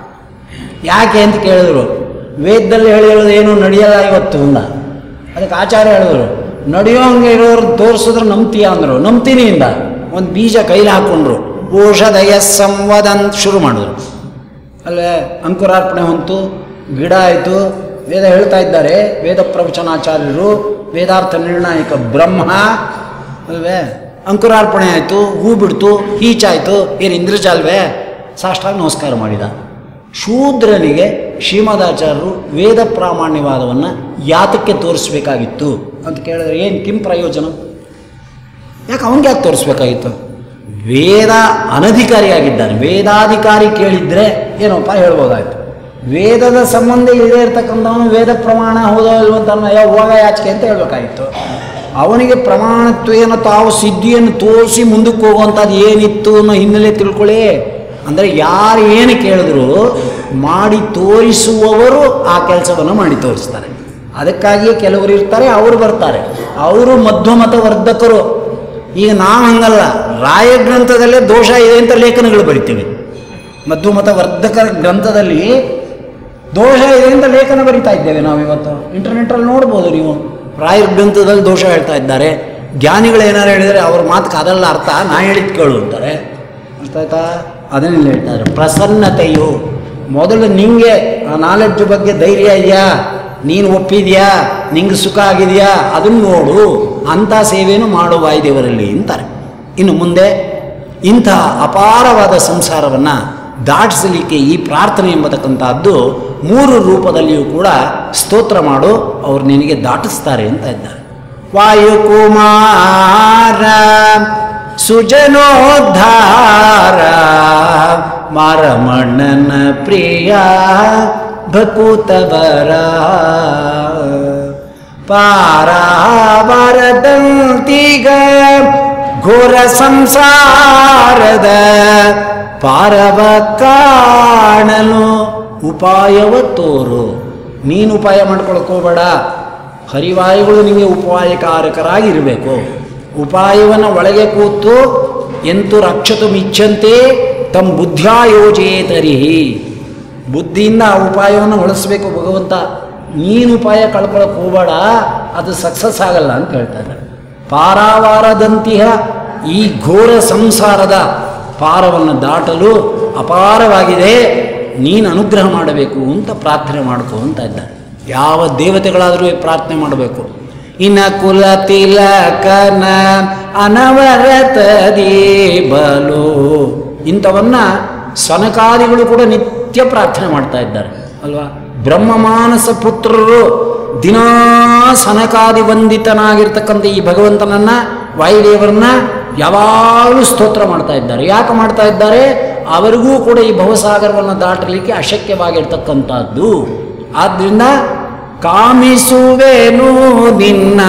ಯಾಕೆ ಅಂತ ಕೇಳಿದ್ರು ವೇದದಲ್ಲಿ ಹೇಳಿರೋದು ಏನು ನಡೆಯಲ್ಲ ಇವತ್ತು ಅಂದ ಅದಕ್ಕೆ ಆಚಾರ್ಯ ಹೇಳಿದ್ರು ನಡೆಯೋಂಗೆ ಇರೋರು ತೋರಿಸಿದ್ರೆ ನಂಬ್ತೀಯ ಅಂದರು ನಂಬ್ತೀನಿ ಇಂದ ಒಂದು ಬೀಜ ಕೈಲಿ ಹಾಕ್ಕೊಂಡ್ರು ಔಷಧಯ ಸಂವದಂತ ಶುರು ಮಾಡಿದ್ರು ಅಲ್ಲೇ ಅಂಕುರಾರ್ಪಣೆ ಹೊಂತು ಗಿಡ ಆಯಿತು ವೇದ ಹೇಳ್ತಾ ಇದ್ದಾರೆ ವೇದ ಪ್ರವಚನಾಚಾರ್ಯರು ವೇದಾರ್ಥ ನಿರ್ಣಾಯಕ ಬ್ರಹ್ಮ ಅಲ್ವೇ ಅಂಕುರಾರ್ಪಣೆ ಆಯಿತು ಹೂ ಬಿಡ್ತು ಹೀಚಾಯಿತು ಏನು ಇಂದ್ರಜಾಲ್ವೇ ಸಾಷ್ಟಾಂಗ ನಮಸ್ಕಾರ ಮಾಡಿದ ಶೂದ್ರನಿಗೆ ಶ್ರೀಮದಾಚಾರ್ಯರು ವೇದ ಪ್ರಾಮಾಣ್ಯವಾದವನ್ನು ಯಾತಕ್ಕೆ ತೋರಿಸ್ಬೇಕಾಗಿತ್ತು ಅಂತ ಕೇಳಿದ್ರೆ ಏನು ಕಿಂ ಪ್ರಯೋಜನ ಯಾಕೆ ಅವನಿಗೆ ಯಾಕೆ ತೋರಿಸ್ಬೇಕಾಗಿತ್ತು ವೇದ ಅನಧಿಕಾರಿಯಾಗಿದ್ದಾನೆ ವೇದಾಧಿಕಾರಿ ಕೇಳಿದ್ರೆ ಏನಪ್ಪ ಹೇಳ್ಬೋದಾಯ್ತು ವೇದದ ಸಂಬಂಧ ಇಲ್ಲದೆ ಇರ್ತಕ್ಕಂಥವನು ವೇದ ಪ್ರಮಾಣ ಹೌದೋ ಇಲ್ವೋ ಅಂತ ಅನ್ನೋ ಯಾವ ಹೋಗ ಯಾಚಿಕೆ ಅಂತ ಹೇಳ್ಬೇಕಾಗಿತ್ತು ಅವನಿಗೆ ಪ್ರಮಾಣತ್ವೇನ ತಾವು ಸಿದ್ಧಿಯನ್ನು ತೋರಿಸಿ ಮುಂದಕ್ಕೆ ಹೋಗುವಂಥದ್ದು ಏನಿತ್ತು ಅನ್ನೋ ಹಿನ್ನೆಲೆ ತಿಳ್ಕೊಳ್ಳಿ ಅಂದರೆ ಯಾರು ಏನು ಕೇಳಿದ್ರು ಮಾಡಿ ತೋರಿಸುವವರು ಆ ಕೆಲಸವನ್ನು ಮಾಡಿ ತೋರಿಸ್ತಾರೆ ಅದಕ್ಕಾಗಿಯೇ ಕೆಲವರು ಇರ್ತಾರೆ ಅವರು ಬರ್ತಾರೆ ಅವರು ಮಧ್ವಮತ ವರ್ಧಕರು ಈಗ ನಾವು ಹಂಗಲ್ಲ ರಾಯ ಗ್ರಂಥದಲ್ಲೇ ದೋಷ ಇದೆ ಅಂತ ಲೇಖನಗಳು ಬರಿತೀವಿ ಮಧ್ವಮತ ವರ್ಧಕರ ಗ್ರಂಥದಲ್ಲಿ ದೋಷ ಇದೆ ಅಂತ ಲೇಖನ ಬರಿತಾ ಇದ್ದೇವೆ ನಾವು ಇವತ್ತು ಇಂಟರ್ನೆಟ್ಟಲ್ಲಿ ನೋಡ್ಬೋದು ನೀವು ರಾಯರ ಗ್ರಂಥದಲ್ಲಿ ದೋಷ ಹೇಳ್ತಾ ಇದ್ದಾರೆ ಜ್ಞಾನಿಗಳು ಏನಾರು ಹೇಳಿದರೆ ಅವ್ರ ಮಾತಕ್ಕೆ ಅದಲ್ಲ ಅರ್ಥ ನಾ ಹೇಳಿದ್ ಕೇಳು ಅಂತಾರೆ ಅರ್ಥ ಆಯ್ತಾ ಅದನ್ನೆಲ್ಲ ಹೇಳ್ತಾರೆ ಪ್ರಸನ್ನತೆಯು ಮೊದಲು ನಿಂಗೆ ಆ ನಾಲೆಡ್ಜ್ ಬಗ್ಗೆ ಧೈರ್ಯ ಇದೆಯಾ ನೀನು ಒಪ್ಪಿದ್ಯಾ ನಿಂಗೆ ಸುಖ ಆಗಿದೆಯಾ ಅದನ್ನು ನೋಡು ಅಂಥ ಸೇವೆಯನ್ನು ಮಾಡು ವಾಯುದೇವರಲ್ಲಿ ಅಂತಾರೆ ಇನ್ನು ಮುಂದೆ ಇಂಥ ಅಪಾರವಾದ ಸಂಸಾರವನ್ನು ದಾಟಿಸಲಿಕ್ಕೆ ಈ ಪ್ರಾರ್ಥನೆ ಎಂಬತಕ್ಕಂಥದ್ದು ಮೂರು ರೂಪದಲ್ಲಿಯೂ ಕೂಡ ಸ್ತೋತ್ರ ಮಾಡು ಅವ್ರು ನಿನಗೆ ದಾಟಿಸ್ತಾರೆ ಅಂತ ಇದ್ದಾರೆ ವಾಯುಕುಮಾರ ಸುಜನೋದ್ಧಾರ ಮಾರಮಣ್ಣನ ಪ್ರಿಯ ಭಕುತವರ ಪಾರಾವರದಂತಿಗ ಘೋರ ಸಂಸಾರದ ಪಾರವ ಕಾಣಲು ಉಪಾಯವ ತೋರು ನೀನು ಉಪಾಯ ಮಾಡ್ಕೊಳಕ್ ಹೋಗ್ಬೇಡ ಹರಿವಾಯುಗಳು ನಿಮಗೆ ಉಪಾಯಕಾರಕರಾಗಿರಬೇಕು ಉಪಾಯವನ್ನು ಒಳಗೆ ಕೂತು ಎಂತು ರಕ್ಷತು ಮಿಚ್ಚಂತೆ ತಮ್ಮ ಬುದ್ಧಿಯ ಯೋಜೇತರಿಹಿ ಬುದ್ಧಿಯಿಂದ ಆ ಉಪಾಯವನ್ನು ಬಳಸಬೇಕು ಭಗವಂತ ನೀನು ಉಪಾಯ ಕಳ್ಕೊಳಕ್ಕೆ ಹೋಗಬೇಡ ಅದು ಸಕ್ಸಸ್ ಆಗಲ್ಲ ಅಂತ ಹೇಳ್ತಾ ಇದ್ದಾರೆ ಪಾರಾವಾರದಂತಿಹ ಈ ಘೋರ ಸಂಸಾರದ ಪಾರವನ್ನು ದಾಟಲು ಅಪಾರವಾಗಿದೆ ನೀನು ಅನುಗ್ರಹ ಮಾಡಬೇಕು ಅಂತ ಪ್ರಾರ್ಥನೆ ಮಾಡ್ಕೋ ಅಂತ ಇದ್ದಾರೆ ಯಾವ ದೇವತೆಗಳಾದರೂ ಈ ಪ್ರಾರ್ಥನೆ ಮಾಡಬೇಕು ಇನ್ನ ಕುಲ ತಿಲಕನ ಅನವರತದಿ ಬಲು ಇಂಥವನ್ನ ಸನಕಾದಿಗಳು ಕೂಡ ನಿತ್ಯ ಪ್ರಾರ್ಥನೆ ಮಾಡ್ತಾ ಇದ್ದಾರೆ ಅಲ್ವಾ ಬ್ರಹ್ಮ ಮಾನಸ ಪುತ್ರರು ದಿನಾ ಸನಕಾದಿ ವಂದಿತನಾಗಿರ್ತಕ್ಕಂಥ ಈ ಭಗವಂತನನ್ನ ವಾಯುದೇವರನ್ನ ಯಾವಾಗಲೂ ಸ್ತೋತ್ರ ಮಾಡ್ತಾ ಇದ್ದಾರೆ ಯಾಕೆ ಮಾಡ್ತಾ ಇದ್ದಾರೆ ಅವರಿಗೂ ಕೂಡ ಈ ಭವಸಾಗರವನ್ನು ದಾಟಲಿಕ್ಕೆ ಅಶಕ್ಯವಾಗಿರ್ತಕ್ಕಂಥದ್ದು ಆದ್ದರಿಂದ ಕಾಮಿಸುವೆನು ನಿನ್ನ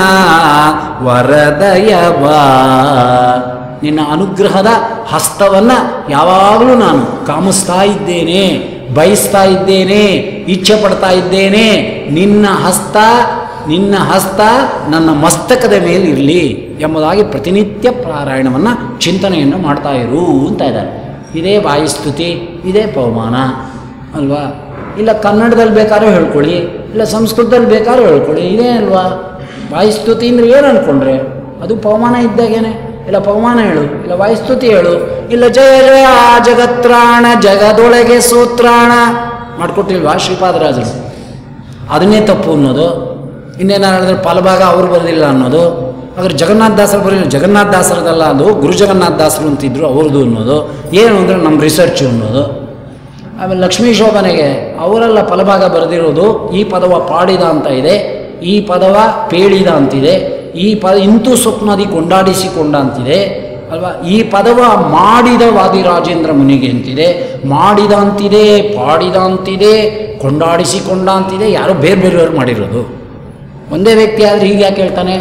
ವರದಯವ ನಿನ್ನ ಅನುಗ್ರಹದ ಹಸ್ತವನ್ನು ಯಾವಾಗಲೂ ನಾನು ಕಾಮಿಸ್ತಾ ಇದ್ದೇನೆ ಬಯಸ್ತಾ ಇದ್ದೇನೆ ಇಚ್ಛೆ ಪಡ್ತಾ ಇದ್ದೇನೆ ನಿನ್ನ ಹಸ್ತ ನಿನ್ನ ಹಸ್ತ ನನ್ನ ಮಸ್ತಕದ ಮೇಲೆ ಇರಲಿ ಎಂಬುದಾಗಿ ಪ್ರತಿನಿತ್ಯ ಪಾರಾಯಣವನ್ನು ಚಿಂತನೆಯನ್ನು ಮಾಡ್ತಾ ಇರು ಅಂತ ಇದ್ದಾರೆ ಇದೇ ವಾಯುಸ್ತುತಿ ಇದೇ ಪವಮಾನ ಅಲ್ವಾ ಇಲ್ಲ ಕನ್ನಡದಲ್ಲಿ ಬೇಕಾದ್ರೂ ಹೇಳ್ಕೊಳ್ಳಿ ಇಲ್ಲ ಸಂಸ್ಕೃತದಲ್ಲಿ ಬೇಕಾದ್ರೂ ಹೇಳ್ಕೊಳ್ಳಿ ಇದೇ ಅಲ್ವಾ ವಾಯುಸ್ತುತಿ ಅಂದ್ರೆ ಏನು ಅಂದ್ಕೊಂಡ್ರೆ ಅದು ಪವಮಾನ ಇದ್ದಾಗೇನೆ ಇಲ್ಲ ಪವಮಾನ ಹೇಳು ಇಲ್ಲ ವಾಯುಸ್ತುತಿ ಹೇಳು ಇಲ್ಲ ಜಯ ಜಯ ಜಗತ್ರಾಣ ಜಗದೊಳಗೆ ಸೂತ್ರಾಣ ಮಾಡ್ಕೊಟ್ಟಿಲ್ವಾ ಶ್ರೀಪಾದರಾಜರು ಅದನ್ನೇ ತಪ್ಪು ಅನ್ನೋದು ಇನ್ನೇನಾರು ಹೇಳಿದ್ರೆ ಫಲಭಾಗ ಅವ್ರು ಬರೋದಿಲ್ಲ ಅನ್ನೋದು ಆದರೆ ಜಗನ್ನಾಥ ದಾಸರು ಬರಲಿಲ್ಲ ಜಗನ್ನಾಥ ದಾಸರದಲ್ಲ ಅದು ಗುರು ಜಗನ್ನಾಥ ದಾಸರು ಅಂತಿದ್ರು ಅವ್ರದ್ದು ಅನ್ನೋದು ಏನು ಅಂದರೆ ನಮ್ಮ ರಿಸರ್ಚ್ ಅನ್ನೋದು ಆಮೇಲೆ ಲಕ್ಷ್ಮೀ ಶೋಭನೆಗೆ ಅವರೆಲ್ಲ ಫಲಭಾಗ ಬರೆದಿರೋದು ಈ ಪದವ ಪಾಡಿದ ಅಂತ ಇದೆ ಈ ಪದವ ಪೇಳಿದ ಅಂತಿದೆ ಈ ಪದ ಇಂತು ಸ್ವಪ್ನದಿ ಕೊಂಡಾಡಿಸಿಕೊಂಡ ಅಂತಿದೆ ಅಲ್ವಾ ಈ ಪದವ ಮಾಡಿದ ವಾದಿರಾಜೇಂದ್ರ ಮುನಿಗೆ ಅಂತಿದೆ ಮಾಡಿದ ಅಂತಿದೆ ಪಾಡಿದ ಅಂತಿದೆ ಕೊಂಡಾಡಿಸಿಕೊಂಡ ಅಂತಿದೆ ಯಾರೋ ಬೇರೆ ಬೇರೆಯವ್ರು ಮಾಡಿರೋದು ಒಂದೇ ವ್ಯಕ್ತಿ ಆದರೆ ಹೀಗೆ ಯಾಕೆ ಹೇಳ್ತಾನೆ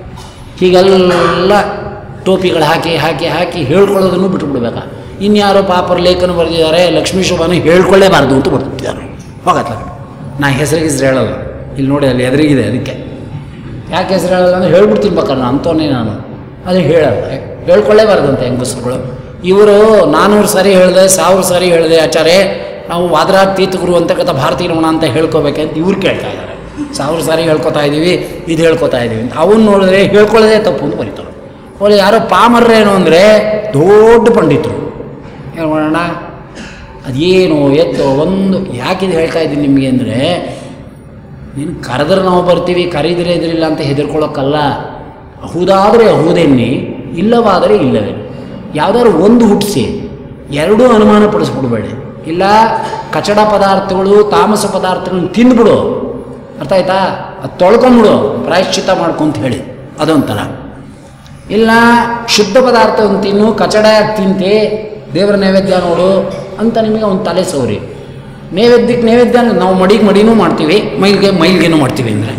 ಹೀಗೆಲ್ಲ ಟೋಪಿಗಳು ಹಾಕಿ ಹಾಕಿ ಹಾಕಿ ಹೇಳ್ಕೊಳ್ಳೋದನ್ನು ಬಿಟ್ಟುಬಿಡ್ಬೇಕಾ ಇನ್ಯಾರೋ ಪಾಪರ್ ಲೇಖನ ಬರೆದಿದ್ದಾರೆ ಲಕ್ಷ್ಮೀ ಶೋಭಾನು ಹೇಳ್ಕೊಳ್ಳೇಬಾರ್ದು ಅಂತ ಬರ್ತಿದ್ದಾರೆ ಹೋಗತ್ತ ನಾ ಹೆಸರು ಹೆಸರು ಹೇಳಲ್ಲ ಇಲ್ಲಿ ನೋಡಿ ಅಲ್ಲಿ ಎದುರಿಗಿದೆ ಅದಕ್ಕೆ ಯಾಕೆ ಹೆಸರು ಹೇಳಲ್ಲ ಅಂದರೆ ಹೇಳ್ಬಿಡ್ತೀನಿ ಬೇಕಾದ್ರೆ ಅಂಥವನ್ನೇ ನಾನು ಅದು ಹೇಳಲ್ಲ ಹೇಳ್ಕೊಳ್ಳೇಬಾರ್ದಂತೆ ಹೆಂಗಸರುಗಳು ಇವರು ನಾನ್ನೂರು ಸಾರಿ ಹೇಳಿದೆ ಸಾವಿರ ಸಾರಿ ಹೇಳಿದೆ ಆಚಾರ್ಯ ನಾವು ವಾದರಾಜ್ ತೀರ್ಥಗುರು ಅಂತಕ್ಕಂಥ ಭಾರತೀಯ ರಮಣ ಅಂತ ಹೇಳ್ಕೊಬೇಕಂತ ಇವ್ರು ಕೇಳ್ತಾ ಇದ್ದಾರೆ ಸಾವಿರ ಸಾರಿ ಹೇಳ್ಕೊತಾ ಇದ್ದೀವಿ ಇದು ಹೇಳ್ಕೊತಾ ಇದ್ದೀವಿ ಅಂತ ಅವನು ನೋಡಿದ್ರೆ ಹೇಳ್ಕೊಳ್ಳೋದೇ ತಪ್ಪು ಅಂತ ಬರೀತಾರೆ ಅವ್ರು ಯಾರೋ ಪಾಮರ್ರೇನು ಅಂದರೆ ದೊಡ್ಡ ಪಂಡಿತರು ಏನು ಮಾಡೋಣ ಅದೇನು ಎತ್ತೋ ಒಂದು ಯಾಕಿದು ಹೇಳ್ತಾ ಇದ್ದೀನಿ ನಿಮಗೆ ಅಂದರೆ ನೀನು ಕರೆದ್ರೆ ನಾವು ಬರ್ತೀವಿ ಕರೀದ್ರೆ ಇದ್ರಿಲ್ಲ ಅಂತ ಹೆದರ್ಕೊಳ್ಳೋಕ್ಕಲ್ಲ ಹೌದಾದರೆ ಹೌದೆನ್ನಿ ಇಲ್ಲವಾದರೆ ಇಲ್ಲವೇ ಯಾವುದಾದ್ರು ಒಂದು ಹುಟ್ಟಿಸಿ ಎರಡೂ ಅನುಮಾನ ಪಡಿಸ್ಬಿಡ್ಬೇಡಿ ಇಲ್ಲ ಕಚಡ ಪದಾರ್ಥಗಳು ತಾಮಸ ಪದಾರ್ಥಗಳನ್ನ ತಿಂದ್ಬಿಡು ಅರ್ಥ ಆಯ್ತಾ ಅದು ತೊಳ್ಕೊಂಬಿಡು ಪ್ರಾಯಶ್ಚಿತ್ತ ಮಾಡ್ಕೊಂತ ಹೇಳಿ ಅದೊಂಥರ ಇಲ್ಲ ಶುದ್ಧ ಪದಾರ್ಥವನ್ನು ತಿನ್ನು ಕಚಡ ಯಾಕೆ ತಿಂತಿ ದೇವರ ನೈವೇದ್ಯ ನೋಡು ಅಂತ ನಿಮಗೆ ಒಂದು ತಲೆ ಸೌರಿ ನೈವೇದ್ಯಕ್ಕೆ ನೈವೇದ್ಯ ಅಂದ್ರೆ ನಾವು ಮಡಿಗೆ ಮಡಿನೂ ಮಾಡ್ತೀವಿ ಮೈಲ್ಗೆ ಮೈಲ್ಗೆನೂ ಮಾಡ್ತೀವಿ ಅಂದರೆ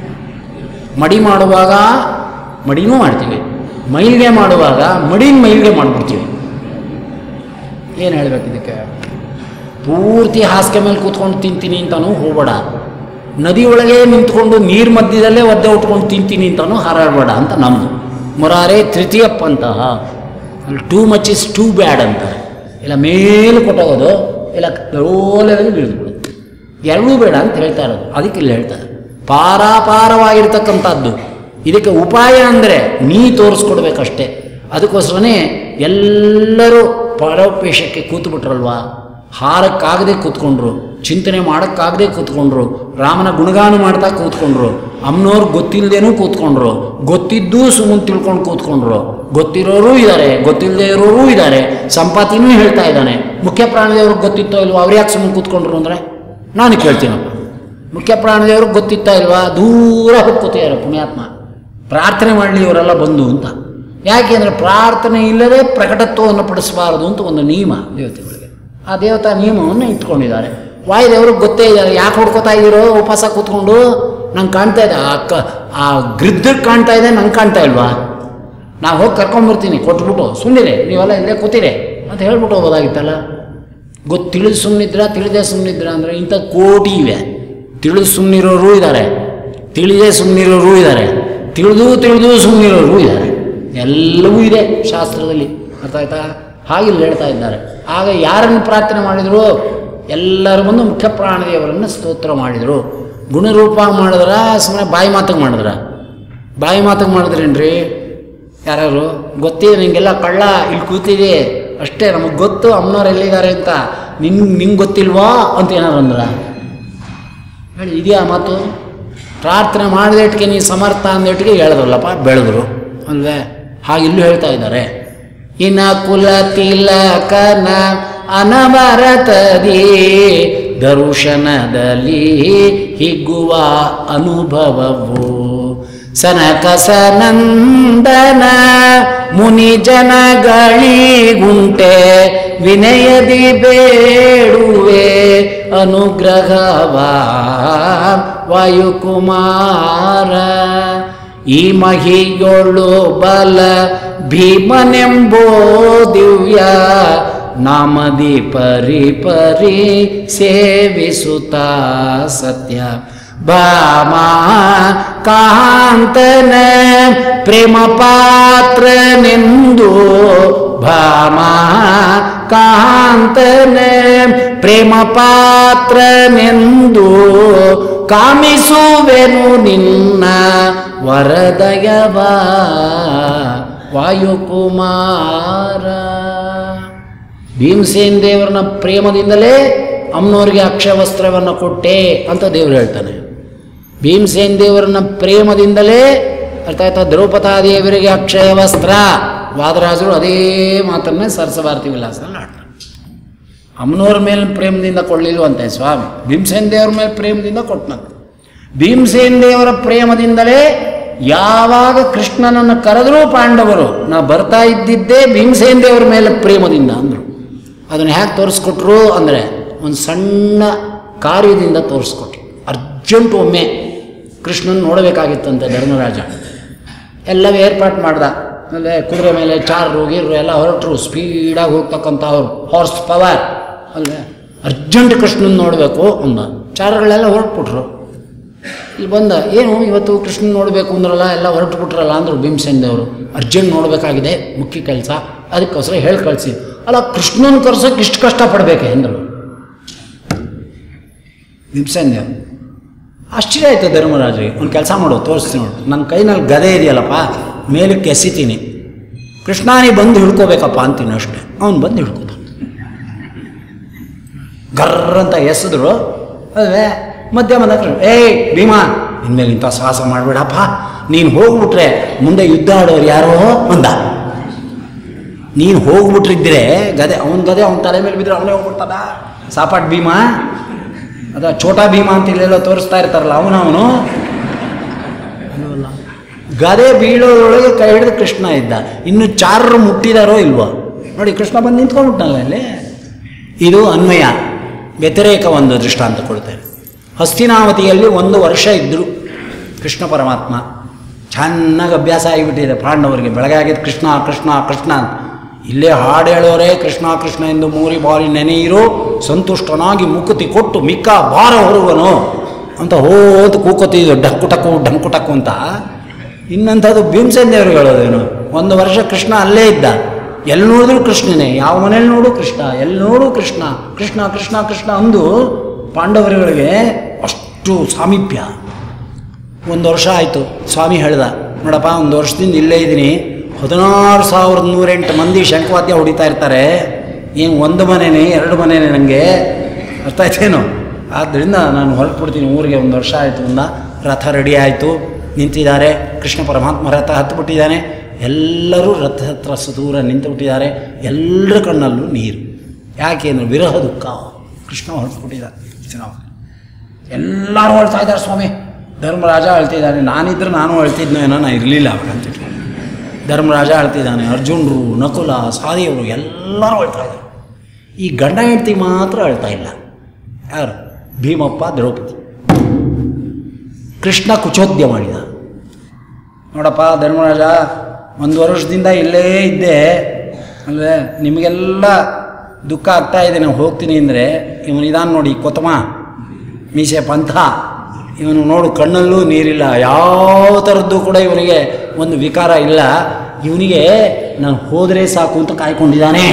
ಮಡಿ ಮಾಡುವಾಗ ಮಡಿನೂ ಮಾಡ್ತೀವಿ ಮೈಲ್ಗೆ ಮಾಡುವಾಗ ಮಡಿನ ಮೈಲ್ಗೆ ಮಾಡಿಬಿಡ್ತೀವಿ ಏನು ಹೇಳ್ಬೇಕು ಇದಕ್ಕೆ ಪೂರ್ತಿ ಹಾಸಿಗೆ ಮೇಲೆ ಕೂತ್ಕೊಂಡು ತಿಂತೀನಿ ಅಂತಾನು ಹೋಗಬೇಡ ನದಿ ಒಳಗೆ ನಿಂತ್ಕೊಂಡು ನೀರು ಮಧ್ಯದಲ್ಲೇ ಒದ್ದೆ ಉಟ್ಕೊಂಡು ತಿಂತೀನಿ ಅಂತಾನು ಹಾರಾಡಬೇಡ ಅಂತ ನಮ್ಮದು ಮುರಾರೇ ತೃತೀಯಪ್ಪಂತಹ ಅಲ್ಲಿ too much is too bad ಅಂತ ಇಲ್ಲ ಮೇಲೆ ಕೊಟ್ಟೋಗೋದು ಇಲ್ಲ ಲೆವೆಲ್ ಬೀಳ್ಬಿಡು ಎರಡೂ ಬೇಡ ಅಂತ ಹೇಳ್ತಾ ಇರೋದು ಅದಕ್ಕೆ ಇಲ್ಲಿ ಹೇಳ್ತಾರೆ ಪಾರಾಪಾರವಾಗಿರ್ತಕ್ಕಂಥದ್ದು ಇದಕ್ಕೆ ಉಪಾಯ ಅಂದರೆ ನೀ ತೋರಿಸ್ಕೊಡ್ಬೇಕಷ್ಟೇ ಅದಕ್ಕೋಸ್ಕರನೇ ಎಲ್ಲರೂ ಪರೋಪೇಶಕ್ಕೆ ಕೂತ್ಬಿಟ್ರಲ್ವಾ ಹಾರಕ್ಕಾಗದೆ ಕೂತ್ಕೊಂಡ್ರು ಚಿಂತನೆ ಮಾಡೋಕ್ಕಾಗದೆ ಕೂತ್ಕೊಂಡ್ರು ರಾಮನ ಗುಣಗಾನ ಮಾಡ್ತಾ ಕೂತ್ಕೊಂಡ್ರು ಅಮ್ಮನವ್ರು ಗೊತ್ತಿಲ್ಲದೇನೂ ಕೂತ್ಕೊಂಡ್ರು ಗೊತ್ತಿದ್ದೂ ಸುಮ್ಮನೆ ತಿಳ್ಕೊಂಡು ಕೂತ್ಕೊಂಡ್ರು ಗೊತ್ತಿರೋರು ಇದ್ದಾರೆ ಗೊತ್ತಿಲ್ಲದೆ ಇರೋರು ಇದ್ದಾರೆ ಸಂಪಾತಿನೂ ಹೇಳ್ತಾ ಇದ್ದಾನೆ ಮುಖ್ಯ ಪ್ರಾಣದೇವ್ರಿಗೆ ಗೊತ್ತಿತ್ತೋ ಇಲ್ವೋ ಅವ್ರು ಯಾಕೆ ಸುಮ್ಮನೆ ಕೂತ್ಕೊಂಡ್ರು ಅಂದರೆ ನಾನು ಕೇಳ್ತೀನಪ್ಪ ಮುಖ್ಯ ಪ್ರಾಣದೇವ್ರಿಗೆ ಗೊತ್ತಿತ್ತಾ ಇಲ್ವಾ ದೂರ ಹೋಗ್ಕೋತಿದ್ದಾರೆ ಪುಣ್ಯಾತ್ಮ ಪ್ರಾರ್ಥನೆ ಮಾಡಲಿ ಇವರೆಲ್ಲ ಬಂದು ಅಂತ ಯಾಕೆಂದರೆ ಪ್ರಾರ್ಥನೆ ಇಲ್ಲದೆ ಪ್ರಕಟತ್ವವನ್ನು ಪಡಿಸಬಾರದು ಅಂತ ಒಂದು ನಿಯಮ ದೇವತೆಗಳಿಗೆ ಆ ದೇವತಾ ನಿಯಮವನ್ನು ಇಟ್ಕೊಂಡಿದ್ದಾರೆ ವಾಯುದೇವ್ರಿಗೆ ಗೊತ್ತೇ ಇದ್ದಾರೆ ಯಾಕೆ ಹೊಡ್ಕೋತಾ ಇದ್ದೀರೋ ಉಪವಾಸ ಕೂತ್ಕೊಂಡು ನಂಗೆ ಕಾಣ್ತಾ ಇದೆ ಆ ಕ ಆ ಗ್ರಿದ್ದಕ್ಕೆ ಕಾಣ್ತಾ ಇದೆ ನಂಗೆ ಕಾಣ್ತಾ ಇಲ್ವಾ ನಾವು ಹೋಗಿ ಕರ್ಕೊಂಬರ್ತೀನಿ ಕೊಟ್ಬಿಟ್ಟು ಸುಮ್ಮನಿರೆ ನೀವೆಲ್ಲ ಇಲ್ಲೇ ಕೂತಿರೆ ಅಂತ ಹೇಳ್ಬಿಟ್ಟು ಹೋಗೋದಾಗಿತ್ತಲ್ಲ ಗೊತ್ತು ತಿಳಿದು ಸುಮ್ಮನಿದ್ರ ತಿಳಿದೇ ಸುಮ್ಮನಿದ್ರ ಅಂದರೆ ಇಂಥ ಕೋಟಿ ಇವೆ ತಿಳಿದು ಸುಮ್ಮನಿರೋರು ಇದ್ದಾರೆ ತಿಳಿದೇ ಸುಮ್ಮನಿರೋರು ಇದ್ದಾರೆ ತಿಳಿದು ತಿಳಿದು ಸುಮ್ಮನಿರೋರು ಇದ್ದಾರೆ ಎಲ್ಲವೂ ಇದೆ ಶಾಸ್ತ್ರದಲ್ಲಿ ಅರ್ಥ ಆಯ್ತಾ ಹಾಗೆ ಇಲ್ಲಿ ಹೇಳ್ತಾ ಇದ್ದಾರೆ ಆಗ ಯಾರನ್ನು ಪ್ರಾರ್ಥನೆ ಮಾಡಿದರು ಎಲ್ಲರೂ ಬಂದು ಮುಖ್ಯ ಪ್ರಾಣದೇವರನ್ನು ಸ್ತೋತ್ರ ಮಾಡಿದರು ಗುಣರೂಪ ಮಾಡಿದ್ರ ಸುಮ್ಮನೆ ಬಾಯಿ ಮಾತಿಗೆ ಮಾಡಿದ್ರ ಬಾಯಿ ಮಾತಿಗೆ ಮಾಡಿದ್ರೇನ್ರಿ ಯಾರು ಗೊತ್ತಿದೆ ನಿಂಗೆಲ್ಲ ಕಳ್ಳ ಇಲ್ಲಿ ಕೂತಿದೆ ಅಷ್ಟೇ ನಮಗೆ ಗೊತ್ತು ಅಮ್ಮನವ್ರು ಎಲ್ಲಿದ್ದಾರೆ ಅಂತ ನಿನ್ ನಿಂಗೆ ಗೊತ್ತಿಲ್ವಾ ಅಂತ ಏನಾರು ಅಂದ್ರ ಹೇಳಿ ಇದೆಯಾ ಮಾತು ಪ್ರಾರ್ಥನೆ ಮಾಡಿದಟ್ಟಿಗೆ ನೀ ಸಮರ್ಥ ಅಂದಟ್ಟಿಗೆ ಹೇಳಿದ್ರಲ್ಲಪ್ಪ ಬೆಳೆದ್ರು ಅಲ್ವೇ ಹಾಗೆ ಇಲ್ಲೂ ಹೇಳ್ತಾ ಇದ್ದಾರೆ ಇನ ಕುಲ ತಿಲಕನ ಅನವರತದಿ ದರ್ಶನದಲ್ಲಿ ಹಿಗ್ಗುವ ಅನುಭವವು ಸನಕ ಸನಂದನ ಮುನಿ ಜನಗಳಿಗುಂಟೆ ವಿನಯದಿ ಬೇಡುವೆ ಅನುಗ್ರಹವ ವಾಯುಕುಮಾರ ಈ ಮಹಿಯೊಳು ಬಲ ಭೀಮನೆಂಬೋ ದಿವ್ಯ ನಾಮದಿ ಪರಿ ಪರಿ ಸೇವಿಸುತ್ತ ಸತ್ಯ ಭಾಮಾ ಕಾಂತನ ಪ್ರೇಮ ಪಾತ್ರನೆಂದು ಭಾಮಾ ಕಾಂತನೆ ಪ್ರೇಮ ಪಾತ್ರನೆಂದು ಕಾಮಿಸುವೆನು ನಿನ್ನ ವರದಯವ ವಾಯುಕುಮಾರ ಭೀಮಸೇನ್ ದೇವರನ್ನ ಪ್ರೇಮದಿಂದಲೇ ಅಮ್ಮನವ್ರಿಗೆ ಅಕ್ಷವಸ್ತ್ರವನ್ನು ಕೊಟ್ಟೆ ಅಂತ ದೇವರು ಹೇಳ್ತಾನೆ ಭೀಮಸೇನ್ ದೇವರನ್ನ ಪ್ರೇಮದಿಂದಲೇ ಅರ್ಥ ಆಯ್ತಾ ದ್ರೌಪದಾದೇವರಿಗೆ ಅಕ್ಷಯ ವಸ್ತ್ರ ವಾದರಾಜರು ಅದೇ ಮಾತನ್ನೇ ಸರಸಭಾರತಿ ವಿಲಾಸದಲ್ಲಿ ಆಡ್ತಾರೆ ಅಮ್ಮನವ್ರ ಮೇಲೆ ಪ್ರೇಮದಿಂದ ಕೊಳ್ಳಿಲ್ವಂತೆ ಸ್ವಾಮಿ ಭೀಮಸೇನ್ ದೇವರ ಮೇಲೆ ಪ್ರೇಮದಿಂದ ಕೊಟ್ಟನಂತೆ ಭೀಮಸೇನ್ ದೇವರ ಪ್ರೇಮದಿಂದಲೇ ಯಾವಾಗ ಕೃಷ್ಣನನ್ನು ಕರೆದರೂ ಪಾಂಡವರು ನಾ ಬರ್ತಾ ಇದ್ದಿದ್ದೇ ಭೀಮಸೇನ್ ದೇವರ ಮೇಲೆ ಪ್ರೇಮದಿಂದ ಅಂದರು ಅದನ್ನು ಹೇಗೆ ತೋರಿಸ್ಕೊಟ್ರು ಅಂದರೆ ಒಂದು ಸಣ್ಣ ಕಾರ್ಯದಿಂದ ತೋರಿಸ್ಕೊಟ್ರು ಅರ್ಜೆಂಟ್ ಒಮ್ಮೆ ಕೃಷ್ಣನ್ ನೋಡಬೇಕಾಗಿತ್ತಂತೆ ಧರ್ಮರಾಜ ಎಲ್ಲವೂ ಏರ್ಪಾಟ್ ಮಾಡ್ದ ಆಮೇಲೆ ಕುದುರೆ ಮೇಲೆ ಚಾರರು ಗೀರರು ಎಲ್ಲ ಹೊರಟರು ಸ್ಪೀಡಾಗಿ ಹೋಗ್ತಕ್ಕಂಥವ್ರು ಹಾರ್ಸ್ ಪವರ್ ಅಲ್ಲೇ ಅರ್ಜೆಂಟ್ ಕೃಷ್ಣನ್ ನೋಡಬೇಕು ಅಂದ ಚಾರಗಳೆಲ್ಲ ಹೊರಟ್ಬಿಟ್ರು ಇಲ್ಲಿ ಬಂದ ಏನು ಇವತ್ತು ಕೃಷ್ಣನ್ ನೋಡಬೇಕು ಅಂದ್ರಲ್ಲ ಎಲ್ಲ ಹೊರಟು ಬಿಟ್ರಲ್ಲ ಅಂದರು ಭೀಮಸೇನ್ ದೇವರು ಅರ್ಜೆಂಟ್ ನೋಡಬೇಕಾಗಿದೆ ಮುಖ್ಯ ಕೆಲಸ ಅದಕ್ಕೋಸ್ಕರ ಹೇಳಿ ಕಳಿಸಿ ಅಲ್ಲ ಕೃಷ್ಣನ್ ಕರ್ಸೋಕೆ ಇಷ್ಟು ಕಷ್ಟಪಡಬೇಕೆ ಅಂದರು ಭೀಮಸೇನ್ ದೇವರು ಆಶ್ಚರ್ಯ ಆಯಿತು ಧರ್ಮರಾಜರಿಗೆ ಒಂದು ಕೆಲಸ ಮಾಡು ತೋರಿಸ್ತೀನಿ ನೋಡು ನನ್ನ ಕೈನಲ್ಲಿ ಗದೆ ಇದೆಯಲ್ಲಪ್ಪ ಮೇಲಕ್ಕೆ ಎಸಿತೀನಿ ಕೃಷ್ಣಾನಿ ಬಂದು ಹಿಡ್ಕೋಬೇಕಪ್ಪ ಅಂತೀನಿ ಅಷ್ಟೇ ಅವನು ಬಂದು ಹಿಡ್ಕೋತ ಗರ್ರ ಅಂತ ಎಸೆದ್ರು ಅದೇ ಮಧ್ಯ ಬಂದ ಕೃಷ್ಣ ಏಯ್ ಭೀಮಾ ಇನ್ಮೇಲೆ ಇಂಥ ಸಾಹಸ ಮಾಡಬೇಡಪ್ಪ ನೀನು ಹೋಗ್ಬಿಟ್ರೆ ಮುಂದೆ ಯುದ್ಧ ಆಡೋರು ಯಾರೋ ಅಂದ ನೀನು ಹೋಗ್ಬಿಟ್ರಿದ್ರೆ ಗದೆ ಅವನ ಗದೆ ಅವನ ತಲೆ ಮೇಲೆ ಬಿದ್ದರೆ ಅವನೇ ಹೋಗ್ಬಿಡ್ತಾನ ಸಾಪಾಟ್ ಭೀಮಾ ಅದ ಛೋಟಾ ಭೀಮಾ ಅಂತ ಇಲ್ಲೆಲ್ಲ ತೋರಿಸ್ತಾ ಇರ್ತಾರಲ್ಲ ಅವನವನು ಗದೆ ಬೀಳೋದ್ರೊಳಗೆ ಕೈ ಹಿಡಿದು ಕೃಷ್ಣ ಇದ್ದ ಇನ್ನು ಚಾರರು ಮುಟ್ಟಿದಾರೋ ಇಲ್ವೋ ನೋಡಿ ಕೃಷ್ಣ ಬಂದು ನಿಂತ್ಕೊಂಡ್ಬಿಟ್ಟನಲ್ಲ ಇಲ್ಲಿ ಇದು ಅನ್ವಯ ವ್ಯತಿರೇಕ ಒಂದು ದೃಷ್ಟಾಂತ ಕೊಡ್ತೇನೆ ಹಸ್ತಿನಾವತಿಯಲ್ಲಿ ಒಂದು ವರ್ಷ ಇದ್ದರು ಕೃಷ್ಣ ಪರಮಾತ್ಮ ಚೆನ್ನಾಗಿ ಅಭ್ಯಾಸ ಆಗಿಬಿಟ್ಟಿದೆ ಪಾಂಡವರಿಗೆ ಬೆಳಗ್ಗೆ ಆಗಿದ್ದು ಕೃಷ್ಣ ಕೃಷ್ಣ ಕೃಷ್ಣ ಅಂತ ಇಲ್ಲೇ ಹಾಡು ಹೇಳೋರೇ ಕೃಷ್ಣ ಕೃಷ್ಣ ಎಂದು ಮೂರಿ ಬಾರಿ ನೆನೆಯಿರು ಸಂತುಷ್ಟನಾಗಿ ಮುಕುತಿ ಕೊಟ್ಟು ಮಿಕ್ಕ ಭಾರ ಹೊರುವನು ಅಂತ ಹೋದು ಕೂಕೋತಿದ್ದು ಡಕ್ಕು ಟಕ್ಕು ಡಂಕು ಟಕ್ಕು ಅಂತ ಇನ್ನಂಥದ್ದು ಭೀಮಸೇನ್ ದೇವರು ಹೇಳೋದೇನು ಒಂದು ವರ್ಷ ಕೃಷ್ಣ ಅಲ್ಲೇ ಇದ್ದ ಎಲ್ಲಿ ನೋಡಿದ್ರು ಕೃಷ್ಣನೇ ಯಾವ ಮನೇಲಿ ನೋಡು ಕೃಷ್ಣ ಎಲ್ಲಿ ನೋಡು ಕೃಷ್ಣ ಕೃಷ್ಣ ಕೃಷ್ಣ ಕೃಷ್ಣ ಅಂದು ಪಾಂಡವರುಗಳಿಗೆ ಅಷ್ಟು ಸಾಮೀಪ್ಯ ಒಂದು ವರ್ಷ ಆಯಿತು ಸ್ವಾಮಿ ಹೇಳ್ದ ನೋಡಪ್ಪ ಒಂದು ವರ್ಷದಿಂದ ಇಲ್ಲೇ ಇದ್ದೀನಿ ಹದಿನಾರು ಸಾವಿರದ ನೂರೆಂಟು ಮಂದಿ ಶಂಖವಾದ್ಯ ಹೊಡಿತಾ ಇರ್ತಾರೆ ಏನು ಒಂದು ಮನೆನೇ ಎರಡು ಮನೆನೇ ನನಗೆ ಅರ್ಥ ಆಯ್ತೇನು ಆದ್ದರಿಂದ ನಾನು ಹೊರಟ್ಬಿಡ್ತೀನಿ ಊರಿಗೆ ಒಂದು ವರ್ಷ ಆಯಿತು ಅಂದ ರಥ ರೆಡಿ ಆಯಿತು ನಿಂತಿದ್ದಾರೆ ಕೃಷ್ಣ ಪರಮಾತ್ಮ ರಥ ಹತ್ತಿಬಿಟ್ಟಿದ್ದಾನೆ ಎಲ್ಲರೂ ರಥ ಹತ್ರ ಸುದೂರ ನಿಂತು ಬಿಟ್ಟಿದ್ದಾರೆ ಎಲ್ಲರ ಕಣ್ಣಲ್ಲೂ ನೀರು ಯಾಕೆ ಅಂದರೆ ವಿರಹ ದುಃಖ ಕೃಷ್ಣ ಹೊರಟ್ಬಿಟ್ಟಿದ್ದಾರೆ ಚುನಾವಣೆ ಎಲ್ಲರೂ ಹೇಳ್ತಾ ಇದ್ದಾರೆ ಸ್ವಾಮಿ ಧರ್ಮರಾಜ ಅಳ್ತಿದ್ದಾನೆ ನಾನಿದ್ರೆ ನಾನು ಅಳ್ತಿದ್ನೋ ಏನೋ ನಾ ಇರಲಿಲ್ಲ ಅಂತ ಧರ್ಮರಾಜ ಅಳ್ತಿದ್ದಾನೆ ಅರ್ಜುನರು ನಕುಲ ಸಾದಿಯವರು ಎಲ್ಲರೂ ಅಳ್ತಾ ಇದ್ದಾರೆ ಈ ಗಂಡ ಹೆಂಡತಿ ಮಾತ್ರ ಅಳ್ತಾ ಇಲ್ಲ ಯಾರು ಭೀಮಪ್ಪ ದ್ರೌಪದಿ ಕೃಷ್ಣ ಕುಚೋದ್ಯ ಮಾಡಿದ ನೋಡಪ್ಪ ಧರ್ಮರಾಜ ಒಂದು ವರ್ಷದಿಂದ ಇಲ್ಲೇ ಇದ್ದೆ ಅಲ್ವೇ ನಿಮಗೆಲ್ಲ ದುಃಖ ಆಗ್ತಾ ಇದೆ ನಾವು ಹೋಗ್ತೀನಿ ಅಂದರೆ ಇವನು ಇದಾನ ನೋಡಿ ಕೊತ್ತಮ ಮೀಸೆ ಪಂಥ ಇವನು ನೋಡು ಕಣ್ಣಲ್ಲೂ ನೀರಿಲ್ಲ ಯಾವ ಥರದ್ದು ಕೂಡ ಇವನಿಗೆ ಒಂದು ವಿಕಾರ ಇಲ್ಲ ಇವನಿಗೆ ನಾನು ಹೋದರೆ ಸಾಕು ಅಂತ ಕಾಯ್ಕೊಂಡಿದ್ದಾನೆ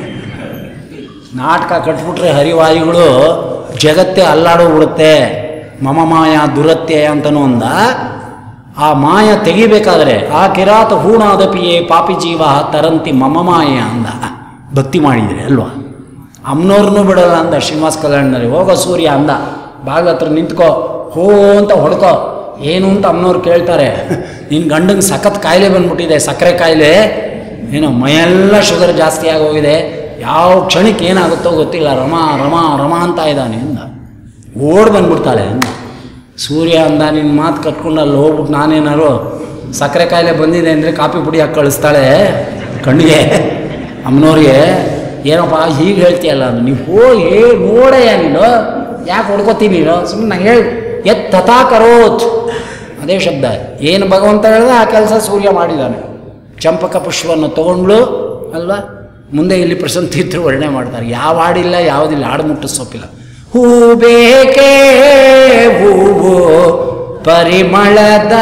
ನಾಟಕ ಕಟ್ಬಿಟ್ರೆ ಹರಿವಾಯುಗಳು ಜಗತ್ತೇ ಅಲ್ಲಾಡೋಗ್ಬಿಡುತ್ತೆ ಮಮ ಮಾಯ ದುರತ್ಯೆ ಅಂತನೂ ಅಂದ ಆ ಮಾಯ ತೆಗಿಬೇಕಾದ್ರೆ ಆ ಕಿರಾತ ಹೂಣಾದಪಿಯೇ ಪಾಪಿ ಜೀವ ತರಂತಿ ಮಮ ಮಾಯ ಅಂದ ಭಕ್ತಿ ಮಾಡಿದರೆ ಅಲ್ವಾ ಅಮ್ಮನವ್ರನ್ನೂ ಬಿಡಲ್ಲ ಅಂದ ಶ್ರೀನಿವಾಸ ಕಲ್ಯಾಣದಲ್ಲಿ ಹೋಗೋ ಸೂರ್ಯ ಅಂದ ಬಾಗಿಲ ಹತ್ರ ನಿಂತ್ಕೋ ಹೋ ಅಂತ ಹೊಡ್ಕೋ ಏನು ಅಂತ ಅಮ್ಮನವ್ರು ಕೇಳ್ತಾರೆ ನಿನ್ನ ಗಂಡಂಗೆ ಸಖತ್ ಕಾಯಿಲೆ ಬಂದ್ಬಿಟ್ಟಿದೆ ಸಕ್ಕರೆ ಕಾಯಿಲೆ ಏನೋ ಮೈಯೆಲ್ಲ ಶುಗರ್ ಜಾಸ್ತಿ ಆಗೋಗಿದೆ ಯಾವ ಕ್ಷಣಕ್ಕೆ ಏನಾಗುತ್ತೋ ಗೊತ್ತಿಲ್ಲ ರಮ ರಮ ರಮ ಅಂತ ಇದ್ದಾನೆ ಅಂದ ಓಡ್ ಬಂದ್ಬಿಡ್ತಾಳೆ ಅಂದ ಸೂರ್ಯ ಅಂದ ನಿನ್ನ ಮಾತು ಕಟ್ಕೊಂಡು ಅಲ್ಲಿ ಹೋಗ್ಬಿಟ್ಟು ನಾನೇನಾರು ಸಕ್ಕರೆ ಕಾಯಿಲೆ ಬಂದಿದೆ ಅಂದರೆ ಕಾಪಿ ಪುಡಿ ಹಾಕಿ ಕಳಿಸ್ತಾಳೆ ಕಣ್ಣಿಗೆ ಅಮ್ಮನವ್ರಿಗೆ ಏನಪ್ಪ ಹೀಗೆ ಹೇಳ್ತೀಯಲ್ಲ ಅಂದು ನೀವು ಹೋಗಿ ನೋಡಯ್ಯ ನೀನು ಯಾಕೆ ಹೊಡ್ಕೋತೀನಿ ನೀನು ಸುಮ್ಮನೆ ನಂಗೆ ಹೇಳಿ ಎತ್ ತಥಾ ಕರೋತ್ ಅದೇ ಶಬ್ದ ಏನು ಭಗವಂತ ಹೇಳಿದ ಆ ಕೆಲಸ ಸೂರ್ಯ ಮಾಡಿದ್ದಾನೆ ಚಂಪಕ ಪುಷ್ಪವನ್ನು ತಗೊಂಡ್ಳು ಅಲ್ವಾ ಮುಂದೆ ಇಲ್ಲಿ ಪ್ರಸನ್ನ ತೀರ್ಥರು ವರ್ಣನೆ ಮಾಡ್ತಾರೆ ಯಾವ ಹಾಡಿಲ್ಲ ಯಾವುದಿಲ್ಲ ಹಾಡು ಮುಟ್ಟಿಸೋಪಿಲ್ಲ ಹೂ ಬೇಕೇ ಹೂವು ಪರಿಮಳದ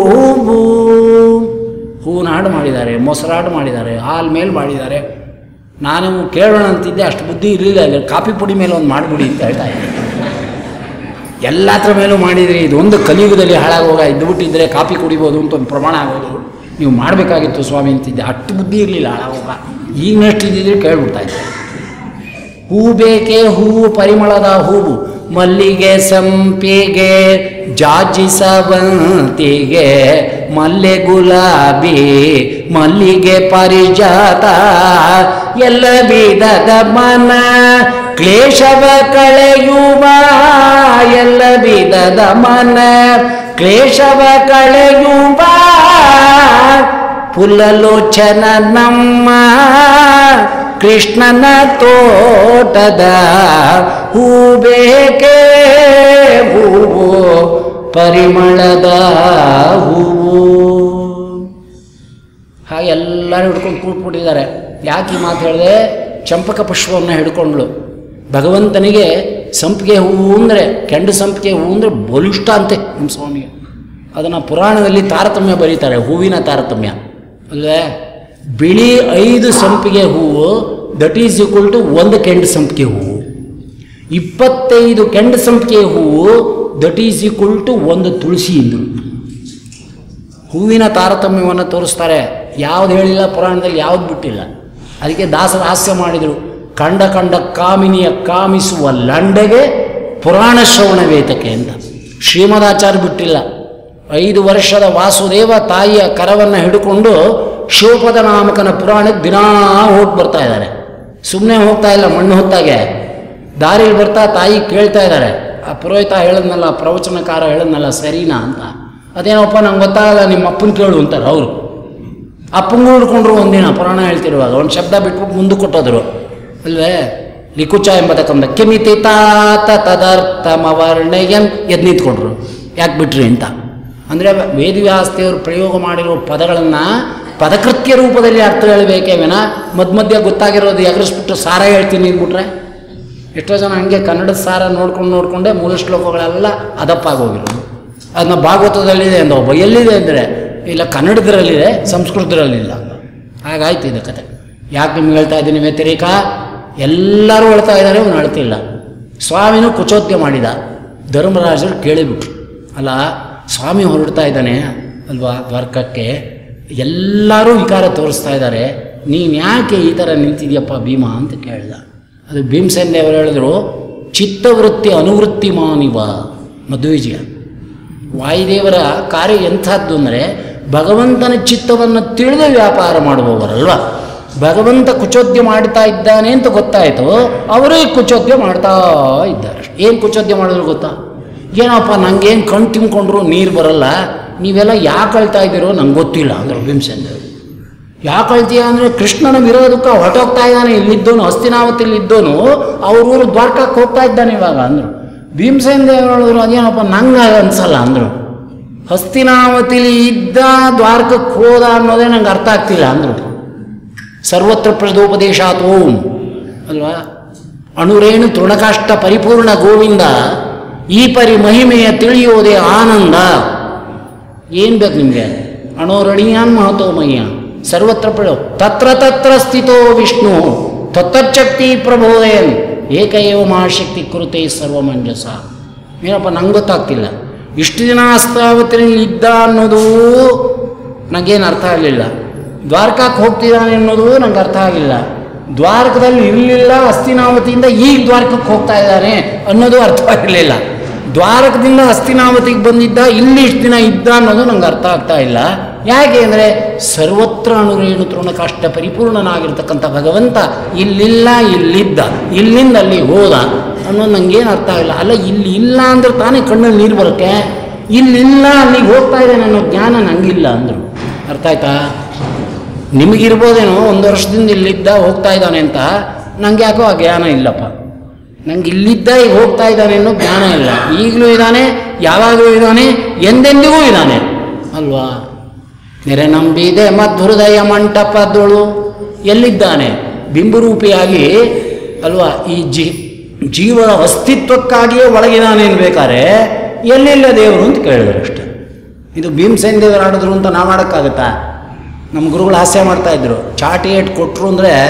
ಹೂವು ಹೂವಿನ ಹಾಡು ಮಾಡಿದ್ದಾರೆ ಮೊಸರಾಡು ಮಾಡಿದ್ದಾರೆ ಹಾಲ್ ಮೇಲ್ ಮಾಡಿದ್ದಾರೆ ನಾನು ಕೇಳೋಣ ಅಂತಿದ್ದೆ ಅಷ್ಟು ಬುದ್ಧಿ ಇರಲಿಲ್ಲ ಅಲ್ಲಿ ಕಾಫಿ ಪುಡಿ ಮೇಲೆ ಒಂದು ಮಾಡಿಬಿಡಿ ಅಂತ ಹೇಳ್ತಾ ಇದ್ದೆ ಎಲ್ಲತ್ರ ಮೇಲೂ ಮಾಡಿದ್ರಿ ಇದೊಂದು ಕಲಿಯುಗದಲ್ಲಿ ಹಾಳಾಗುವಾಗ ಇದ್ದುಬಿಟ್ಟಿದ್ರೆ ಕಾಫಿ ಕುಡಿಬೋದು ಅಂತ ಒಂದು ಪ್ರಮಾಣ ಆಗೋದು ನೀವು ಮಾಡಬೇಕಾಗಿತ್ತು ಸ್ವಾಮಿ ಅಂತಿದ್ದೆ ಅಷ್ಟು ಬುದ್ಧಿ ಇರಲಿಲ್ಲ ಹಾಳಾಗುವಾಗ ಈಗ ನೆಕ್ಸ್ಟ್ ಇದ್ದಿದ್ರೆ ಕೇಳ್ಬಿಡ್ತಾ ಇದ್ದೆ ಹೂ ಬೇಕೇ ಹೂವು ಪರಿಮಳದ ಹೂವು ಮಲ್ಲಿಗೆ ಸಂಪಿಗೆ ಜಾಜಿ ಸವಂತಿಗೆ ಮಲ್ಲೆ ಗುಲಾಬಿ ಮಲ್ಲಿಗೆ ಪರಿಜಾತ ಎಲ್ಲ ವಿಧದ ಮನ ಕ್ಲೇಶವ ಕಳೆಯುವ ಎಲ್ಲ ವಿಧದ ಮನ ಕ್ಲೇಶವ ಕಳೆಯುವ ಪುಲ್ಲಲೋಚನ ನಮ್ಮ ಕೃಷ್ಣನ ತೋಟದ ಹೂ ಬೇಕೇ ಹೂವು ಪರಿಮಳದ ಹೂವು ಹಾಗೆ ಎಲ್ಲರೂ ಹಿಡ್ಕೊಂಡು ಕೂತ್ಬಿಟ್ಟಿದ್ದಾರೆ ಯಾಕೆ ಈ ಮಾತು ಹೇಳಿದೆ ಚಂಪಕ ಪುಷ್ಪವನ್ನು ಹಿಡ್ಕೊಂಡ್ಳು ಭಗವಂತನಿಗೆ ಸಂಪಿಗೆ ಹೂವು ಅಂದರೆ ಕೆಂಡು ಸಂಪಿಗೆ ಹೂವು ಅಂದರೆ ಬಲಿಷ್ಠ ಅಂತೆ ನಮ್ಮ ಸ್ವಾಮಿಗೆ ಅದನ್ನು ಪುರಾಣದಲ್ಲಿ ತಾರತಮ್ಯ ಬರೀತಾರೆ ಹೂವಿನ ತಾರತಮ್ಯ ಅಲ್ವೇ ಬಿಳಿ ಐದು ಸಂಪಿಗೆ ಹೂವು ದಟ್ ಈಸ್ ಈಕ್ವಲ್ ಟು ಒಂದು ಕೆಂಡು ಸಂಪಿಗೆ ಹೂವು ಇಪ್ಪತ್ತೈದು ಕೆಂಡು ಸಂಪಿಗೆ ಹೂವು ದಟ್ ಈಸ್ ಈಕ್ವಲ್ ಟು ಒಂದು ತುಳಸಿ ಇಂದ್ರು ಹೂವಿನ ತಾರತಮ್ಯವನ್ನು ತೋರಿಸ್ತಾರೆ ಯಾವ್ದು ಹೇಳಿಲ್ಲ ಪುರಾಣದಲ್ಲಿ ಯಾವ್ದು ಬಿಟ್ಟಿಲ್ಲ ಅದಕ್ಕೆ ದಾಸರ ಹಾಸ್ಯ ಮಾಡಿದರು ಕಂಡ ಕಂಡ ಕಾಮಿನಿಯ ಕಾಮಿಸುವ ಲಂಡೆಗೆ ಪುರಾಣ ಶ್ರವಣ ವೇತಕ್ಕೆ ಅಂತ ಶ್ರೀಮದಾಚಾರ್ಯ ಬಿಟ್ಟಿಲ್ಲ ಐದು ವರ್ಷದ ವಾಸುದೇವ ತಾಯಿಯ ಕರವನ್ನು ಹಿಡ್ಕೊಂಡು ಶಿವಪದ ನಾಮಕನ ಪುರಾಣಕ್ಕೆ ದಿನಾ ಹೋಗಿ ಬರ್ತಾ ಇದ್ದಾರೆ ಸುಮ್ಮನೆ ಹೋಗ್ತಾ ಇಲ್ಲ ಮಣ್ಣು ಹೊತ್ತಾಗೆ ದಾರಿಲಿ ಬರ್ತಾ ತಾಯಿ ಕೇಳ್ತಾ ಇದ್ದಾರೆ ಆ ಪುರೋಹಿತ ಹೇಳದ್ನಲ್ಲ ಪ್ರವಚನಕಾರ ಹೇಳದ್ನಲ್ಲ ಸರಿನಾ ಅಂತ ಅದೇನಪ್ಪ ನಂಗೆ ಗೊತ್ತಾಗಲ್ಲ ನಿಮ್ಮ ಅಪ್ಪನ ಕೇಳು ಅಂತಾರೆ ಅವರು ಅಪ್ಪಂಗೂ ಹಿಡ್ಕೊಂಡ್ರು ಒಂದಿನ ಪುರಾಣ ಹೇಳ್ತಿರುವಾಗ ಒಂದು ಶಬ್ದ ಬಿಟ್ಬಿಟ್ಟು ಮುಂದೆ ಕೊಟ್ಟೋದ್ರು ಅಲ್ವೇ ಲಿಕುಚ ಎಂಬತಕ್ಕಂಥ ಕಿಮಿತಿ ತಾತ ತದರ್ಥಮವರ್ಣಯನ್ ಎದ್ದು ನಿಂತ್ಕೊಂಡ್ರು ಯಾಕೆ ಬಿಟ್ರಿ ಅಂತ ಅಂದರೆ ವೇದವ್ಯಾಸ್ತಿಯವರು ಪ್ರಯೋಗ ಮಾಡಿರೋ ಪದಗಳನ್ನು ಪದಕೃತ್ಯ ರೂಪದಲ್ಲಿ ಅರ್ಥ ಹೇಳಬೇಕೇ ವಿನ ಮಧ್ಯ ಮಧ್ಯ ಗೊತ್ತಾಗಿರೋದು ಎಗರಿಸ್ಬಿಟ್ಟು ಸಾರ ಹೇಳ್ತೀನಿ ಅಂದ್ಬಿಟ್ರೆ ಎಷ್ಟೋ ಜನ ಹಂಗೆ ಕನ್ನಡದ ಸಾರ ನೋಡ್ಕೊಂಡು ನೋಡಿಕೊಂಡೆ ಮೂಲ ಶ್ಲೋಕಗಳೆಲ್ಲ ಅದಪ್ಪಾಗೋಗಿರೋದು ಅದನ್ನ ಭಾಗವತದಲ್ಲಿದೆ ಅಂದ ಒಬ್ಬ ಎಲ್ಲಿದೆ ಅಂದರೆ ಇಲ್ಲ ಕನ್ನಡದರಲ್ಲಿದೆ ಸಂಸ್ಕೃತದಲ್ಲಿಲ್ಲ ಹಾಗಾಯ್ತು ಇದು ಕತೆ ಯಾಕೆ ನಿಮ್ಗೆ ಹೇಳ್ತಾ ಇದ್ದೀನಿ ವ್ಯತಿರೇಕ ಎಲ್ಲರೂ ಹೇಳ್ತಾ ಇದ್ದಾರೆ ಅವನು ಅಳ್ತಿಲ್ಲ ಸ್ವಾಮಿನೂ ಕುಚೋದ್ಯ ಮಾಡಿದ ಧರ್ಮರಾಜರು ಕೇಳಿಬಿಟ್ರು ಅಲ್ಲ ಸ್ವಾಮಿ ಹೊರಡ್ತಾ ಇದ್ದಾನೆ ಅಲ್ವಾ ದ್ವಾರಕಕ್ಕೆ ಎಲ್ಲರೂ ವಿಕಾರ ತೋರಿಸ್ತಾ ಇದ್ದಾರೆ ನೀನು ಯಾಕೆ ಈ ಥರ ನಿಂತಿದ್ಯಪ್ಪ ಭೀಮಾ ಅಂತ ಕೇಳ್ದ ಅದು ಭೀಮಸೇನ್ ದೇವರು ಹೇಳಿದ್ರು ಚಿತ್ತವೃತ್ತಿ ಅನುವೃತ್ತಿ ಮಾನಿವ ಮಧ್ವಿಜಯ ವಾಯುದೇವರ ಕಾರ್ಯ ಎಂಥದ್ದು ಅಂದರೆ ಭಗವಂತನ ಚಿತ್ತವನ್ನು ತಿಳಿದು ವ್ಯಾಪಾರ ಮಾಡುವವರಲ್ವ ಭಗವಂತ ಕುಚೋದ್ಯ ಮಾಡ್ತಾ ಇದ್ದಾನೆ ಅಂತ ಗೊತ್ತಾಯಿತು ಅವರೇ ಕುಚೋದ್ಯ ಮಾಡ್ತಾ ಇದ್ದಾರೆ ಏನು ಕುಚೋದ್ಯ ಮಾಡಿದ್ರು ಗೊತ್ತಾ ಏನಪ್ಪ ನಂಗೇನು ಕಣ್ ತಿನ್ಕೊಂಡ್ರು ನೀರು ಬರಲ್ಲ ನೀವೆಲ್ಲ ಯಾಕೆ ಅಳ್ತಾ ಇದ್ದೀರೋ ನಂಗೆ ಗೊತ್ತಿಲ್ಲ ಅಂದ್ರೆ ಭೀಮಸೇನ್ ದೇವರು ಯಾಕೆ ಅಳ್ತೀಯ ಅಂದರೆ ಕೃಷ್ಣನ ವಿರೋಧಕ್ಕೆ ಹೊರಟೋಗ್ತಾ ಇದ್ದಾನೆ ಇಲ್ಲಿದ್ದೋನು ಹಸ್ತಿನಾವತಿಲಿ ಇದ್ದೋನು ಅವ್ರ ಊರು ದ್ವಾರಕಕ್ಕೆ ಹೋಗ್ತಾ ಇದ್ದಾನೆ ಇವಾಗ ಅಂದರು ಭೀಮಸೇನ್ ದೇವರು ಹೇಳಿದ್ರು ಅದೇನಪ್ಪ ನಂಗೆ ಅನ್ಸಲ್ಲ ಅಂದರು ಹಸ್ತಿನಾವತಿಲಿ ಇದ್ದ ದ್ವಾರಕಕ್ಕೆ ಹೋದ ಅನ್ನೋದೇ ನಂಗೆ ಅರ್ಥ ಆಗ್ತಿಲ್ಲ ಅಂದರು ಸರ್ವತ್ರ ಪ್ರದೋಪದೇಶಾತ್ ಓಂ ಅಲ್ವಾ ಅಣುರೇಣು ತೃಣಕಾಷ್ಟ ಪರಿಪೂರ್ಣ ಗೋವಿಂದ ಈ ಪರಿ ಮಹಿಮೆಯ ತಿಳಿಯೋದೇ ಆನಂದ ಏನು ಬೇಕು ನಿಮಗೆ ಅಣೋರಣೀಯಾನ್ ಮಹತೋಮಯ್ಯ ಸರ್ವತ್ರ ಪ್ರಳೋ ತತ್ರ ತತ್ರ ಸ್ಥಿತೋ ವಿಷ್ಣು ತತ್ತಚ್ಛಕ್ತಿ ಪ್ರಬೋಧಯನ್ ಏಕೈವ ಮಹಾಶಕ್ತಿ ಕುರುತೆ ಸರ್ವಮಂಜಸ ಏನಪ್ಪ ನಂಗೆ ಗೊತ್ತಾಗ್ತಿಲ್ಲ ಇಷ್ಟು ದಿನ ಅಸ್ತಾವತಿನಲ್ಲಿ ಇದ್ದ ಅನ್ನೋದು ನನಗೇನು ಅರ್ಥ ಆಗಲಿಲ್ಲ ದ್ವಾರಕಕ್ಕೆ ಹೋಗ್ತಿದ್ದಾನೆ ಅನ್ನೋದು ನಂಗೆ ಅರ್ಥ ಆಗಿಲ್ಲ ದ್ವಾರಕದಲ್ಲಿ ಇರಲಿಲ್ಲ ಹಸ್ತಿನಾವತಿಯಿಂದ ಈಗ ದ್ವಾರಕಕ್ಕೆ ಹೋಗ್ತಾ ಇದ್ದಾನೆ ಅನ್ನೋದು ಅರ್ಥ ಆಗಿರಲಿಲ್ಲ ದ್ವಾರಕದಿಂದ ಹಸ್ತಿನಾವತಿಗೆ ಬಂದಿದ್ದ ಇಲ್ಲಿ ಇಷ್ಟು ದಿನ ಇದ್ದ ಅನ್ನೋದು ನಂಗೆ ಅರ್ಥ ಆಗ್ತಾ ಇಲ್ಲ ಯಾಕೆ ಅಂದರೆ ಸರ್ವತ್ರ ಅಣುರೇಣು ತೃಣಕಾಷ್ಟ ಪರಿಪೂರ್ಣನಾಗಿರ್ತಕ್ಕಂಥ ಭಗವಂತ ಇಲ್ಲಿಲ್ಲ ಇಲ್ಲಿದ್ದ ಇಲ್ಲಿಂದ ಅಲ್ಲಿ ಹೋದ ಅನ್ನೋದು ನಂಗೇನು ಅರ್ಥ ಆಗಿಲ್ಲ ಅಲ್ಲ ಇಲ್ಲಿ ಇಲ್ಲ ಅಂದ್ರೆ ತಾನೇ ಕಣ್ಣಲ್ಲಿ ನೀರು ಬರುತ್ತೆ ಇಲ್ಲಿಲ್ಲ ಅಲ್ಲಿಗೆ ಹೋಗ್ತಾ ಇದ್ದಾನೆ ಅನ್ನೋ ಜ್ಞಾನ ನಂಗಿಲ್ಲ ಅಂದರು ಅರ್ಥ ಆಯ್ತಾ ನಿಮಗಿರ್ಬೋದೇನೋ ಒಂದು ವರ್ಷದಿಂದ ಇಲ್ಲಿದ್ದ ಹೋಗ್ತಾ ಇದ್ದಾನೆ ಅಂತ ನಂಗೆ ಯಾಕೋ ಆ ಜ್ಞಾನ ಇಲ್ಲಪ್ಪ ನಂಗೆ ಇಲ್ಲಿದ್ದ ಈಗ ಹೋಗ್ತಾ ಇದ್ದಾನೆ ಅನ್ನೋ ಜ್ಞಾನ ಇಲ್ಲ ಈಗಲೂ ಇದ್ದಾನೆ ಯಾವಾಗಲೂ ಇದ್ದಾನೆ ಎಂದೆಂದಿಗೂ ಇದ್ದಾನೆ ಅಲ್ವಾ ನೆರೆ ನಂಬಿದೆ ಮಧ್ಹೃದಯ ಮಂಟಪದೊಳು ಎಲ್ಲಿದ್ದಾನೆ ಬಿಂಬರೂಪಿಯಾಗಿ ಅಲ್ವಾ ಈ ಜೀ ಜೀವನ ಅಸ್ತಿತ್ವಕ್ಕಾಗಿಯೇ ಒಳಗಿದಾನೆ ಅನ್ಬೇಕಾದ್ರೆ ಎಲ್ಲಿಲ್ಲ ದೇವರು ಅಂತ ಕೇಳಿದ್ರು ಅಷ್ಟೆ ಇದು ಭೀಮಸೇನ್ ದೇವರು ಆಡಿದ್ರು ಅಂತ ನಾವು ಆಡೋಕ್ಕಾಗತ್ತಾ ನಮ್ಮ ಗುರುಗಳು ಹಾಸ್ಯ ಮಾಡ್ತಾ ಇದ್ರು ಚಾಟಿ ಏಟ್ ಕೊಟ್ಟರು ಅಂದರೆ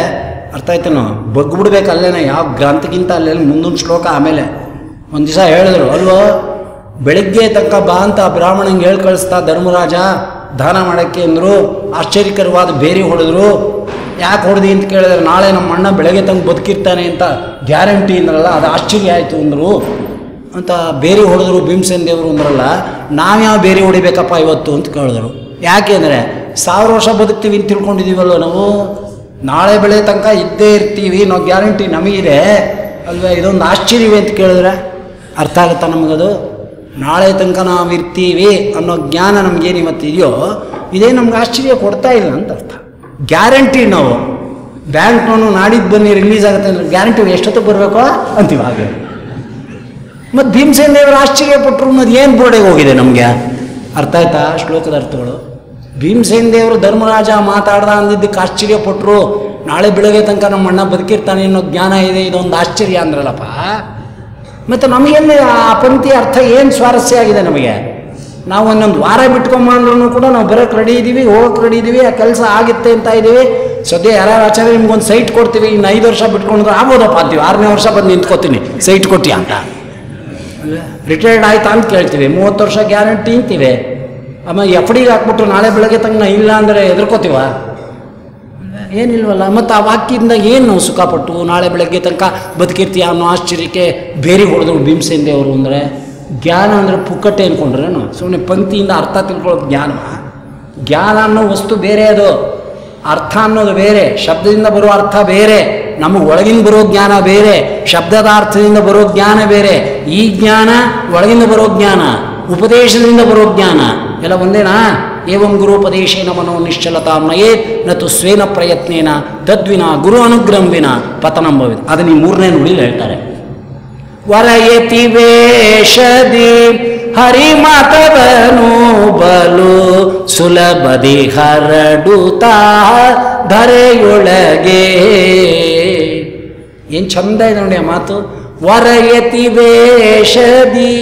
ಅರ್ಥ ಆಯ್ತೇನೋ ಬಗ್ಬಿಡ್ಬೇಕು ಅಲ್ಲೇನೆ ಯಾವ ಗ್ರಂಥಕ್ಕಿಂತ ಅಲ್ಲೆಲ್ಲ ಮುಂದಿನ ಶ್ಲೋಕ ಆಮೇಲೆ ಒಂದು ದಿವಸ ಹೇಳಿದ್ರು ಅಲ್ವೋ ಬೆಳಿಗ್ಗೆ ತನಕ ಬಾ ಅಂತ ಬ್ರಾಹ್ಮಣಂಗೆ ಹೇಳಿ ಕಳಿಸ್ತಾ ಧರ್ಮರಾಜ ದಾನ ಮಾಡೋಕ್ಕೆ ಅಂದರು ಆಶ್ಚರ್ಯಕರವಾದ ಬೇರೆ ಹೊಡೆದ್ರು ಯಾಕೆ ಹೊಡೆದಿ ಅಂತ ಕೇಳಿದ್ರೆ ನಾಳೆ ನಮ್ಮ ಅಣ್ಣ ಬೆಳಗ್ಗೆ ತನಕ ಬದುಕಿರ್ತಾನೆ ಅಂತ ಗ್ಯಾರಂಟಿ ಅಂದ್ರಲ್ಲ ಅದು ಆಶ್ಚರ್ಯ ಆಯಿತು ಅಂದರು ಅಂತ ಬೇರೆ ಹೊಡೆದ್ರು ಭೀಮಸೇನ್ ದೇವರು ಅಂದ್ರಲ್ಲ ನಾವ್ಯಾವ ಬೇರೆ ಹೊಡಿಬೇಕಪ್ಪ ಇವತ್ತು ಅಂತ ಕೇಳಿದ್ರು ಯಾಕೆ ಅಂದರೆ ಸಾವಿರ ವರ್ಷ ಬದುಕ್ತೀವಿ ಅಂತ ತಿಳ್ಕೊಂಡಿದ್ದೀವಲ್ವ ನಾವು ನಾಳೆ ಬೆಳೆ ತನಕ ಇದ್ದೇ ಇರ್ತೀವಿ ನಾವು ಗ್ಯಾರಂಟಿ ನಮಗಿದೆ ಅಲ್ವೇ ಇದೊಂದು ಆಶ್ಚರ್ಯವೇ ಅಂತ ಕೇಳಿದ್ರೆ ಅರ್ಥ ಆಗುತ್ತಾ ನಮಗದು ನಾಳೆ ತನಕ ನಾವು ಇರ್ತೀವಿ ಅನ್ನೋ ಜ್ಞಾನ ನಮಗೇನು ಇವತ್ತಿದೆಯೋ ಇದೇ ನಮ್ಗೆ ಆಶ್ಚರ್ಯ ಕೊಡ್ತಾ ಇಲ್ಲ ಅಂತ ಅರ್ಥ ಗ್ಯಾರಂಟಿ ನಾವು ಬ್ಯಾಂಕ್ ಲೋನು ನಾಡಿದ್ದು ಬನ್ನಿ ರಿಲೀಸ್ ಆಗುತ್ತೆ ಅಂದ್ರೆ ಗ್ಯಾರಂಟಿ ಎಷ್ಟೊತ್ತಿಗೆ ಬರಬೇಕು ಅಂತೀವಿ ಹಾಗೆ ಮತ್ತು ಭೀಮಸೇನ ದೇವರು ಆಶ್ಚರ್ಯಪಟ್ಟರು ಅನ್ನೋದು ಏನು ಬೋರ್ಡೆಗೆ ಹೋಗಿದೆ ನಮಗೆ ಅರ್ಥ ಆಯ್ತಾ ಶ್ಲೋಕದ ಅರ್ಥಗಳು ಭೀಮಸೇನ ದೇವರು ಧರ್ಮರಾಜ ಮಾತಾಡ್ದ ಅಂದಿದ್ದಕ್ಕೆ ಆಶ್ಚರ್ಯಪಟ್ಟರು ನಾಳೆ ಬೆಳಗ್ಗೆ ತನಕ ನಮ್ಮ ಅಣ್ಣ ಬದುಕಿರ್ತಾನೆ ಅನ್ನೋ ಜ್ಞಾನ ಇದೆ ಇದೊಂದು ಆಶ್ಚರ್ಯ ಅಂದ್ರಲ್ಲಪ್ಪ ಮತ್ತು ನಮಗೆಲ್ಲಿ ಆ ಪಂಕ್ತಿ ಅರ್ಥ ಏನು ಸ್ವಾರಸ್ಯ ಆಗಿದೆ ನಮಗೆ ನಾವು ಒಂದೊಂದು ವಾರ ಬಿಟ್ಕೊಂಬಂದ್ರೂ ಕೂಡ ನಾವು ಬರೋಕ್ಕೆ ರೆಡಿ ಇದ್ದೀವಿ ಹೋಗಕ್ಕೆ ರೆಡಿ ಇದ್ದೀವಿ ಆ ಕೆಲಸ ಆಗುತ್ತೆ ಅಂತ ಇದ್ದೀವಿ ಸದ್ಯ ಯಾರು ಆಚಾರ್ಯ ನಿಮ್ಗೊಂದು ಸೈಟ್ ಕೊಡ್ತೀವಿ ಇನ್ನು ಐದು ವರ್ಷ ಬಿಟ್ಕೊಂಡ್ರೆ ಆಗ್ಬೋದಪ್ಪ ಅಂತೀವಿ ಆರನೇ ವರ್ಷ ಬಂದು ನಿಂತ್ಕೋತೀನಿ ಸೈಟ್ ಕೊಟ್ಟಿ ಅಂತ ರಿಟೈರ್ಡ್ ಆಯ್ತಾ ಅಂತ ಕೇಳ್ತೀವಿ ಮೂವತ್ತು ವರ್ಷ ಗ್ಯಾರಂಟಿ ಅಂತೀವಿ ಆಮೇಲೆ ಎಫ್ ಡಿಗೆ ಹಾಕ್ಬಿಟ್ರು ನಾಳೆ ಬೆಳಗ್ಗೆ ತನಕ ಇಲ್ಲ ಅಂದರೆ ಎದುರ್ಕೋತೀವ ಏನಿಲ್ವಲ್ಲ ಮತ್ತು ಆ ವಾಕ್ಯದಿಂದ ಏನು ನಾವು ಸುಖಪಟ್ಟು ನಾಳೆ ಬೆಳಗ್ಗೆ ತನಕ ಬದುಕಿರ್ತೀಯ ಅನ್ನೋ ಆಶ್ಚರ್ಯಕ್ಕೆ ಬೇರೆ ಹೊಡೆದ್ರು ಭೀಮಸೇನ್ ದೇವರು ಅಂದರೆ ಜ್ಞಾನ ಅಂದರೆ ಪುಕ್ಕಟ್ಟೆ ಅಂದ್ಕೊಂಡ್ರೇನು ಸುಮ್ಮನೆ ಪಂಕ್ತಿಯಿಂದ ಅರ್ಥ ತಿಳ್ಕೊಳ್ಳೋದು ಜ್ಞಾನ ಜ್ಞಾನ ಅನ್ನೋ ವಸ್ತು ಬೇರೆ ಅದು ಅರ್ಥ ಅನ್ನೋದು ಬೇರೆ ಶಬ್ದದಿಂದ ಬರೋ ಅರ್ಥ ಬೇರೆ ನಮಗೆ ಒಳಗಿಂದ ಬರೋ ಜ್ಞಾನ ಬೇರೆ ಶಬ್ದದ ಅರ್ಥದಿಂದ ಬರೋ ಜ್ಞಾನ ಬೇರೆ ಈ ಜ್ಞಾನ ಒಳಗಿಂದ ಬರೋ ಜ್ಞಾನ ಉಪದೇಶದಿಂದ ಬರೋ ಜ್ಞಾನ ಎಲ್ಲ ಒಂದೇನಾ ಏವಂ ಗುರುಪದೇಶೇನ ಮನೋ ನಿಶ್ಚಲತಾ ನಯೇತ್ ನತು ಸ್ವೇನ ಪ್ರಯತ್ನೇನ ತದ್ವಿನ ಗುರು ಅನುಗ್ರಹಂ ವಿನ ಪತನಂ ಭವಿತ್ ಅದನ್ನ ಈ ಮೂರನೇ ನುಡಿಲಿ ಹೇಳ್ತಾರೆ ವರಯತಿ ವೇಷದಿ ಹರಿಮತವನು ಬಲು ಸುಲಭದಿ ಹರಡುತ್ತಾ ಧರೆಯೊಳಗೆ ಏನು ಚಂದ ಇದೆ ನೋಡಿ ಆ ಮಾತು ವರಯತಿ ವೇಷದಿ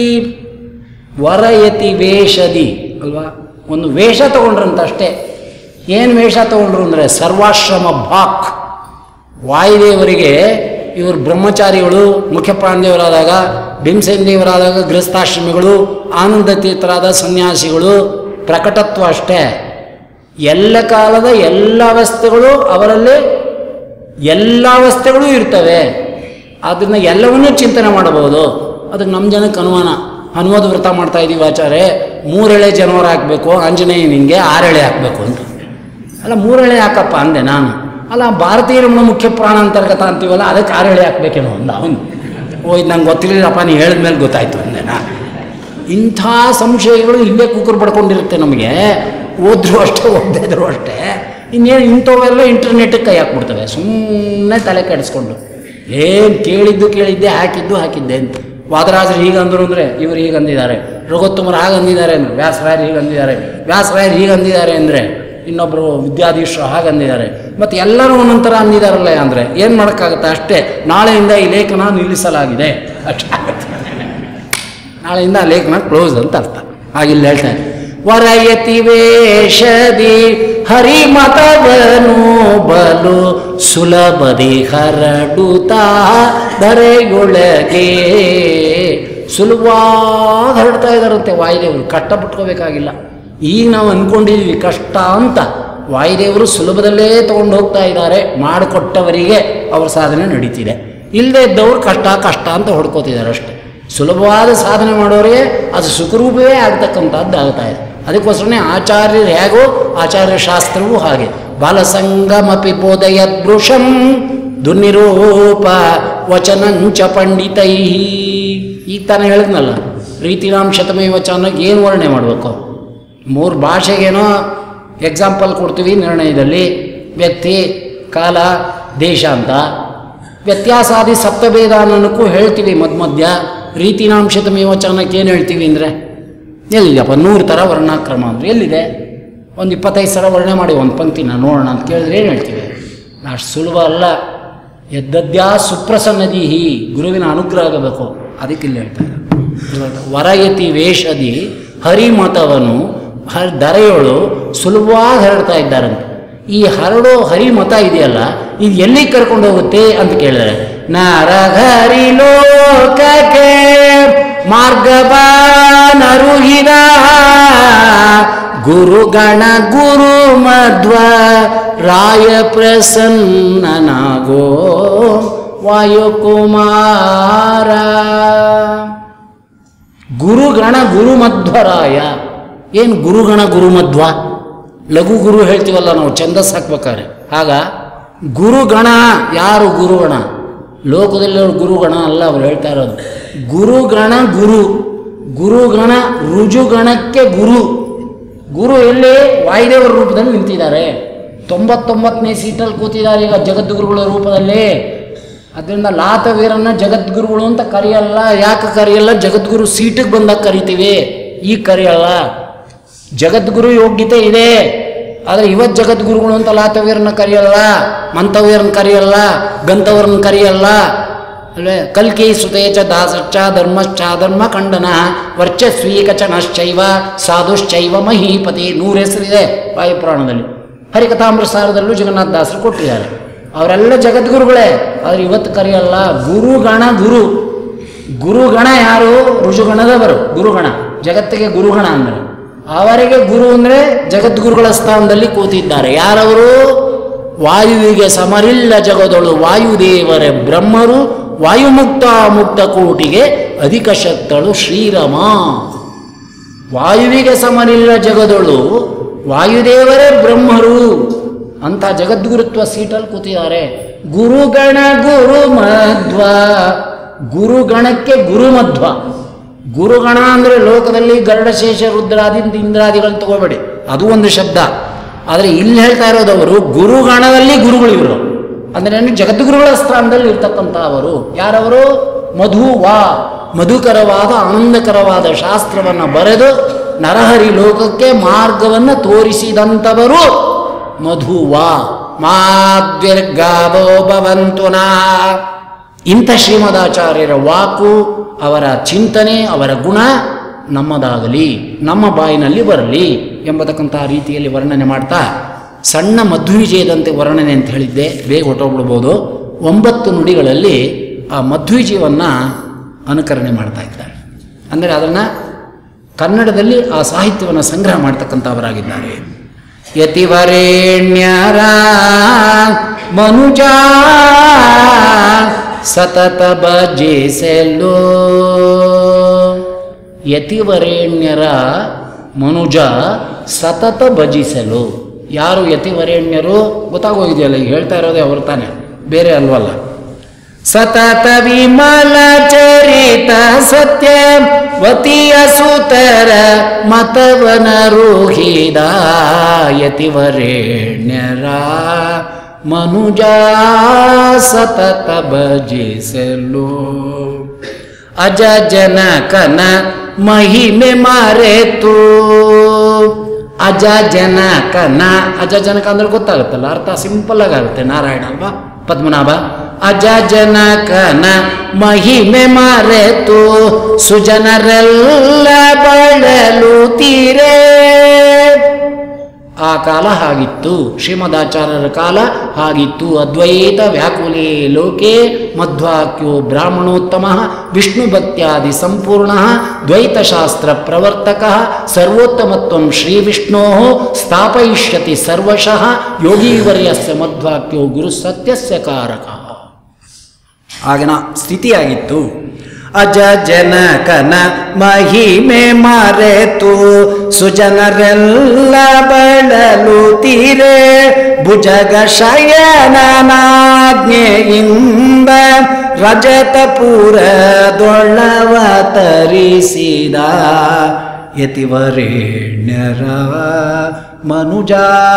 ವರಯತಿ ವೇಷದಿ ಅಲ್ವಾ ಒಂದು ವೇಷ ತಗೊಂಡ್ರಂತ ಅಷ್ಟೇ ಏನು ವೇಷ ತಗೊಂಡ್ರು ಅಂದರೆ ಸರ್ವಾಶ್ರಮ ಭಾಕ್ ವಾಯುದೇವರಿಗೆ ಇವರು ಬ್ರಹ್ಮಚಾರಿಗಳು ಮುಖ್ಯಪ್ರಾಣದೇವರಾದಾಗ ಭೀಮಸೇನ ದೇವರಾದಾಗ ಗೃಹಸ್ಥಾಶ್ರಮಿಗಳು ಆನಂದ ತೀರ್ಥರಾದ ಸನ್ಯಾಸಿಗಳು ಪ್ರಕಟತ್ವ ಅಷ್ಟೇ ಎಲ್ಲ ಕಾಲದ ಎಲ್ಲ ಅವಸ್ಥೆಗಳು ಅವರಲ್ಲಿ ಎಲ್ಲ ಅವಸ್ಥೆಗಳೂ ಇರ್ತವೆ ಅದನ್ನು ಎಲ್ಲವನ್ನೂ ಚಿಂತನೆ ಮಾಡಬಹುದು ಅದಕ್ಕೆ ನಮ್ಮ ಜನಕ್ಕೆ ಅನುಮಾನ ಹನುಮದ ವ್ರತ ಮಾಡ್ತಾ ಇದ್ದೀವಿ ಆಚಾರ್ಯ ಮೂರೆಳೆ ಜನವರ ಹಾಕಬೇಕು ಆಂಜನೇಯ ನಿಂಗೆ ಆರೆಳೆ ಹಾಕಬೇಕು ಅಂತ ಅಲ್ಲ ಮೂರೆಳೆ ಹಾಕಪ್ಪ ಅಂದೆ ನಾನು ಅಲ್ಲ ಭಾರತೀಯ ರಮಣ ಮುಖ್ಯ ಪ್ರಾಣ ಅಂತರ್ಗತ ಅಂತೀವಲ್ಲ ಅದಕ್ಕೆ ಆರೆಳೆ ಹಾಕ್ಬೇಕೇನೋ ಅಂದ ಅವನು ಓ ಇದು ನಂಗೆ ಗೊತ್ತಿರಲಿಲ್ಲಪ್ಪ ನೀ ಹೇಳಿದ ಮೇಲೆ ಗೊತ್ತಾಯ್ತು ಅಂದೆ ನಾ ಇಂಥ ಸಂಶಯಗಳು ಇಲ್ಲೇ ಕುಕ್ಕರ್ ಪಡ್ಕೊಂಡಿರುತ್ತೆ ನಮಗೆ ಓದ್ರು ಅಷ್ಟೇ ಓದಿದ್ರು ಅಷ್ಟೇ ಇನ್ನೇನು ಇಂಥವೆಲ್ಲ ಇಂಟರ್ನೆಟ್ಟಿಗೆ ಕೈ ಹಾಕ್ಬಿಡ್ತವೆ ಸುಮ್ಮನೆ ತಲೆ ಕೆಡಿಸ್ಕೊಂಡು ಏನು ಕೇಳಿದ್ದು ಕೇಳಿದ್ದೆ ಹಾಕಿದ್ದು ಹಾಕಿದ್ದೆ ಅಂತ ವಾದರಾಜರು ಹೀಗೆ ಅಂದರು ಅಂದರೆ ಇವರು ಹೀಗೆ ಅಂದಿದ್ದಾರೆ ರಘುತ್ತಮರು ಹಾಗೆ ಅಂದಿದ್ದಾರೆ ಅಂದರೆ ವ್ಯಾಸರಾಯರು ಹೀಗೆ ಅಂದಿದ್ದಾರೆ ವ್ಯಾಸರಾಯರು ಹೀಗೆ ಅಂದಿದ್ದಾರೆ ಅಂದರೆ ಇನ್ನೊಬ್ಬರು ವಿದ್ಯಾಧೀಶರು ಹಾಗೆ ಅಂದಿದ್ದಾರೆ ಮತ್ತು ಎಲ್ಲರೂ ಒಂದೊಂಥರ ಅಂದಿದ್ದಾರಲ್ಲ ಅಂದರೆ ಏನು ಮಾಡೋಕ್ಕಾಗುತ್ತೆ ಅಷ್ಟೇ ನಾಳೆಯಿಂದ ಈ ಲೇಖನ ನಿಲ್ಲಿಸಲಾಗಿದೆ ಅಷ್ಟೇ ಆಗುತ್ತೆ ನಾಳೆಯಿಂದ ಆ ಲೇಖನ ಕ್ಲೋಸ್ ಅಂತ ಅರ್ಥ ಹಾಗಿಲ್ಲಿ ಹೇಳ್ತಾರೆ ವರಯತಿ ವೇಷದಿ ಹರಿಮತವನು ಬಲು ಸುಲಭದಿ ಹರಡುತ್ತಾ ಧರೆಯೊಳಗೆ ಸುಲಭವಾಗಿ ಹರಡ್ತಾ ಇದ್ದಾರಂತೆ ವಾಯುದೇವರು ಕಷ್ಟ ಪಟ್ಕೋಬೇಕಾಗಿಲ್ಲ ಈಗ ನಾವು ಅಂದ್ಕೊಂಡಿದ್ವಿ ಕಷ್ಟ ಅಂತ ವಾಯುದೇವರು ಸುಲಭದಲ್ಲೇ ತಗೊಂಡು ಹೋಗ್ತಾ ಇದ್ದಾರೆ ಮಾಡಿಕೊಟ್ಟವರಿಗೆ ಅವ್ರ ಸಾಧನೆ ನಡೀತಿದೆ ಇಲ್ಲದೆ ಇದ್ದವರು ಕಷ್ಟ ಕಷ್ಟ ಅಂತ ಹೊಡ್ಕೋತಿದ್ದಾರೆ ಅಷ್ಟೇ ಸುಲಭವಾದ ಸಾಧನೆ ಮಾಡೋರಿಗೆ ಅದು ಸುಖರೂಪವೇ ಆಗ್ತಕ್ಕಂಥದ್ದು ಆಗ್ತಾ ಇದೆ ಅದಕ್ಕೋಸ್ಕರನೇ ಆಚಾರ್ಯರು ಹೇಗೋ ಆಚಾರ್ಯ ಶಾಸ್ತ್ರವೂ ಹಾಗೆ ಬಾಲಸಂಗಮಪಿ ಬೋಧಯದ್ಭೃಶಂ ದುರ್ನಿರೂಪ ವಚನಂಚ ಪಂಡಿತೈ ಈಗ ತಾನೇ ಹೇಳಿದ್ನಲ್ಲ ರೀತಿನಾಂ ಶತಮೇ ವಚನಕ್ಕೆ ಏನು ವರ್ಣನೆ ಮಾಡಬೇಕು ಮೂರು ಭಾಷೆಗೇನೋ ಎಕ್ಸಾಂಪಲ್ ಕೊಡ್ತೀವಿ ನಿರ್ಣಯದಲ್ಲಿ ವ್ಯಕ್ತಿ ಕಾಲ ದೇಶ ಅಂತ ವ್ಯತ್ಯಾಸಾದಿ ಸಪ್ತಭೇದ ಅನ್ನೋಕ್ಕೂ ಹೇಳ್ತೀವಿ ಮಧ್ಯ ಮಧ್ಯ ರೀತಿನಾಂಶತಮೇವ ವಚನಕ್ಕೆ ಏನು ಹೇಳ್ತೀವಿ ಅಂದರೆ ಎಲ್ಲಿದೆಯಪ್ಪ ನೂರು ಥರ ವರ್ಣಾಕ್ರಮ ಅಂದರೆ ಎಲ್ಲಿದೆ ಒಂದು ಇಪ್ಪತ್ತೈದು ಸಲ ವರ್ಣನೆ ಮಾಡಿ ಒಂದು ಪಂಕ್ತಿನ ನೋಡೋಣ ಅಂತ ಕೇಳಿದ್ರೆ ಏನು ಹೇಳ್ತೀವಿ ಅಷ್ಟು ಸುಲಭ ಅಲ್ಲ ಎದ್ದದ್ಯಾ ಸುಪ್ರಸನ್ನದಿ ಗುರುವಿನ ಅನುಗ್ರಹ ಆಗಬೇಕು ಅದಕ್ಕೆ ಇಲ್ಲಿ ಹೇಳ್ತಾರೆ ವರಯತಿ ವೇಷದಿ ಹರಿಮತವನು ಹರ್ ದರೆಯೋಳು ಸುಲಭವಾಗಿ ಹರಡ್ತಾ ಇದ್ದಾರಂತೆ ಈ ಹರಡೋ ಹರಿಮತ ಇದೆಯಲ್ಲ ಇದು ಎಲ್ಲಿಗೆ ಕರ್ಕೊಂಡು ಹೋಗುತ್ತೆ ಅಂತ ಕೇಳಿದ್ರೆ ನರಹರಿ ಲೋಕಕ್ಕೆ ಮಾರ್ಗವಾನರುಹಿದ ಗುರುಗಣ ಗುರು ಮಧ್ವ ರಾಯ ಪ್ರಸನ್ನನಾಗೋ ವಾಯುಕುಮಾರ ಗುರುಗಣ ಗುರುಮಧ್ವರಾಯ ಏನು ಗುರುಗಣ ಗುರುಮಧ್ವ ಲಘು ಗುರು ಹೇಳ್ತೀವಲ್ಲ ನಾವು ಛಂದಸ್ ಹಾಕ್ಬೇಕಾದ್ರೆ ಆಗ ಗುರುಗಣ ಯಾರು ಗುರುಗಣ ಲೋಕದಲ್ಲಿರೋ ಗುರುಗಣ ಅಲ್ಲ ಅವ್ರು ಹೇಳ್ತಾ ಇರೋದು ಗುರುಗಣ ಗುರು ಗುರುಗಣ ರುಜುಗಣಕ್ಕೆ ಗುರು ಗುರು ಎಲ್ಲಿ ವಾಯುದೇವರ ರೂಪದಲ್ಲಿ ನಿಂತಿದ್ದಾರೆ ತೊಂಬತ್ತೊಂಬತ್ತನೇ ಸೀಟಲ್ಲಿ ಕೂತಿದ್ದಾರೆ ಈಗ ಜಗದ್ಗುರುಗಳ ರೂಪದಲ್ಲಿ ಅದರಿಂದ ಲಾತವೀರನ್ನ ಜಗದ್ಗುರುಗಳು ಅಂತ ಕರೆಯಲ್ಲ ಯಾಕೆ ಕರೆಯಲ್ಲ ಜಗದ್ಗುರು ಸೀಟಿಗೆ ಬಂದಾಗ ಕರಿತೀವಿ ಈಗ ಕರೆಯಲ್ಲ ಜಗದ್ಗುರು ಯೋಗ್ಯತೆ ಇದೆ ಆದರೆ ಇವತ್ತು ಜಗದ್ಗುರುಗಳು ಅಂತ ಲಾತವೀರನ್ನ ಕರೆಯಲ್ಲ ಮಂತವೀರನ್ನ ಕರೆಯಲ್ಲ ಗಂತವರನ್ನ ಕರೆಯಲ್ಲ ಅಲ್ವೇ ಕಲ್ಕಿ ಸುತೇಚ ದಾಸಶ್ಚ ಧರ್ಮಶ್ಚ ಧರ್ಮ ಖಂಡನ ವರ್ಚಸ್ವೀಕಚನಶ್ಚೈವ ಸಾಧುಶ್ಚೈವ ಮಹೀಪತಿ ನೂರು ಹೆಸರಿದೆ ವಾಯುಪುರಾಣದಲ್ಲಿ ಹರಿಕಥಾಮೃತಸಾರದಲ್ಲೂ ಜಗನ್ನಾಥ ದಾಸರು ಕೊಟ್ಟಿದ್ದಾರೆ ಅವರೆಲ್ಲ ಜಗದ್ಗುರುಗಳೇ ಆದರೆ ಇವತ್ತು ಕರೆಯಲ್ಲ ಗುರುಗಣ ಗುರು ಗುರುಗಣ ಯಾರು ಋಷುಗಣದವರು ಗುರುಗಣ ಜಗತ್ತಿಗೆ ಗುರುಗಣ ಅಂದರೆ ಅವರಿಗೆ ಗುರು ಅಂದರೆ ಜಗದ್ಗುರುಗಳ ಸ್ಥಾನದಲ್ಲಿ ಕೂತಿದ್ದಾರೆ ಯಾರವರು ವಾಯುವಿಗೆ ಸಮರಿಲ್ಲ ಜಗದೊಳು ವಾಯುದೇವರೇ ಬ್ರಹ್ಮರು ವಾಯುಮುಕ್ತ ಮುಕ್ತ ಕೋಟಿಗೆ ಅಧಿಕ ಶಕ್ತಳು ಶ್ರೀರಮ ವಾಯುವಿಗೆ ಸಮರಿಲ್ಲ ಜಗದೊಳು ವಾಯುದೇವರೇ ಬ್ರಹ್ಮರು ಅಂತ ಜಗದ್ಗುರುತ್ವ ಸೀಟಲ್ಲಿ ಕೂತಿದ್ದಾರೆ ಗುರುಗಣ ಗುರು ಮಧ್ವ ಗುರುಗಣಕ್ಕೆ ಗುರುಮಧ್ವ ಗುರುಗಣ ಅಂದರೆ ಲೋಕದಲ್ಲಿ ಗರುಡಶೇಷ ರುದ್ರಾದಿ ಇಂದ್ರಾದಿಗಳನ್ನು ತಗೋಬೇಡಿ ಅದು ಒಂದು ಶಬ್ದ ಆದರೆ ಇಲ್ಲಿ ಹೇಳ್ತಾ ಇರೋದವರು ಗುರುಗಣದಲ್ಲಿ ಗುರುಗಳು ಇವರು ಅಂದರೆ ಏನು ಜಗದ್ಗುರುಗಳ ಸ್ಥಾನದಲ್ಲಿ ಇರ್ತಕ್ಕಂಥ ಅವರು ಯಾರವರು ಮಧು ವಾ ಮಧುಕರವಾದ ಆನಂದಕರವಾದ ಶಾಸ್ತ್ರವನ್ನು ಬರೆದು ನರಹರಿ ಲೋಕಕ್ಕೆ ಮಾರ್ಗವನ್ನು ತೋರಿಸಿದಂಥವರು ಮಧುವಾ ಮಾದ್ವಿರ್ಗಾವೋ ಭವಂತು ನಾ ಇಂಥ ಶ್ರೀಮದಾಚಾರ್ಯರ ವಾಕು ಅವರ ಚಿಂತನೆ ಅವರ ಗುಣ ನಮ್ಮದಾಗಲಿ ನಮ್ಮ ಬಾಯಿನಲ್ಲಿ ಬರಲಿ ಎಂಬತಕ್ಕಂಥ ರೀತಿಯಲ್ಲಿ ವರ್ಣನೆ ಮಾಡ್ತಾ ಸಣ್ಣ ಮಧ್ವಿಜಯದಂತೆ ವರ್ಣನೆ ಅಂತ ಹೇಳಿದ್ದೆ ಬೇಗ ಹೊಟ್ಟೋಗ್ಬಿಡ್ಬೋದು ಒಂಬತ್ತು ನುಡಿಗಳಲ್ಲಿ ಆ ಮಧ್ವಿಜಯವನ್ನು ಅನುಕರಣೆ ಮಾಡ್ತಾ ಇದ್ದಾರೆ ಅಂದರೆ ಅದನ್ನು ಕನ್ನಡದಲ್ಲಿ ಆ ಸಾಹಿತ್ಯವನ್ನು ಸಂಗ್ರಹ ಮಾಡ್ತಕ್ಕಂಥವರಾಗಿದ್ದಾರೆ ಯತಿವರೇಣ್ಯರ ಮನುಜ ಸತತ ಭಜಿಸಲು ಯತಿವರೇಣ್ಯರ ಮನುಜ ಸತತ ಭಜಿಸಲು ಯಾರು ಯತಿವರೇಣ್ಯರು ಗೊತ್ತಾಗೋಗಿದೆಯಲ್ಲ ಈಗ ಹೇಳ್ತಾ ಇರೋದೇ ಅವರು ತಾನೆ ಬೇರೆ ಅಲ್ವಲ್ಲ ಸತತ ವಿಮಲ ಚರಿತ ಸತ್ಯ ವತಿಯ ಸುತರ ಮತವನ ರೋಹಿದ ಯತಿವರೇಣ್ಯರ ಮನುಜ ಸತತ ಭಜಿಸಲು ಅಜ ಜನಕನ ಮಹಿಮೆ ಮರೆತು ಅಜ ಜನಕನ ಅಜ ಜನಕ ಅಂದ್ರೆ ಗೊತ್ತಾಗುತ್ತಲ್ಲ ಅರ್ಥ ಸಿಂಪಲ್ ಆಗುತ್ತೆ ನಾರಾಯಣ ಅಲ್ವಾ ಪದ್ಮನಾಭ ಅಜ ಜನಕನ ಮಹಿಮೆ ಮರೆತು ಸುಜನರೆಲ್ಲ ಬಳಲು ತೀರೇ ಆ ಕಾಲ ಹಾಗಿತ್ತು ಶ್ರೀಮದಾಚಾರ್ಯರ ಕಾಲ ಹಾಗಿತ್ತು ಅದ್ವೈತ ವ್ಯಾಕುಲೇ ಲೋಕೆ ಮಧ್ವಾಕ್ಯೋ ಬ್ರಾಹ್ಮಣೋತ್ತಮ ವಿಷ್ಣು ಭಕ್ತ್ಯಾದಿ ಸಂಪೂರ್ಣ ದ್ವೈತಶಾಸ್ತ್ರ ಪ್ರವರ್ತಕ ಸರ್ವೋತ್ತಮತ್ವ ಶ್ರೀ ವಿಷ್ಣೋ ಸ್ಥಾಪಯಿಷ್ಯತಿ ಸರ್ವಶಃ ಯೋಗೀವರ್ಯಸ್ಯ ಮಧ್ವಾಕ್ಯೋ ಗುರು ಸತ್ಯಸ್ಯ ಕಾರಕ ಆಗಿನ ಸ್ಥಿತಿಯಾಗಿತ್ತು ಅಜ ಜನಕನ ಮಹಿಮೆ ಮರೆತು ಸುಜನರೆಲ್ಲ ಬಳಲು ತೀರೆ ಭುಜಗ ಶಯನನಾಜ್ಞೆಯಿಂದ ರಜತಪುರದೊಳ್ಳವ ತರಿಸಿದ ಯತಿವರೇಣ್ಯರ ಮನುಜ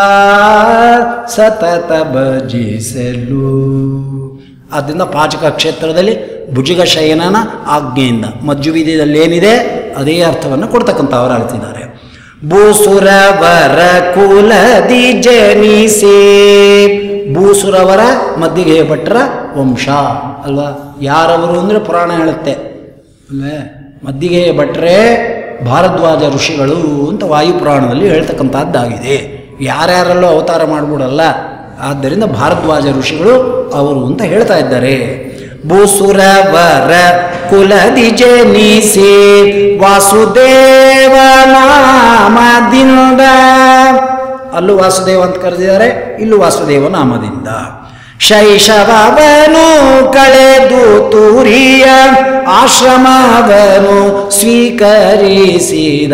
ಸತತ ಭಜಿಸಲು ಆದ್ದರಿಂದ ಪಾಚಕ ಕ್ಷೇತ್ರದಲ್ಲಿ ಭುಜಗ ಶಯನನ ಆಜ್ಞೆಯಿಂದ ಮಜ್ಜುವಿದ್ಯದಲ್ಲಿ ಏನಿದೆ ಅದೇ ಅರ್ಥವನ್ನು ಕೊಡ್ತಕ್ಕಂಥವರಾಗ್ತಿದ್ದಾರೆ ಭೂಸುರವರ ಕುಲದಿ ಜನಿಸಿ ಭೂಸುರವರ ಮದ್ದಿಗೆ ಭಟ್ರ ವಂಶ ಅಲ್ವಾ ಯಾರವರು ಅಂದರೆ ಪುರಾಣ ಹೇಳುತ್ತೆ ಅಲ್ವೇ ಮದ್ದಿಗೆ ಭಟ್ರೆ ಭಾರದ್ವಾಜ ಋಷಿಗಳು ಅಂತ ವಾಯುಪುರಾಣದಲ್ಲಿ ಹೇಳ್ತಕ್ಕಂಥದ್ದಾಗಿದೆ ಯಾರ್ಯಾರಲ್ಲೂ ಅವತಾರ ಮಾಡ್ಬಿಡಲ್ಲ ಆದ್ದರಿಂದ ಭಾರದ್ವಾಜ ಋಷಿಗಳು ಅವರು ಅಂತ ಹೇಳ್ತಾ ಇದ್ದಾರೆ ಭೂಸುರವರ ಕುಲದಿ ಜನಿಸಿ ವಾಸುದೇವ ನಾಮದಿಂದ ಅಲ್ಲೂ ವಾಸುದೇವ ಅಂತ ಕರೆದಿದ್ದಾರೆ ಇಲ್ಲೂ ವಾಸುದೇವ ನಾಮದಿಂದ ಶೈಶವವನು ಕಳೆದು ತೂರಿಯ ಆಶ್ರಮವನು ಸ್ವೀಕರಿಸಿದ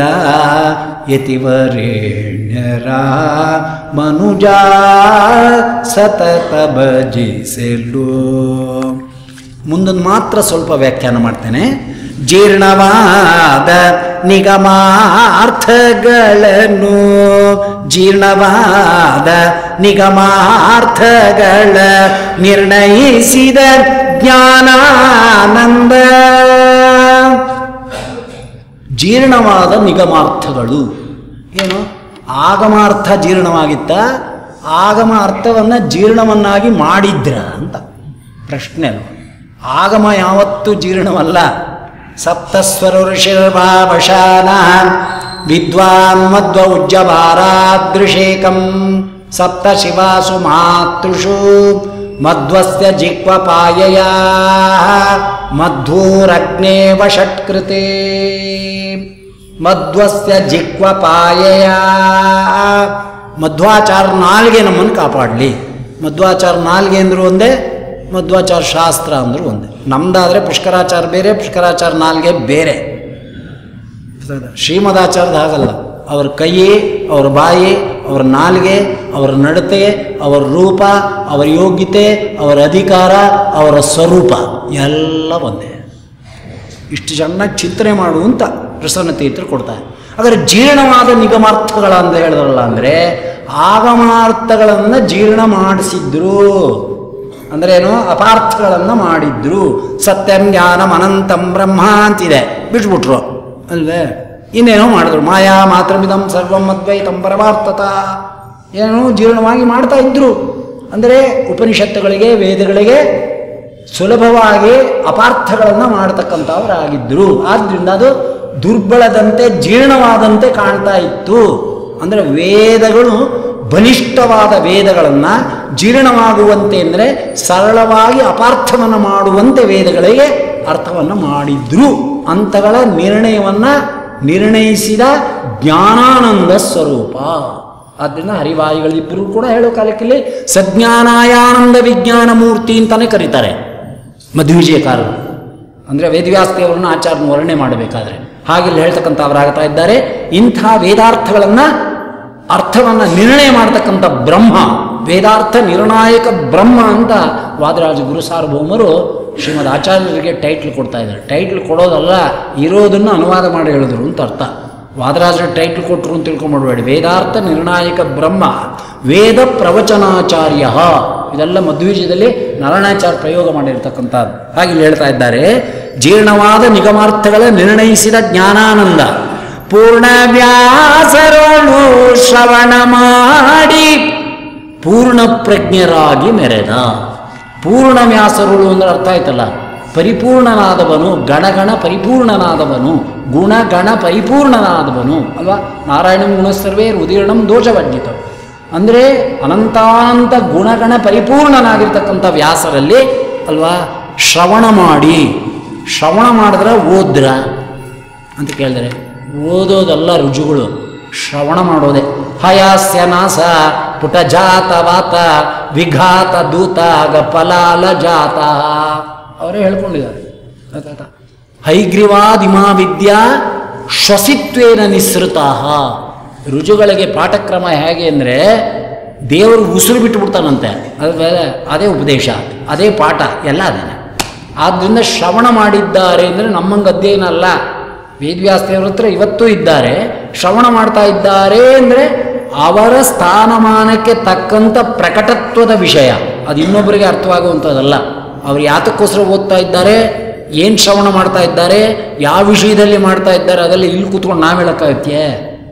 ಯತಿವರೇಣ್ಯರ ಮನುಜ ಸತತ ಭಜಿಸಲು ಮುಂದೊಂದು ಮಾತ್ರ ಸ್ವಲ್ಪ ವ್ಯಾಖ್ಯಾನ ಮಾಡ್ತೇನೆ ಜೀರ್ಣವಾದ ನಿಗಮಾರ್ಥಗಳನ್ನು ಜೀರ್ಣವಾದ ನಿಗಮಾರ್ಥಗಳ ನಿರ್ಣಯಿಸಿದ ಜ್ಞಾನಾನಂದ ಜೀರ್ಣವಾದ ನಿಗಮಾರ್ಥಗಳು ಏನು ಆಗಮಾರ್ಥ ಜೀರ್ಣವಾಗಿತ್ತ ಆಗಮ ಅರ್ಥವನ್ನು ಜೀರ್ಣವನ್ನಾಗಿ ಮಾಡಿದ್ರ ಅಂತ ಪ್ರಶ್ನೆ ಅದು ಆಗಮ ಯಾವತ್ತೂ ಜೀರ್ಣವಲ್ಲ ಸಪ್ತಸ್ವರ ಋಷಿರ್ಭಾವಶಾನ ವಿದ್ವಾನ್ ಮಧ್ವ ಉಜ್ಜಭಾರಾದೃಶೇಕಂ ಸಪ್ತ ಶಿವಾಸು ಮಾತೃಷು ಮಧ್ವಸ್ಯ ಜಿಕ್ವಪಾಯಯ ಮಧ್ವೂರಗ್ನೇವ ಷಟ್ಕೃತೆ ಮಧ್ವಸ್ಯ ಜಿಕ್ವಪಾಯಯ ಮಧ್ವಾಚಾರ ನಾಲ್ಗೆ ನಮ್ಮನ್ನು ಕಾಪಾಡಲಿ ಮಧ್ವಾಚಾರ ನಾಲ್ಗೆ ಅಂದ್ರು ಒಂದೇ ಮಧ್ವಾಚಾರ ಶಾಸ್ತ್ರ ಅಂದ್ರು ಒಂದೇ ನಮ್ದಾದರೆ ಪುಷ್ಕರಾಚಾರ ಬೇರೆ ಪುಷ್ಕರಾಚಾರ ನಾಲ್ಗೆ ಬೇರೆ ಶ್ರೀಮದಾಚಾರ್ಯದ ಹಾಗಲ್ಲ ಅವ್ರ ಕೈ ಅವ್ರ ಬಾಯಿ ಅವರ ನಾಲ್ಗೆ ಅವರ ನಡತೆ ಅವರ ರೂಪ ಅವರ ಯೋಗ್ಯತೆ ಅವರ ಅಧಿಕಾರ ಅವರ ಸ್ವರೂಪ ಎಲ್ಲ ಒಂದೇ ಇಷ್ಟು ಚೆನ್ನಾಗಿ ಚಿಂತನೆ ಮಾಡು ಅಂತ ಪ್ರಸನ್ನ ತೀರ್ಥರು ಕೊಡ್ತಾರೆ ಆದರೆ ಜೀರ್ಣವಾದ ನಿಗಮಾರ್ಥಗಳ ಅಂತ ಹೇಳಿದ್ರಲ್ಲ ಅಂದರೆ ಆಗಮಾರ್ಥಗಳನ್ನು ಜೀರ್ಣ ಮಾಡಿಸಿದ್ರು ಅಂದ್ರೇನು ಅಪಾರ್ಥಗಳನ್ನು ಮಾಡಿದ್ರು ಸತ್ಯಂ ಜ್ಞಾನಂ ಅನಂತಂ ಬ್ರಹ್ಮ ಅಂತಿದೆ ಬಿಟ್ಬಿಟ್ರು ಅಲ್ವೇ ಇನ್ನೇನೋ ಮಾಡಿದ್ರು ಮಾಯಾ ಮಾತ್ರಮಿದಂ ಸರ್ವಂ ಅದ್ವೈತಂ ಪರಮಾರ್ಥತ ಏನೋ ಜೀರ್ಣವಾಗಿ ಮಾಡ್ತಾ ಇದ್ರು ಅಂದರೆ ಉಪನಿಷತ್ತುಗಳಿಗೆ ವೇದಗಳಿಗೆ ಸುಲಭವಾಗಿ ಅಪಾರ್ಥಗಳನ್ನು ಮಾಡತಕ್ಕಂಥವರಾಗಿದ್ದರು ಆದ್ದರಿಂದ ಅದು ದುರ್ಬಲದಂತೆ ಜೀರ್ಣವಾದಂತೆ ಕಾಣ್ತಾ ಇತ್ತು ಅಂದರೆ ವೇದಗಳು ಬಲಿಷ್ಠವಾದ ವೇದಗಳನ್ನು ಜೀರ್ಣವಾಗುವಂತೆ ಅಂದರೆ ಸರಳವಾಗಿ ಅಪಾರ್ಥವನ್ನು ಮಾಡುವಂತೆ ವೇದಗಳಿಗೆ ಅರ್ಥವನ್ನು ಮಾಡಿದ್ರು ಅಂತಗಳ ನಿರ್ಣಯವನ್ನು ನಿರ್ಣಯಿಸಿದ ಜ್ಞಾನಾನಂದ ಸ್ವರೂಪ ಆದ್ದರಿಂದ ಹರಿವಾಯುಗಳಿಬ್ಬರು ಕೂಡ ಹೇಳೋ ಕಾಲಕ್ಕೆ ಸಜ್ಞಾನಾಯಾನಂದ ವಿಜ್ಞಾನ ಮೂರ್ತಿ ಅಂತಾನೆ ಕರೀತಾರೆ ಮಧ್ವಿಜಯಕಾರರು ಅಂದರೆ ವೇದವ್ಯಾಸದೇವರನ್ನ ಆಚಾರ್ಯನ ವರ್ಣನೆ ಮಾಡಬೇಕಾದ್ರೆ ಹಾಗೆಲ್ಲ ಹೇಳ್ತಕ್ಕಂಥವರಾಗ್ತಾ ಇದ್ದಾರೆ ಇಂಥ ವೇದಾರ್ಥಗಳನ್ನು ಅರ್ಥವನ್ನು ನಿರ್ಣಯ ಮಾಡ್ತಕ್ಕಂಥ ಬ್ರಹ್ಮ ವೇದಾರ್ಥ ನಿರ್ಣಾಯಕ ಬ್ರಹ್ಮ ಅಂತ ವಾದರಾಜ ಗುರು ಸಾರ್ವಭೌಮರು ಶ್ರೀಮದ್ ಆಚಾರ್ಯರಿಗೆ ಟೈಟ್ಲ್ ಕೊಡ್ತಾ ಇದ್ದಾರೆ ಟೈಟ್ಲ್ ಕೊಡೋದಲ್ಲ ಇರೋದನ್ನು ಅನುವಾದ ಮಾಡಿ ಹೇಳಿದ್ರು ಅಂತ ಅರ್ಥ ವಾದರಾಜರ ಟೈಟ್ಲ್ ಕೊಟ್ಟರು ಅಂತ ತಿಳ್ಕೊಂಡ್ಬೇಡಿ ವೇದಾರ್ಥ ನಿರ್ಣಾಯಕ ಬ್ರಹ್ಮ ವೇದ ಪ್ರವಚನಾಚಾರ್ಯ ಇದೆಲ್ಲ ಮಧ್ವೀಜದಲ್ಲಿ ನಾರಾಯಣಾಚಾರ್ಯ ಪ್ರಯೋಗ ಮಾಡಿರ್ತಕ್ಕಂಥದ್ದು ಹಾಗೆ ಇಲ್ಲಿ ಹೇಳ್ತಾ ಇದ್ದಾರೆ ಜೀರ್ಣವಾದ ನಿಗಮಾರ್ಥಗಳ ನಿರ್ಣಯಿಸಿದ ಜ್ಞಾನಾನಂದ ಪೂರ್ಣ ವ್ಯಾಸರೋಳು ಶ್ರವಣ ಮಾಡಿ ಪೂರ್ಣ ಪ್ರಜ್ಞರಾಗಿ ಮೆರೆದ ಪೂರ್ಣ ವ್ಯಾಸರುಳು ಅಂದ್ರೆ ಅರ್ಥ ಆಯ್ತಲ್ಲ ಪರಿಪೂರ್ಣನಾದವನು ಗಣಗಣ ಪರಿಪೂರ್ಣನಾದವನು ಗುಣಗಣ ಪರಿಪೂರ್ಣನಾದವನು ಅಲ್ವಾ ನಾರಾಯಣ ಗುಣಸರ್ವೇ ಉದೀರ್ಣಂ ದೋಷವರ್ಜಿತ ಅಂದರೆ ಅನಂತಾನಂತ ಗುಣಗಣ ಪರಿಪೂರ್ಣನಾಗಿರ್ತಕ್ಕಂಥ ವ್ಯಾಸರಲ್ಲಿ ಅಲ್ವಾ ಶ್ರವಣ ಮಾಡಿ ಶ್ರವಣ ಮಾಡಿದ್ರೆ ಓದ್ರ ಅಂತ ಕೇಳಿದರೆ ಓದೋದಲ್ಲ ರುಜುಗಳು ಶ್ರವಣ ಮಾಡೋದೆ ಹಯಾಸ್ಯ ನಾಸ ಪುಟ ಜಾತ ವಾತ ವಿಘಾತ ದೂತ ಗಪಲಾಲ ಜಾತ ಅವರೇ ಹೇಳ್ಕೊಂಡಿದ್ದಾರೆ ಆಯ್ತಾಯ್ತಾ ಹೈಗ್ರೀವಾದಿಮಾ ವಿದ್ಯಾ ಶ್ವಸಿತ್ವೇನ ನಿಸೃತಾ ರುಜುಗಳಿಗೆ ಪಾಠಕ್ರಮ ಹೇಗೆ ಅಂದರೆ ದೇವರು ಉಸಿರು ಬಿಟ್ಟುಬಿಡ್ತಾನಂತೆ ಅದು ಬೇರೆ ಅದೇ ಉಪದೇಶ ಅದೇ ಪಾಠ ಎಲ್ಲ ಅದೇ ಆದ್ದರಿಂದ ಶ್ರವಣ ಮಾಡಿದ್ದಾರೆ ಅಂದರೆ ನಮ್ಮಂಗೆ ಅಧ್ಯಯನ ಅಲ್ಲ ವೇದವ್ಯಾಸ ದೇವರ ಹತ್ರ ಇವತ್ತೂ ಇದ್ದಾರೆ ಶ್ರವಣ ಮಾಡ್ತಾ ಇದ್ದಾರೆ ಅಂದರೆ ಅವರ ಸ್ಥಾನಮಾನಕ್ಕೆ ತಕ್ಕಂಥ ಪ್ರಕಟತ್ವದ ವಿಷಯ ಅದು ಇನ್ನೊಬ್ಬರಿಗೆ ಅರ್ಥವಾಗುವಂಥದ್ದಲ್ಲ ಅವ್ರು ಯಾತಕ್ಕೋಸ್ಕರ ಓದ್ತಾ ಇದ್ದಾರೆ ಏನು ಶ್ರವಣ ಮಾಡ್ತಾ ಇದ್ದಾರೆ ಯಾವ ವಿಷಯದಲ್ಲಿ ಮಾಡ್ತಾ ಇದ್ದಾರೆ ಅದೆಲ್ಲ ಇಲ್ಲಿ ಕೂತ್ಕೊಂಡು ನಾವು ಹೇಳೋಕ್ಕಾಗತ್ತೆ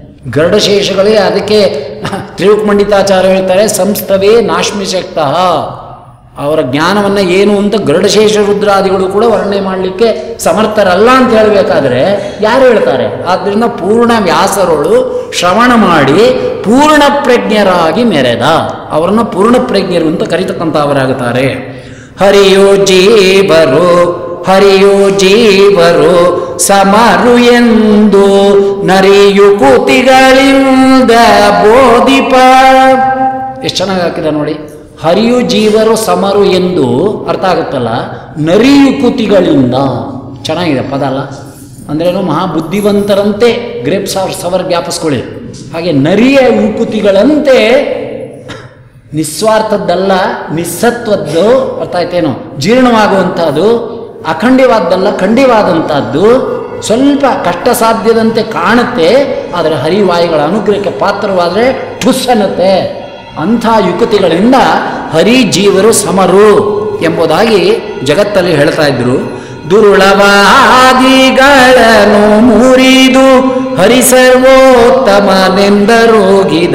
ಗರುಡಶೇಷಗಳೇ ಅದಕ್ಕೆ ತ್ರಿಯುಕ್ ಪಂಡಿತಾಚಾರ್ಯ ಹೇಳ್ತಾರೆ ಸಂಸ್ಥವೇ ನಾಶ್ಮಿಶಕ್ತಃ ಅವರ ಜ್ಞಾನವನ್ನು ಏನು ಅಂತ ಗರುಡಶೇಷ ರುದ್ರಾದಿಗಳು ಕೂಡ ವರ್ಣನೆ ಮಾಡಲಿಕ್ಕೆ ಸಮರ್ಥರಲ್ಲ ಅಂತ ಹೇಳಬೇಕಾದ್ರೆ ಯಾರು ಹೇಳ್ತಾರೆ ಆದ್ದರಿಂದ ಪೂರ್ಣ ವ್ಯಾಸರೋಳು ಶ್ರವಣ ಮಾಡಿ ಪೂರ್ಣ ಪ್ರಜ್ಞರಾಗಿ ಮೆರೆದ ಅವರನ್ನು ಪೂರ್ಣ ಪ್ರಜ್ಞರು ಅಂತ ಕರೀತಕ್ಕಂಥವರಾಗುತ್ತಾರೆ ಹರಿಯೋ ಜೀವರು ಹರಿಯೋ ಜೀವರು ಸಮರು ಎಂದು ನರಿಯು ಕೂತಿಗಳಿಂದ ಬೋಧಿಪ ಎಷ್ಟು ಚೆನ್ನಾಗಿ ಹಾಕಿದ ನೋಡಿ ಹರಿಯು ಜೀವರು ಸಮರು ಎಂದು ಅರ್ಥ ಆಗುತ್ತಲ್ಲ ನರಿಯು ಕುತಿಗಳಿಂದ ಚೆನ್ನಾಗಿದೆ ಪದ ಅಲ್ಲ ಅಂದ್ರೇನು ಮಹಾ ಬುದ್ಧಿವಂತರಂತೆ ಗ್ರೇಪ್ಸ್ ಅವ್ರ ಸವರ್ ಜ್ಞಾಪಿಸ್ಕೊಳ್ಳಿ ಹಾಗೆ ನರಿಯ ಉಕುತಿಗಳಂತೆ ನಿಸ್ವಾರ್ಥದ್ದಲ್ಲ ನಿಸ್ಸತ್ವದ್ದು ಅರ್ಥ ಆಯ್ತೇನು ಜೀರ್ಣವಾಗುವಂಥದ್ದು ಅಖಂಡವಾದ್ದಲ್ಲ ಖಂಡಿವಾದಂಥದ್ದು ಸ್ವಲ್ಪ ಕಷ್ಟ ಸಾಧ್ಯದಂತೆ ಕಾಣುತ್ತೆ ಆದರೆ ಹರಿವಾಯುಗಳ ಅನುಗ್ರಹಕ್ಕೆ ಪಾತ್ರವಾದರೆ ಠುಸ್ ಅನ್ನತ್ತೆ ಅಂಥ ಯುಕತಿಗಳಿಂದ ಹರಿ ಜೀವರು ಸಮರು ಎಂಬುದಾಗಿ ಜಗತ್ತಲ್ಲಿ ಹೇಳ್ತಾ ಇದ್ರು ದುರುಳವಾದಿಗಳನ್ನು ಮುರಿದು ಹರಿಸರ್ವೋತ್ತಮನೆಂದರೋಗಿದ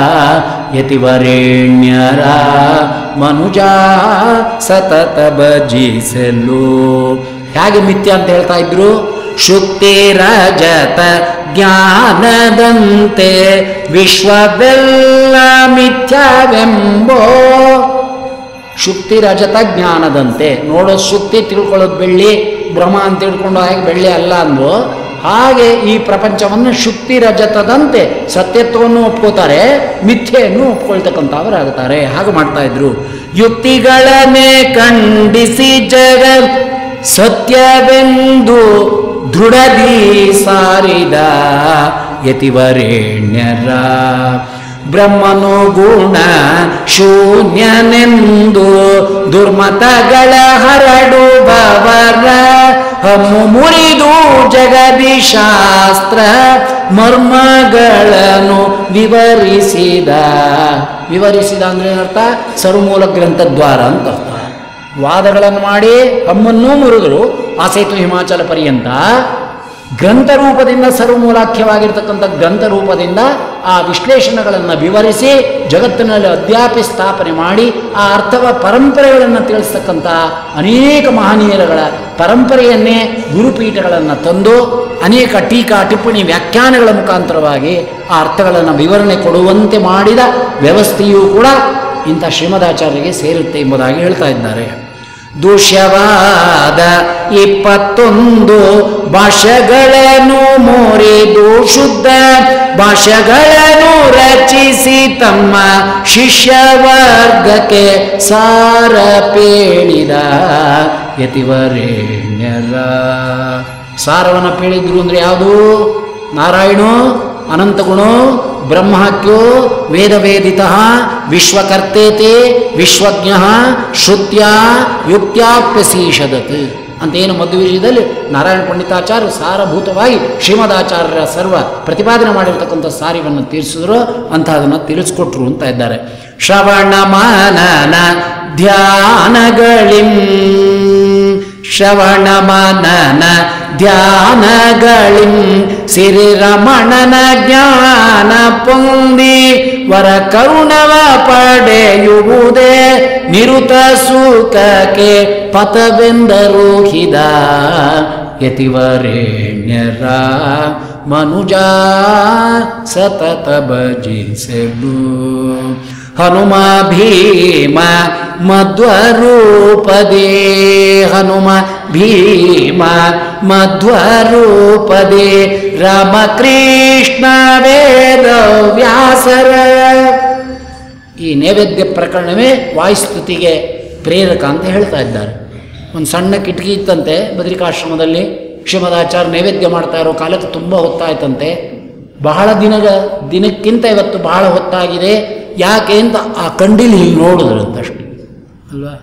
ಯತಿವರೇಣ್ಯರ ಮನುಜ ಸತತ ಭಜಿಸಲು ಹೇಗೆ ಮಿಥ್ಯ ಅಂತ ಹೇಳ್ತಾ ಇದ್ರು ಶುಕ್ತಿ ರಜತ ಜ್ಞಾನದಂತೆ ವಿಶ್ವವೆಲ್ಲ ಮಿಥ್ಯವೆಂಬೋ ಶುಕ್ತಿ ರಜತ ಜ್ಞಾನದಂತೆ ನೋಡೋ ಶುಕ್ತಿ ತಿಳ್ಕೊಳ್ಳೋದು ಬೆಳ್ಳಿ ಭ್ರಮ ಅಂತ ತಿಳ್ಕೊಂಡು ಹಾಗೆ ಬೆಳ್ಳಿ ಅಲ್ಲ ಅಂದ್ರು ಹಾಗೆ ಈ ಪ್ರಪಂಚವನ್ನು ಶುಕ್ತಿ ರಜತದಂತೆ ಸತ್ಯತ್ವವನ್ನು ಒಪ್ಕೋತಾರೆ ಮಿಥ್ಯೆಯನ್ನು ಒಪ್ಕೊಳ್ತಕ್ಕಂಥವರಾಗುತ್ತಾರೆ ಹಾಗೆ ಮಾಡ್ತಾ ಇದ್ರು ಯುಕ್ತಿಗಳನ್ನೇ ಖಂಡಿಸಿ ಜಗ ಸತ್ಯವೆಂದು ದೃಢದಿ ಸಾರಿದ ಯತಿವರೇಣ್ಯರ ಬ್ರಹ್ಮನು ಗುಣ ಶೂನ್ಯನೆಂದು ದುರ್ಮತಗಳ ಹರಡುವವರ ಹಮ್ಮು ಮುರಿದು ಜಗದಿ ಶಾಸ್ತ್ರ ಮರ್ಮಗಳನ್ನು ವಿವರಿಸಿದ ವಿವರಿಸಿದ ಅಂದ್ರೆ ಏನರ್ಥ ಸರ್ವಮೂಲ ಗ್ರಂಥದ್ವಾರ ಅಂತ ಅರ್ಥ ವಾದಗಳನ್ನು ಮಾಡಿ ಹಮ್ಮನ್ನೂ ಮುರಿದ್ರು ಆ ಸೇತು ಹಿಮಾಚಲ ಪರ್ಯಂತ ಗ್ರಂಥ ರೂಪದಿಂದ ಸರ್ವಮೂಲಾಖ್ಯವಾಗಿರ್ತಕ್ಕಂಥ ಗ್ರಂಥ ರೂಪದಿಂದ ಆ ವಿಶ್ಲೇಷಣೆಗಳನ್ನು ವಿವರಿಸಿ ಜಗತ್ತಿನಲ್ಲಿ ಅಧ್ಯಾಪಿ ಸ್ಥಾಪನೆ ಮಾಡಿ ಆ ಅರ್ಥವ ಪರಂಪರೆಗಳನ್ನು ತಿಳಿಸ್ತಕ್ಕಂಥ ಅನೇಕ ಮಹನೀಯರುಗಳ ಪರಂಪರೆಯನ್ನೇ ಗುರುಪೀಠಗಳನ್ನು ತಂದು ಅನೇಕ ಟೀಕಾ ಟಿಪ್ಪಣಿ ವ್ಯಾಖ್ಯಾನಗಳ ಮುಖಾಂತರವಾಗಿ ಆ ಅರ್ಥಗಳನ್ನು ವಿವರಣೆ ಕೊಡುವಂತೆ ಮಾಡಿದ ವ್ಯವಸ್ಥೆಯೂ ಕೂಡ ಇಂಥ ಶ್ರೀಮದಾಚಾರ್ಯರಿಗೆ ಸೇರುತ್ತೆ ಎಂಬುದಾಗಿ ಹೇಳ್ತಾ ಇದ್ದಾರೆ ದೂಷ್ಯವಾದ ಇಪ್ಪತ್ತೊಂದು ಭಾಷೆಗಳನ್ನು ಮುರಿದು ಶುದ್ಧ ಭಾಷೆಗಳನ್ನು ರಚಿಸಿ ತಮ್ಮ ಶಿಷ್ಯ ವರ್ಗಕ್ಕೆ ಸಾರ ಪೇಳಿದ ಯತಿವರೇಣ್ಯರ ಸಾರವನ್ನು ಪೇಳಿದ್ರು ಅಂದ್ರೆ ಯಾವುದು ನಾರಾಯಣೋ ಅನಂತಗುಣೋ ಬ್ರಹ್ಮಕ್ಯೋ ವೇದವೇದಿತ ವಿಶ್ವಕರ್ತೇತೆ ವಿಶ್ವಜ್ಞ ಶ್ರುತ್ಯ ಯುಕ್ತ್ಯಾಪ್ಯಸೀಷದತ್ ಅಂತೇನು ಮಧ್ವವಿಷಯದಲ್ಲಿ ನಾರಾಯಣ ಪಂಡಿತಾಚಾರ್ಯ ಸಾರಭೂತವಾಗಿ ಶ್ರೀಮದಾಚಾರ್ಯರ ಸರ್ವ ಪ್ರತಿಪಾದನೆ ಮಾಡಿರ್ತಕ್ಕಂಥ ಸಾರಿವನ್ನು ತೀರಿಸಿದ್ರು ಅಂತ ಅದನ್ನು ತಿಳಿಸ್ಕೊಟ್ರು ಅಂತ ಇದ್ದಾರೆ ಶ್ರವಣ ಮಾನನ ಧ್ಯಾನಗಳಿಂ ಶ್ರವಣ ಮನನ ಧ್ಯಾನಗಳಿಂ ಸಿರಿರಮಣನ ಜ್ಞಾನ ಪೊಂದಿ ವರ ಕರುಣವ ಪಡೆಯುವುದೇ ನಿರುತ ಸುಖಕ್ಕೆ ಪಥವೆಂದರು ಹಿದ ಯತಿವರೇಣ್ಯರ ಮನುಜ ಸತತ ಭಜಿಸಲು ಹನುಮ ಭೀಮ ಮಧ್ವರೂಪದೇ ಹನುಮ ಭೀಮ ಮಧ್ವರೂಪದೇ ರಾಮಕೃಷ್ಣ ವೇದ ವ್ಯಾಸರ ಈ ನೈವೇದ್ಯ ಪ್ರಕರಣವೇ ವಾಯುಸ್ತುತಿಗೆ ಪ್ರೇರಕ ಅಂತ ಹೇಳ್ತಾ ಇದ್ದಾರೆ ಒಂದು ಸಣ್ಣ ಕಿಟಕಿ ಇತ್ತಂತೆ ಬದ್ರಿಕಾಶ್ರಮದಲ್ಲಿ ಶ್ರೀಮದಾಚಾರ್ಯ ನೈವೇದ್ಯ ಮಾಡ್ತಾ ಇರೋ ಕಾಲಕ್ಕೆ ತುಂಬ ಹೊತ್ತಾಯ್ತಂತೆ ಬಹಳ ದಿನದ ದಿನಕ್ಕಿಂತ ಇವತ್ತು ಬಹಳ ಹೊತ್ತಾಗಿದೆ ಯಾಕೆ ಅಂತ ಆ ಕಂಡಿಲಿ ಹೀಗೆ ನೋಡಿದ್ರಂತಷ್ಟೆ ಅಲ್ವಾ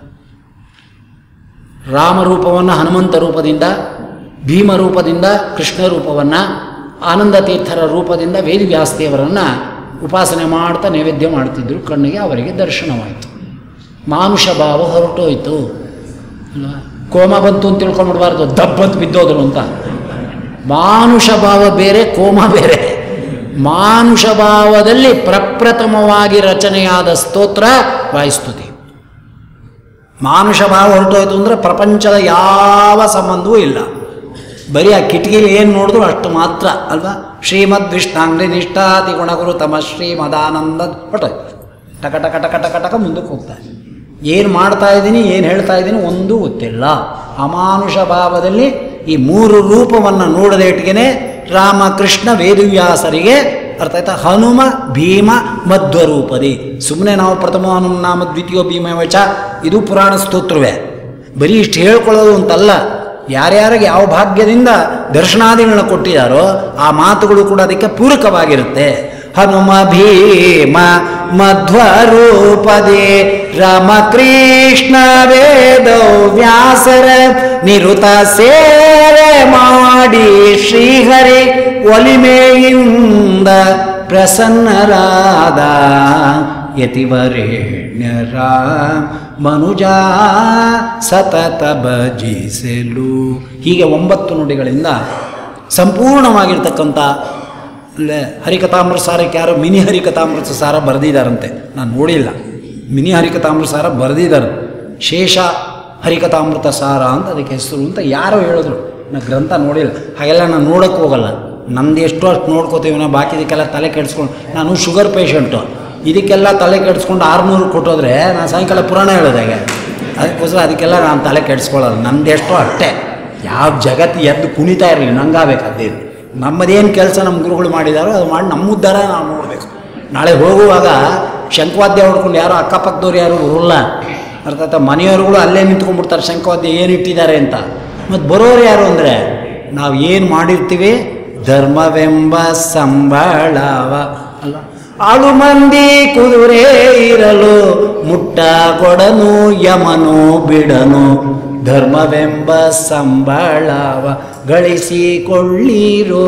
ರಾಮರೂಪವನ್ನು ಹನುಮಂತ ರೂಪದಿಂದ ಭೀಮ ರೂಪದಿಂದ ಕೃಷ್ಣ ರೂಪವನ್ನು ಆನಂದ ತೀರ್ಥರ ರೂಪದಿಂದ ವೇದವ್ಯಾಸದೇವರನ್ನು ಉಪಾಸನೆ ಮಾಡ್ತಾ ನೈವೇದ್ಯ ಮಾಡ್ತಿದ್ರು ಕಣ್ಣಿಗೆ ಅವರಿಗೆ ದರ್ಶನವಾಯಿತು ಮಾನುಷ ಭಾವ ಹೊರಟೋಯ್ತು ಅಲ್ವಾ ಕೋಮ ಬಂತು ಅಂತ ತಿಳ್ಕೊಂಡ್ಬಿಡ್ಬಾರ್ದು ದಬ್ಬತ್ ಬಿದ್ದೋದ್ರು ಅಂತ ಮಾನುಷ ಭಾವ ಬೇರೆ ಕೋಮ ಬೇರೆ ಮಾನುಷ ಭಾವದಲ್ಲಿ ಪ್ರಪ್ರಥಮವಾಗಿ ರಚನೆಯಾದ ಸ್ತೋತ್ರ ವಾಯುಸ್ತುತಿ ಮಾನುಷ ಭಾವ ಹೊರಟೋಯ್ತು ಅಂದರೆ ಪ್ರಪಂಚದ ಯಾವ ಸಂಬಂಧವೂ ಇಲ್ಲ ಬರೀ ಆ ಕಿಟಕಿಲಿ ಏನು ನೋಡಿದ್ರು ಅಷ್ಟು ಮಾತ್ರ ಅಲ್ವಾ ಶ್ರೀಮದ್ ವಿಷ್ಣಾಂಗ್ರಿ ನಿಷ್ಠಾತಿ ಗುಣಗುರು ತಮ ಶ್ರೀಮದಾನಂದ ಹೊರಟೋಯ್ತು ಟಕ ಟಕ ಟಕ ಟಕ ಟಕ ಮುಂದಕ್ಕೆ ಹೋಗ್ತಾರೆ ಏನು ಮಾಡ್ತಾ ಇದ್ದೀನಿ ಏನು ಹೇಳ್ತಾ ಇದ್ದೀನಿ ಒಂದೂ ಗೊತ್ತಿಲ್ಲ ಅಮಾನುಷ ಭಾವದಲ್ಲಿ ಈ ಮೂರು ರೂಪವನ್ನು ನೋಡದ ಇಟ್ಟಿಗೆನೆ ರಾಮಕೃಷ್ಣ ವೇದವ್ಯಾಸರಿಗೆ ಅರ್ಥ ಆಯ್ತಾ ಹನುಮ ಭೀಮ ಮಧ್ವರೂಪದಿ ಸುಮ್ಮನೆ ನಾವು ಪ್ರಥಮ ಹನುಮ ನಾಮ ದ್ವಿತೀಯ ಭೀಮ ವಚ ಇದು ಪುರಾಣ ಸ್ತೋತ್ರವೇ ಬರೀ ಇಷ್ಟು ಹೇಳ್ಕೊಳ್ಳೋದು ಅಂತಲ್ಲ ಯಾರ್ಯಾರಿಗೆ ಯಾವ ಭಾಗ್ಯದಿಂದ ದರ್ಶನಾದಿಗಳನ್ನ ಕೊಟ್ಟಿದ್ದಾರೋ ಆ ಮಾತುಗಳು ಕೂಡ ಅದಕ್ಕೆ ಪೂರಕವಾಗಿರುತ್ತೆ ಹನುಮ ಭೀಮ ಮಧ್ವರೂಪದೇ ರಾಮಕೃಷ್ಣ ವೇದ ವ್ಯಾಸರ ನಿರುತ ಸೇವೆ ಮಾಡಿ ಶ್ರೀಹರಿ ಒಲಿಮೆಯಿಂದ ಪ್ರಸನ್ನರಾದ ಯತಿವರೇಣ್ಯರ ಮನುಜ ಸತತ ಭಜಿಸಲು ಹೀಗೆ ಒಂಬತ್ತು ನುಡಿಗಳಿಂದ ಸಂಪೂರ್ಣವಾಗಿರ್ತಕ್ಕಂಥ ಅಲ್ಲೇ ಹರಿಕಥಾಮೃತ ಸಾರಕ್ಕೆ ಯಾರೋ ಮಿನಿ ಹರಿಕಥಾಮೃತ ಸಾರ ಬರೆದಿದ್ದಾರಂತೆ ನಾನು ನೋಡಿಲ್ಲ ಮಿನಿ ಹರಿಕಥಾಮೃತ ಸಾರ ಬರೆದಿದ್ದಾರೆ ಶೇಷ ಹರಿಕಥಾಮೃತ ಸಾರ ಅಂತ ಅದಕ್ಕೆ ಹೆಸರು ಅಂತ ಯಾರೋ ಹೇಳಿದ್ರು ನಾನು ಗ್ರಂಥ ನೋಡಿಲ್ಲ ಹಾಗೆಲ್ಲ ನಾನು ನೋಡೋಕ್ಕೆ ಹೋಗಲ್ಲ ನಂದು ಎಷ್ಟು ಅಷ್ಟು ನೋಡ್ಕೋತೀವಿ ನಾವು ಬಾಕಿದಕ್ಕೆಲ್ಲ ತಲೆ ಕೆಡಿಸ್ಕೊಂಡು ನಾನು ಶುಗರ್ ಪೇಷಂಟು ಇದಕ್ಕೆಲ್ಲ ತಲೆ ಕೆಡಿಸ್ಕೊಂಡು ಆರುನೂರು ಕೊಟ್ಟೋದ್ರೆ ನಾನು ಸಾಯಂಕಾಲ ಪುರಾಣ ಹೇಳೋದಾಗೆ ಅದಕ್ಕೋಸ್ಕರ ಅದಕ್ಕೆಲ್ಲ ನಾನು ತಲೆ ಕೆಡಿಸ್ಕೊಳ್ಳಲ್ಲ ನಂದು ಎಷ್ಟೋ ಅಷ್ಟೇ ಯಾವ ಜಗತ್ತು ಎದ್ದು ಕುಣಿತಾ ಇರಲಿ ನಂಗಾಗಬೇಕು ಅದೇನು ನಮ್ಮದೇನು ಕೆಲಸ ನಮ್ಮ ಗುರುಗಳು ಮಾಡಿದಾರೋ ಅದು ಮಾಡಿ ನಮ್ಮ ಉದ್ಧಾರ ನಾವು ನೋಡಬೇಕು ನಾಳೆ ಹೋಗುವಾಗ ಶಂಕವಾದ್ಯ ಹೊಡ್ಕೊಂಡು ಯಾರೋ ಅಕ್ಕಪಕ್ಕದವ್ರು ಯಾರು ಬರೋಲ್ಲ ಅರ್ಥಾತ್ ಮನೆಯವ್ರುಗಳು ಅಲ್ಲೇ ನಿಂತ್ಕೊಂಡ್ಬಿಡ್ತಾರೆ ಶಂಕವಾದ್ಯ ಏನು ಇಟ್ಟಿದ್ದಾರೆ ಅಂತ ಮತ್ತು ಬರೋರು ಯಾರು ಅಂದರೆ ನಾವು ಏನು ಮಾಡಿರ್ತೀವಿ ಧರ್ಮವೆಂಬ ಸಂಬಳವ ಅಲ್ಲ ಆಳು ಮಂದಿ ಕುದುರೆ ಇರಲು ಮುಟ್ಟ ಕೊಡನು ಯಮನು ಬಿಡನು ಧರ್ಮವೆಂಬ ಸಂಬಳವ ಗಳಿಸಿಕೊಳ್ಳಿರೋ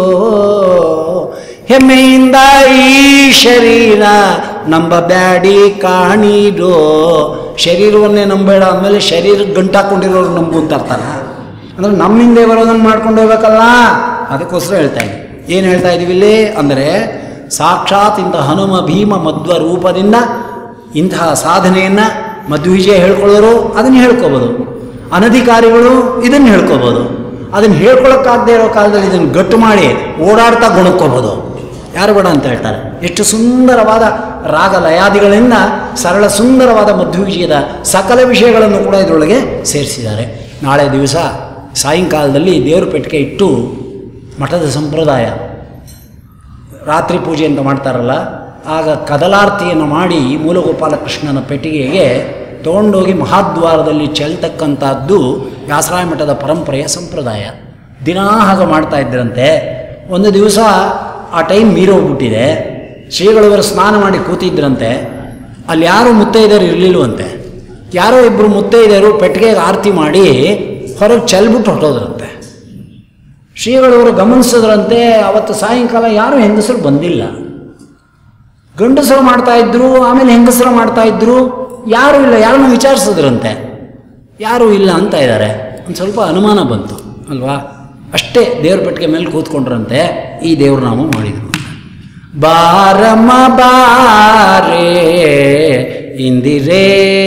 ಹೆಮ್ಮೆಯಿಂದ ಈ ಶರೀರ ನಂಬ ಬ್ಯಾಡಿ ಕಾಣಿರೋ ಶರೀರವನ್ನೇ ನಂಬೇಡ ಅಂದಮೇಲೆ ಶರೀರಕ್ಕೆ ಗಂಟಾಕೊಂಡಿರೋರು ನಂಬು ಅಂತ ಅರ್ಥನ ಅಂದರೆ ನಮ್ಮಿಂದೆ ಬರೋದನ್ನು ಮಾಡ್ಕೊಂಡು ಹೋಗ್ಬೇಕಲ್ಲ ಅದಕ್ಕೋಸ್ಕರ ಹೇಳ್ತಾ ಇದ್ದೀನಿ ಏನು ಹೇಳ್ತಾ ಇದ್ದೀವಿ ಇಲ್ಲಿ ಅಂದರೆ ಸಾಕ್ಷಾತ್ ಇಂಥ ಹನುಮ ಭೀಮ ಮಧ್ವ ರೂಪದಿಂದ ಇಂತಹ ಸಾಧನೆಯನ್ನು ಮಧ್ವಿಜಯ ಹೇಳ್ಕೊಳ್ಳೋರು ಅದನ್ನು ಹೇಳ್ಕೊಬೋದು ಅನಧಿಕಾರಿಗಳು ಇದನ್ನು ಹೇಳ್ಕೊಬೋದು ಅದನ್ನು ಹೇಳ್ಕೊಳಕ್ಕಾಗದೇ ಇರೋ ಕಾಲದಲ್ಲಿ ಇದನ್ನು ಗಟ್ಟು ಮಾಡಿ ಓಡಾಡ್ತಾ ಗುಣಕ್ಕೋಬೋದು ಯಾರು ಬೇಡ ಅಂತ ಹೇಳ್ತಾರೆ ಎಷ್ಟು ಸುಂದರವಾದ ರಾಗ ಲಯಾದಿಗಳಿಂದ ಸರಳ ಸುಂದರವಾದ ಮಧ್ವಿಜಯದ ಸಕಲ ವಿಷಯಗಳನ್ನು ಕೂಡ ಇದರೊಳಗೆ ಸೇರಿಸಿದ್ದಾರೆ ನಾಳೆ ದಿವಸ ಸಾಯಂಕಾಲದಲ್ಲಿ ದೇವ್ರ ಪೆಟ್ಟಿಗೆ ಇಟ್ಟು ಮಠದ ಸಂಪ್ರದಾಯ ರಾತ್ರಿ ಪೂಜೆ ಅಂತ ಮಾಡ್ತಾರಲ್ಲ ಆಗ ಕದಲಾರ್ತಿಯನ್ನು ಮಾಡಿ ಮೂಲಗೋಪಾಲಕೃಷ್ಣನ ಪೆಟ್ಟಿಗೆಗೆ ತೊಗೊಂಡೋಗಿ ಮಹಾದ್ವಾರದಲ್ಲಿ ಚೆಲ್ತಕ್ಕಂಥದ್ದು ವ್ಯಾಸರಾಯ ಮಠದ ಪರಂಪರೆಯ ಸಂಪ್ರದಾಯ ದಿನಾ ಹಾಗೆ ಮಾಡ್ತಾ ಇದ್ರಂತೆ ಒಂದು ದಿವಸ ಆ ಟೈಮ್ ಮೀರೋಗ್ಬಿಟ್ಟಿದೆ ಶ್ರೀಗಳವರು ಸ್ನಾನ ಮಾಡಿ ಕೂತಿದ್ರಂತೆ ಅಲ್ಲಿ ಯಾರೂ ಮುತ್ತೈದೆಯರು ಇರಲಿಲ್ವಂತೆ ಯಾರೋ ಇಬ್ಬರು ಮುತ್ತೈದೆಯರು ಪೆಟ್ಟಿಗೆಗೆ ಆರತಿ ಮಾಡಿ ಹೊರಗೆ ಚೆಲ್ಬಿಟ್ಟು ಹೊರಟೋದ್ರಂತೆ ಶ್ರೀಗಳವರು ಗಮನಿಸಿದ್ರಂತೆ ಅವತ್ತು ಸಾಯಂಕಾಲ ಯಾರೂ ಹೆಂಗಸರು ಬಂದಿಲ್ಲ ಗಂಡಸರು ಮಾಡ್ತಾ ಇದ್ರು ಆಮೇಲೆ ಹೆಂಗಸರು ಮಾಡ್ತಾ ಇದ್ರು ಯಾರೂ ಇಲ್ಲ ಯಾರನ್ನು ವಿಚಾರಿಸಿದ್ರಂತೆ ಯಾರೂ ಇಲ್ಲ ಅಂತ ಇದ್ದಾರೆ ಒಂದು ಸ್ವಲ್ಪ ಅನುಮಾನ ಬಂತು ಅಲ್ವಾ ಅಷ್ಟೇ ದೇವ್ರ ಪೆಟ್ಟಿಗೆ ಮೇಲೆ ಕೂತ್ಕೊಂಡ್ರಂತೆ ಈ ದೇವ್ರ ನಾಮ ಮಾಡಿದ್ರು ಬಾರಮ್ಮ ಬಾರೇ ಇಂದಿರೇ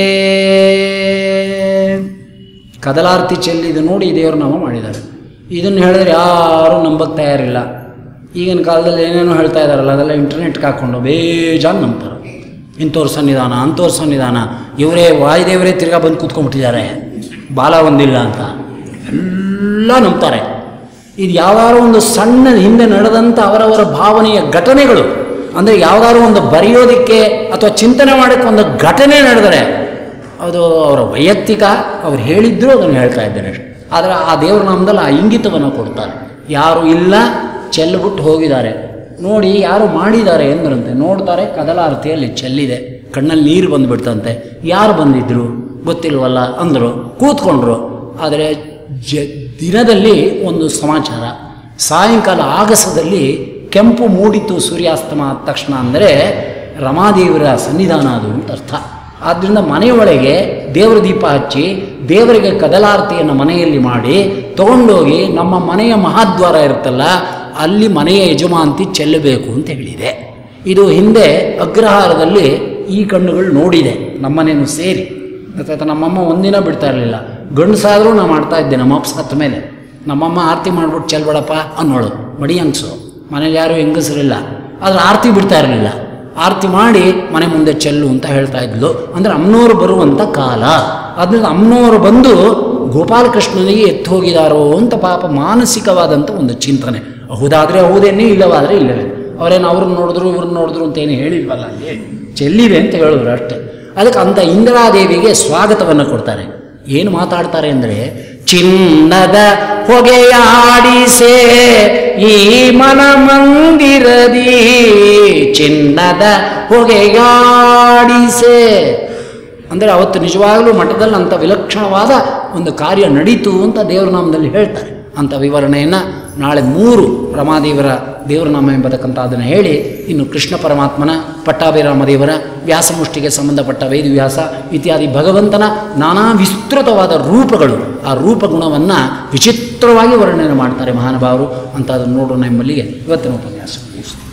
ಕದಲಾರ್ತಿ ಚೆಲ್ಲಿದು ನೋಡಿ ದೇವ್ರ ನಾಮ ಮಾಡಿದ್ದಾರೆ ಇದನ್ನು ಹೇಳಿದ್ರೆ ಯಾರೂ ನಂಬಕ್ಕೆ ತಯಾರಿಲ್ಲ ಈಗಿನ ಕಾಲದಲ್ಲಿ ಏನೇನೋ ಹೇಳ್ತಾ ಇದ್ದಾರಲ್ಲ ಅದೆಲ್ಲ ಇಂಟರ್ನೆಟ್ಗೆ ಹಾಕ್ಕೊಂಡು ಬೇಜಾನ್ ನಂಬ್ತಾರೆ ಇಂಥವ್ರ ಸನ್ನಿಧಾನ ಅಂಥವ್ರ ಸನ್ನಿಧಾನ ಇವರೇ ವಾಯುದೇವರೇ ತಿರ್ಗಾ ಬಂದು ಕೂತ್ಕೊಂಡ್ಬಿಟ್ಟಿದ್ದಾರೆ ಬಾಲ ಒಂದಿಲ್ಲ ಅಂತ ಎಲ್ಲ ನಂಬ್ತಾರೆ ಇದು ಯಾವ್ದಾದ್ರು ಒಂದು ಸಣ್ಣ ಹಿಂದೆ ನಡೆದಂಥ ಅವರವರ ಭಾವನೆಯ ಘಟನೆಗಳು ಅಂದರೆ ಯಾವ್ದಾದ್ರು ಒಂದು ಬರೆಯೋದಕ್ಕೆ ಅಥವಾ ಚಿಂತನೆ ಮಾಡೋಕ್ಕೆ ಒಂದು ಘಟನೆ ನಡೆದರೆ ಅದು ಅವರ ವೈಯಕ್ತಿಕ ಅವ್ರು ಹೇಳಿದ್ರು ಅದನ್ನು ಹೇಳ್ತಾ ಇದ್ದಾರೆ ಅಷ್ಟೆ ಆದರೆ ಆ ದೇವ್ರ ನಾಮದಲ್ಲಿ ಆ ಇಂಗಿತವನ್ನು ಕೊಡ್ತಾರೆ ಯಾರು ಇಲ್ಲ ಚೆಲ್ಬಿಟ್ಟು ಹೋಗಿದ್ದಾರೆ ನೋಡಿ ಯಾರು ಮಾಡಿದ್ದಾರೆ ಎಂದ್ರಂತೆ ನೋಡ್ತಾರೆ ಕದಲಾರತಿಯಲ್ಲಿ ಚೆಲ್ಲಿದೆ ಕಣ್ಣಲ್ಲಿ ನೀರು ಬಂದುಬಿಡ್ತಂತೆ ಯಾರು ಬಂದಿದ್ರು ಗೊತ್ತಿಲ್ವಲ್ಲ ಅಂದರು ಕೂತ್ಕೊಂಡ್ರು ಆದರೆ ಜ ದಿನದಲ್ಲಿ ಒಂದು ಸಮಾಚಾರ ಸಾಯಂಕಾಲ ಆಗಸದಲ್ಲಿ ಕೆಂಪು ಮೂಡಿತು ಸೂರ್ಯಾಸ್ತಮ ಆದ ತಕ್ಷಣ ಅಂದರೆ ರಮಾದೇವರ ಸನ್ನಿಧಾನ ಅದು ಅಂತ ಅರ್ಥ ಆದ್ದರಿಂದ ಮನೆಯೊಳಗೆ ದೇವರ ದೀಪ ಹಚ್ಚಿ ದೇವರಿಗೆ ಕದಲಾರತಿಯನ್ನು ಮನೆಯಲ್ಲಿ ಮಾಡಿ ತಗೊಂಡೋಗಿ ನಮ್ಮ ಮನೆಯ ಮಹಾದ್ವಾರ ಇರುತ್ತಲ್ಲ ಅಲ್ಲಿ ಮನೆಯ ಯಜಮಾಂತಿ ಚೆಲ್ಲಬೇಕು ಅಂತ ಹೇಳಿದೆ ಇದು ಹಿಂದೆ ಅಗ್ರಹಾರದಲ್ಲಿ ಈ ಕಣ್ಣುಗಳು ನೋಡಿದೆ ನಮ್ಮನೇನು ಸೇರಿ ಗೊತ್ತಾಯ್ತಾ ನಮ್ಮಮ್ಮ ಒಂದಿನ ಬಿಡ್ತಾ ಇರಲಿಲ್ಲ ಗಂಡಸಾದರೂ ನಾ ಮಾಡ್ತಾ ಇದ್ದೆ ನಮ್ಮ ಅಪ್ಪ ಸತ್ತ ಮೇಲೆ ನಮ್ಮಮ್ಮ ಆರತಿ ಮಾಡ್ಬಿಟ್ಟು ಚೆಲ್ಬೇಡಪ್ಪ ಅನ್ನೋಳು ಮಡಿ ಹಂಗ್ಸು ಮನೇಲಿ ಯಾರೂ ಹೆಂಗಸರಿಲ್ಲ ಆದರೆ ಆರತಿ ಬಿಡ್ತಾ ಇರಲಿಲ್ಲ ಆರತಿ ಮಾಡಿ ಮನೆ ಮುಂದೆ ಚೆಲ್ಲು ಅಂತ ಹೇಳ್ತಾ ಇದ್ಲು ಅಂದರೆ ಅಮ್ಮನವರು ಬರುವಂಥ ಕಾಲ ಅದರಿಂದ ಅಮ್ಮನವರು ಬಂದು ಗೋಪಾಲಕೃಷ್ಣನಿಗೆ ಎತ್ತು ಹೋಗಿದಾರೋ ಅಂತ ಪಾಪ ಮಾನಸಿಕವಾದಂಥ ಒಂದು ಚಿಂತನೆ ಹೌದಾದರೆ ಹೌದೇನೇ ಇಲ್ಲವಾದರೆ ಇಲ್ಲವೇ ಅವರೇನು ಅವ್ರನ್ನ ನೋಡಿದ್ರು ಇವ್ರನ್ನ ನೋಡಿದ್ರು ಅಂತ ಏನು ಹೇಳಿಲ್ವಲ್ಲ ಅಲ್ಲಿ ಚೆಲ್ಲಿದೆ ಅಂತ ಹೇಳಿದ್ರು ಅಷ್ಟೇ ಅದಕ್ಕೆ ಅಂಥ ಇಂದಿರಾದೇವಿಗೆ ಸ್ವಾಗತವನ್ನು ಕೊಡ್ತಾರೆ ಏನು ಮಾತಾಡ್ತಾರೆ ಅಂದರೆ ಚಿನ್ನದ ಹೊಗೆಯಾಡಿಸೆ ಈ ಮನ ಮಂದಿರದಿ ಚಿನ್ನದ ಹೊಗೆಯಾಡಿಸೆ ಅಂದರೆ ಅವತ್ತು ನಿಜವಾಗಲೂ ಮಠದಲ್ಲಿ ಅಂಥ ವಿಲಕ್ಷಣವಾದ ಒಂದು ಕಾರ್ಯ ನಡೀತು ಅಂತ ದೇವರ ನಾಮದಲ್ಲಿ ಹೇಳ್ತಾರೆ ಅಂಥ ವಿವರಣೆಯನ್ನು ನಾಳೆ ಮೂರು ರಮಾದೇವರ ದೇವರ ನಾಮ ಎಂಬತಕ್ಕಂಥ ಅದನ್ನು ಹೇಳಿ ಇನ್ನು ಕೃಷ್ಣ ಪರಮಾತ್ಮನ ಪಟ್ಟಾಭಿರಾಮ ದೇವರ ವ್ಯಾಸಮುಷ್ಟಿಗೆ ಸಂಬಂಧಪಟ್ಟ ವೇದವ್ಯಾಸ ಇತ್ಯಾದಿ ಭಗವಂತನ ನಾನಾ ವಿಸ್ತೃತವಾದ ರೂಪಗಳು ಆ ರೂಪಗುಣವನ್ನು ವಿಚಿತ್ರವಾಗಿ ವರ್ಣನೆ ಮಾಡ್ತಾರೆ ಮಹಾನುಭಾವರು ಅಂತ ಅದನ್ನು ನೋಡೋಣ ಎಂಬಲ್ಲಿಗೆ ಇವತ್ತಿನ ಉಪನ್ಯಾಸ ಮುಗಿಸ್ತೀನಿ